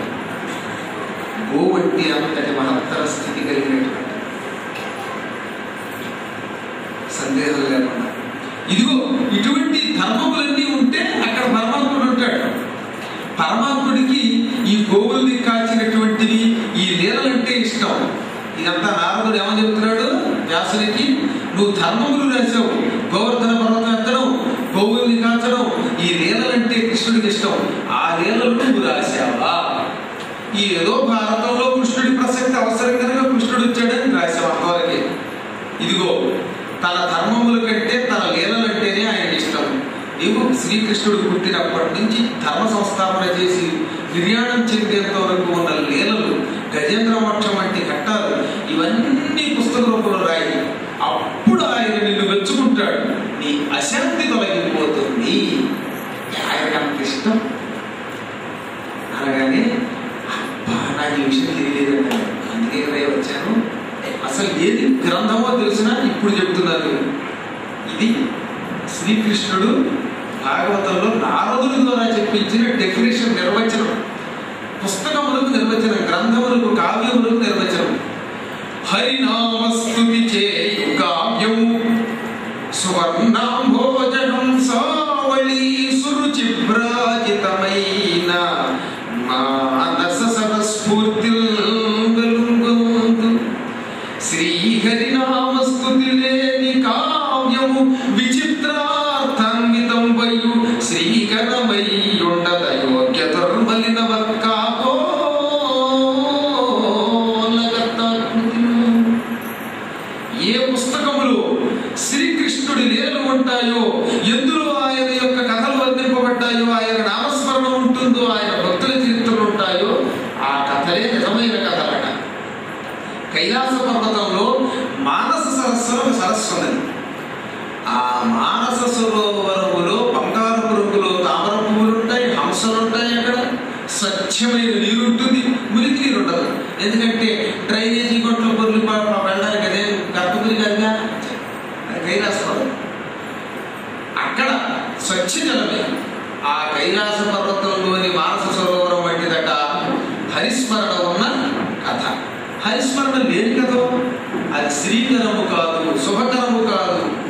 గోవట్టి అంతటి మహత్తర స్థితి కలిగినటువంటి సందేహం లేకుండా ఇదిగో ఇటువంటి ధర్మములన్నీ ఉంటే అక్కడ పరమాత్ముడు ఉంటాడు పరమాత్ముడికి ఈ గోవుల్ని కాల్చినటువంటివి ఈ లీలలంటే ఇష్టం ఇదంతా నారదుడు ఏమని చెబుతున్నాడు వ్యాసునికి నువ్వు ధర్మములు రాశావు గోవర్ధన పర్వతం ఎత్తడం గోవుల్ని కాల్చడం ఈ లీలలంటే కృష్ణుడికి ఇష్టం ఆ లీలలు నువ్వు రాశావా ఈ ఏదో భారతంలో కృష్ణుడి ప్రసక్తి అవసరం కనుక కృష్ణుడు వచ్చాడని రాశావు అంతవరకే ఇదిగో తన ధర్మముల కంటే తన లీలలంటేనే ఆయన ఇష్టం నీవు శ్రీకృష్ణుడు పుట్టినప్పటి నుంచి ధర్మ సంస్థాపన చేసి నిర్యాణం చెందేంత వరకు ఉన్న లీలలు గజేంద్ర మోక్షం వంటి ఘట్టాలు ఇవన్నీ పుస్తక రూపంలో రాయి అప్పుడు ఆయన నిన్ను మెచ్చుకుంటాడు నీ అశాంతి తొలగిపోతుంది ఆయనకు అంత ఇష్టం అనగానే అబ్బా నాకు ఈ విషయం తెలియలేదండి అందుకే కదా వచ్చాను అసలు ఏది గ్రంథమో తెలిసినా ఇప్పుడు చెప్తున్నాను ఇది శ్రీకృష్ణుడు భాగవతంలో నారదుడి ద్వారా చెప్పించిన డెఫినేషన్ నిర్వచనం పుస్తకములకు నిర్వచనం గ్రంథములకు కావ్యములకు నిర్వచనం హరినామస్తుతి చేయు కావ్యం సువర్ణాంభోజనం సావళి సురుచిభ్రాజితమైన మానస సరస్ఫూర్తి వెలుగొందు శ్రీహరినామస్తుతి లేని కావ్యము విచిత్రార్థాన్వితం వయు శ్రీకరమై ఉండద యోగ్య దుర్మలిన వర్కాపో ఏ పుస్తకములో శ్రీకృష్ణుడి లీలలు ఉంటాయో ఎందులో ఆయన యొక్క కథలు వర్ణింపబడ్డాయో ఆయన నామస్మరణ ఉంటుందో ఆయన భక్తుల చరిత్రలు ఉంటాయో ఆ కథలే నిజమైన కథలట కైలాస పర్వతంలో మానస సరస్సు అని ఒక సరస్సు ఉన్నది ఆ మానస సరోవరములో బంగారు పురుగులో తామర పువ్వులు ఉంటాయి హంసలు ఉంటాయి అక్కడ స్వచ్ఛమైన నీరు ఉంటుంది మురికి నీరు ఉండదు ఎందుకంటే డ్రైనేజీ కొట్లు పొరులు వెళ్ళడానికి అదే గర్భగురి కనుక అది కైలాస పర్వతం అక్కడ స్వచ్ఛ జలమే ఆ కైలాస పర్వతంలోని మానస సరోవరం వంటిదట హరిస్మరణ ఉన్న కథ హరిస్మరణ లేని కథ అది శ్రీకరము కాదు శుభకరము కాదు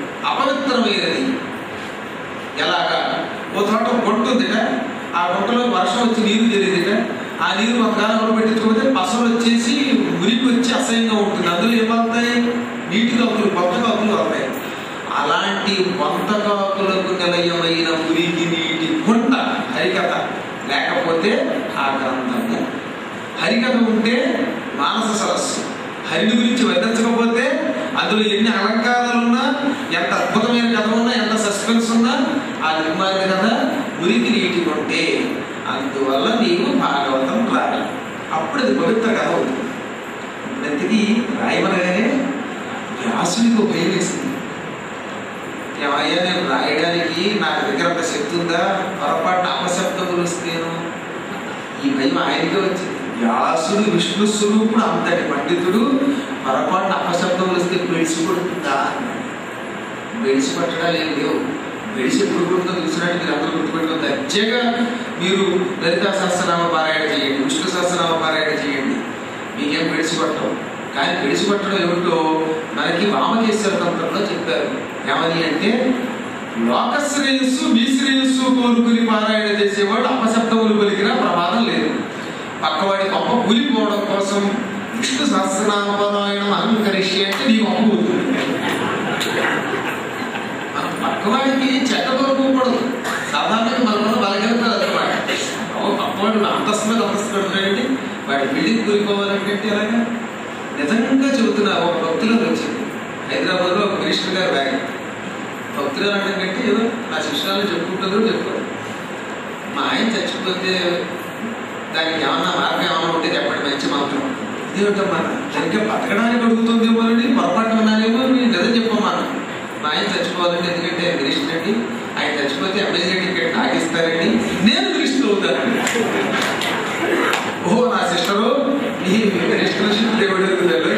అపవిత్రమైనది ఎలాగా ఓ చోట గుంట ఉందిట ఆ గుంటలో వర్షం వచ్చి నీరు జరిగిందిట ఆ నీరు కొంతకాలం పెట్టించుకోతే పసలు వచ్చేసి మురికి వచ్చి అసహ్యంగా ఉంటుంది అందులో ఏమవుతాయి నీటి కాకులు కొత్త కాకులు వస్తాయి అలాంటి వంత కాకులకు నిలయమైన మురికి నీటి గుంట హరికథ లేకపోతే ఆ గ్రంథము హరికథ ఉంటే మానస సరస్సు హరిని గురించి వర్ణించకపోతే అందులో ఎన్ని అలంకారాలు ఉన్నా ఎంత అద్భుతమైన కథ ఉన్నా ఎంత సస్పెన్స్ ఉన్నా ఆ నిర్మాణ కథ మురికి నీటి ఉంటే అందువల్ల నీవు భాగవతం రాయాలి అప్పుడు అది పవిత్ర కథ అవుతుంది ఇంతకీ రాయమనగానే వ్యాసుడికి ఒక భయం వేసింది ఏమయ్యా నేను రాయడానికి నాకు దగ్గర అంత శక్తి ఉందా పొరపాటున అపశబ్దములు వస్తేను ఈ భయం ఆయనకే వచ్చింది వ్యాసుడు విష్ణు స్వరూపుడు అంతటి పండితుడు పొరపాటున అపశబ్దములు వస్తే బెడిసి కొడుతుందా అన్నాడు బెడిసి పట్టడాలు ఏం లేవు బెడిసి ఎప్పుడు కొడుతుందో చూసినట్టు మీరు అందరూ గుర్తుపెట్టుకుని దర్జాగా మీరు లలితా సహస్రనామ పారాయణ చేయండి విష్ణు సహస్రనామ పారాయణ చేయండి మీకేం బెడిసి కొట్టడం కానీ బెడిసి కొట్టడం ఏమిటో మనకి వామకేశ్వర తంత్రంలో చెప్పారు ఏమని అంటే లోక శ్రేయస్సు మీ శ్రేయస్సు కోరుకుని పారాయణ చేసేవాడు అపశబ్దములు పలికినా ప్రమాదం లేదు పక్కవాడి కొమ్మ కూలిపోవడం కోసం విష్ణు సహస్రనామ పారాయణం అలంకరిష్య అంటే నీ కొమ్మ కూలుతుంది మన పక్కవాడికి చెడ్డ కోరుకోకూడదు సాధారణంగా మనలో బలగలుగుతారు అన్నమాట ఓ పక్కవాడు అంతస్తు మీద అంతస్తు పెడుతున్నాడండి వాడి బిల్డింగ్ కూలిపోవాలంటే ఎలాగా నిజంగా చెబుతున్నా ఒక భక్తులు వచ్చింది హైదరాబాద్లో ఒక మినిస్టర్ గారు బ్యాగ్ భక్తులు అనడం కంటే ఏదో నా శిష్యాలు చెప్పుకుంటుందో చెప్పుకోరు మా ఆయన చచ్చిపోతే దానికి ఏమన్నా మార్గం ఏమన్నా ఉంటే చెప్పండి మంచి మంత్రం ఇదేమిటమ్మా సరిగ్గా బతకడానికి అడుగుతుందేమో అని పొరపాటు ఉన్నానేమో నేను నిజం చెప్పమ్మా మా ఆయన చచ్చిపోవాలంటే ఎందుకంటే ఆయన మినిస్టర్ అండి ఆయన చచ్చిపోతే ఎమ్మెల్యే టికెట్ నాకు ఇస్తారండి నేను మినిస్టర్ అవుతానండి ఓహో నా సిస్టరు నీ మినిస్టర్షిప్ దేవుడు ఎరుగుదలు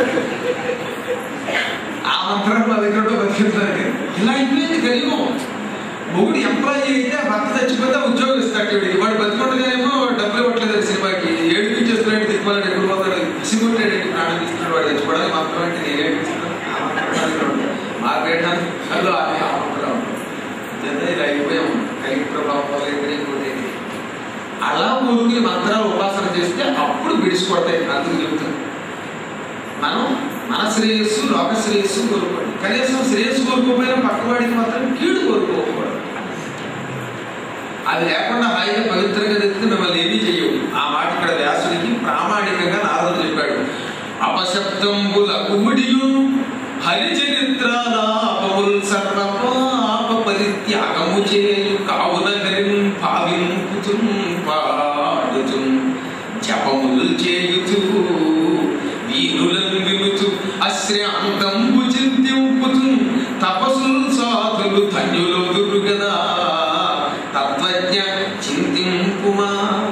ఆ మంత్రం మా దగ్గర బతికించాలి ఇలా అయిపోయింది కలియుగం మొగుడు ఎంప్లాయీ అయితే భర్త చచ్చిపోతే ఉద్యోగం ఇస్తాడు వీడికి వాడు బతికుండగానేమో డబ్బులు ఇవ్వట్లేదు సినిమాకి ఏడిపించేస్తున్నాడు తిప్పాలని ఎప్పుడు పోతాడు సిగ్గుంటాడు ప్రాణం తీస్తున్నాడు వాడు చచ్చిపోవడానికి మంత్రం అంటే నేను ఏడిపిస్తున్నాను ఆ మంత్రం నాది కూడా. మా పేటానికి హలో అదే ఆ మంత్రం ఇదంతా ఇలా అయిపోయాం కలిగి ప్రభావం వల్ల ఎదురైపోతే అలా ఊరికి మంత్రాలు ఉపాసన చేస్తే అప్పుడు విడిచిపడతాయి అందుకు చెబుతాను మనం మన శ్రేయస్సు లోక శ్రేయస్సు కోరుకోండి కనీసం శ్రేయస్సు కోరుకోకపోయినా పక్కవాడికి మాత్రం కీడు కోరుకోకూడదు అది లేకుండా హాయిగా పవిత్రంగా తెస్తే మిమ్మల్ని ఏమీ చెయ్యవు ఆ మాట ఇక్కడ వ్యాసుడికి ప్రామాణికంగా నారదుడు చెప్పాడు అపశబ్దంబుల కుముడియు హరిచరిత్రాలాపముల్ సర్వపాప పరిత్యాగము చేయు కావున హరిం భావింపుతుం పాడుతుం జపములు చేయుచు వీరులను వినుచు అశ్రాంతంబు చింతింపుతు తపస్సులు సాధులు ధన్యులు దుర్గదా తత్వజ్ఞ చింతింపుమా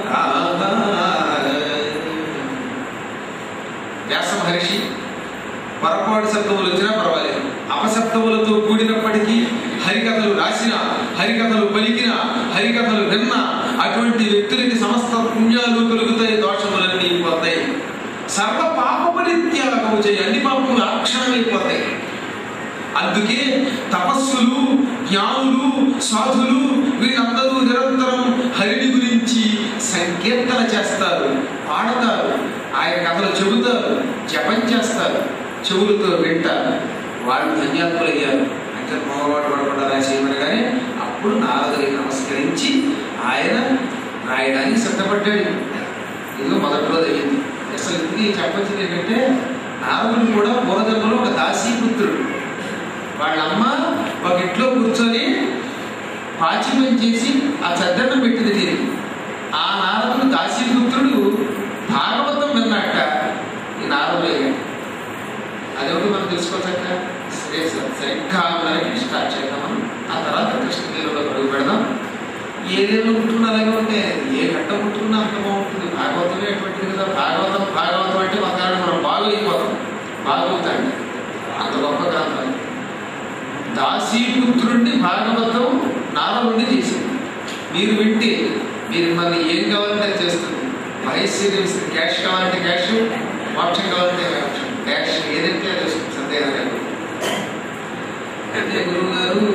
వ్యాస మహర్షి పొరపాటు శబ్దములు వచ్చినా పర్వాలేదు అపశబ్దములతో కూడినప్పటికీ హరికథలు రాసిన హరికథలు పలికిన హరికథలు విన్న అటువంటి వ్యక్తులకి సమస్త పుణ్యాలు కలుగుతాయి దోషములన్నీ పోతాయి సర్వ పాప పరిత్యాగము చేయి అన్ని పాపములు అక్షరమైపోతాయి అందుకే తపస్సులు జ్ఞానులు సాధులు వీళ్ళందరూ నిరంతరం హరిని గురించి సంకీర్తన చేస్తారు పాడతారు ఆయన కథలు చెబుతారు జపం చేస్తారు చెవులతో వింటారు వాళ్ళు ధన్యాత్ములయ్యారు అంటే మొగవాడు పడకుండా రాసేయమని కానీ అప్పుడు నారదుడికి నమస్కరించి ఆయన రాయడానికి సిద్ధపడ్డాడు ఇదిగో మొదటి రోజు అయ్యింది అసలు ఇది చెప్పొచ్చింది ఏంటంటే నారదుడు కూడా పూర్వజన్మలో ఒక దాసీపుత్రుడు వాళ్ళ అమ్మ ఒక ఇంట్లో కూర్చొని పాచి పని చేసి ఆ చద్దన్నం పెట్టింది తిరిగి ఆ నారదుడు దాసీపుత్రుడు భాగవతం విన్నట్ట ఈ నారదుడు అయ్యాడు అదొకటి మనం తెలుసుకోవచ్చక్క సరే సార్ సరిగ్గా ఆగుదానికి స్టార్ట్ చేద్దామని ఆ తర్వాత కృష్ణగిరిలో అడుగు పెడదాం ఏదేదో ఉంటున్నా అలాగే ఉంటే ఏ గంట ఉంటున్నా అంత బాగుంటుంది భాగవతమే అటువంటిది కదా భాగవతం భాగవతం అంటే ఒకనాడు మనం బాగు అయిపోతాం బాగవుతాండి అంత గొప్ప గ్రంథం దాసీపుత్రుడిని భాగవతం నారదుడిని చేసింది మీరు వింటే మీరు మళ్ళీ ఏం కావాలంటే అది చేస్తుంది మహేశ్వరి క్యాష్ కావాలంటే క్యాష్ మోక్షం కావాలంటే మోక్షం క్యాష్ ఏదైతే అది వస్తుంది సందేహం లేదు ఏంటంటే గురువు గారు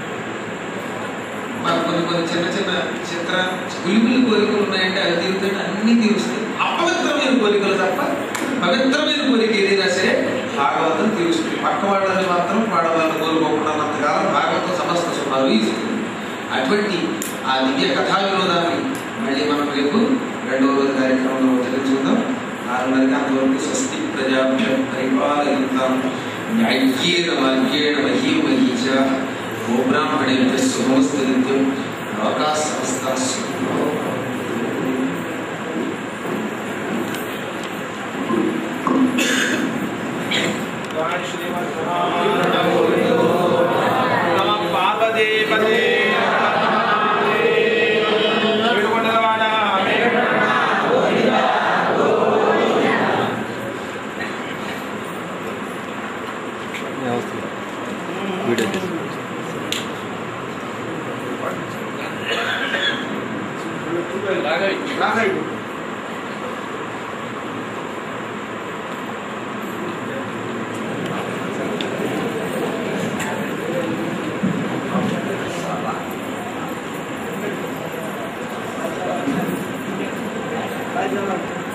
మాకు కొన్ని కొన్ని చిన్న చిన్న చిత్ర గులిగులి కోరికలు ఉన్నాయంటే అవి తీరుతుంటే అన్ని తీరుస్తాయి అపవిత్రమైన కోరికలు తప్ప పవిత్రమైన కోరిక ఏదైనా సరే భాగవతం తీరుస్తుంది పక్క వాళ్ళని మాత్రం వాడవాళ్ళని కోరుకోకుండా ఉన్నంతకాలం భాగవతం సమస్త సుఖాలు ఇస్తుంది అటువంటి ఆ దివ్య కథా వినోదాన్ని మళ్ళీ మనం రేపు రెండవ రోజు కార్యక్రమంలో తెలుసుకుందాం ఆరున్నరకి అంతవరకు స్వస్తి ప్రజాభ్య పరిపాలయంతాం న్యాయ్యేన మార్గేణ మహీ మహీచ గోబ్రాహ్మణేభ్య శుభమస్తు నిత్యం లోకా సమస్త సుఖినో పార్వదేవతే విడుకొండలవాడ Vai, Jonathan.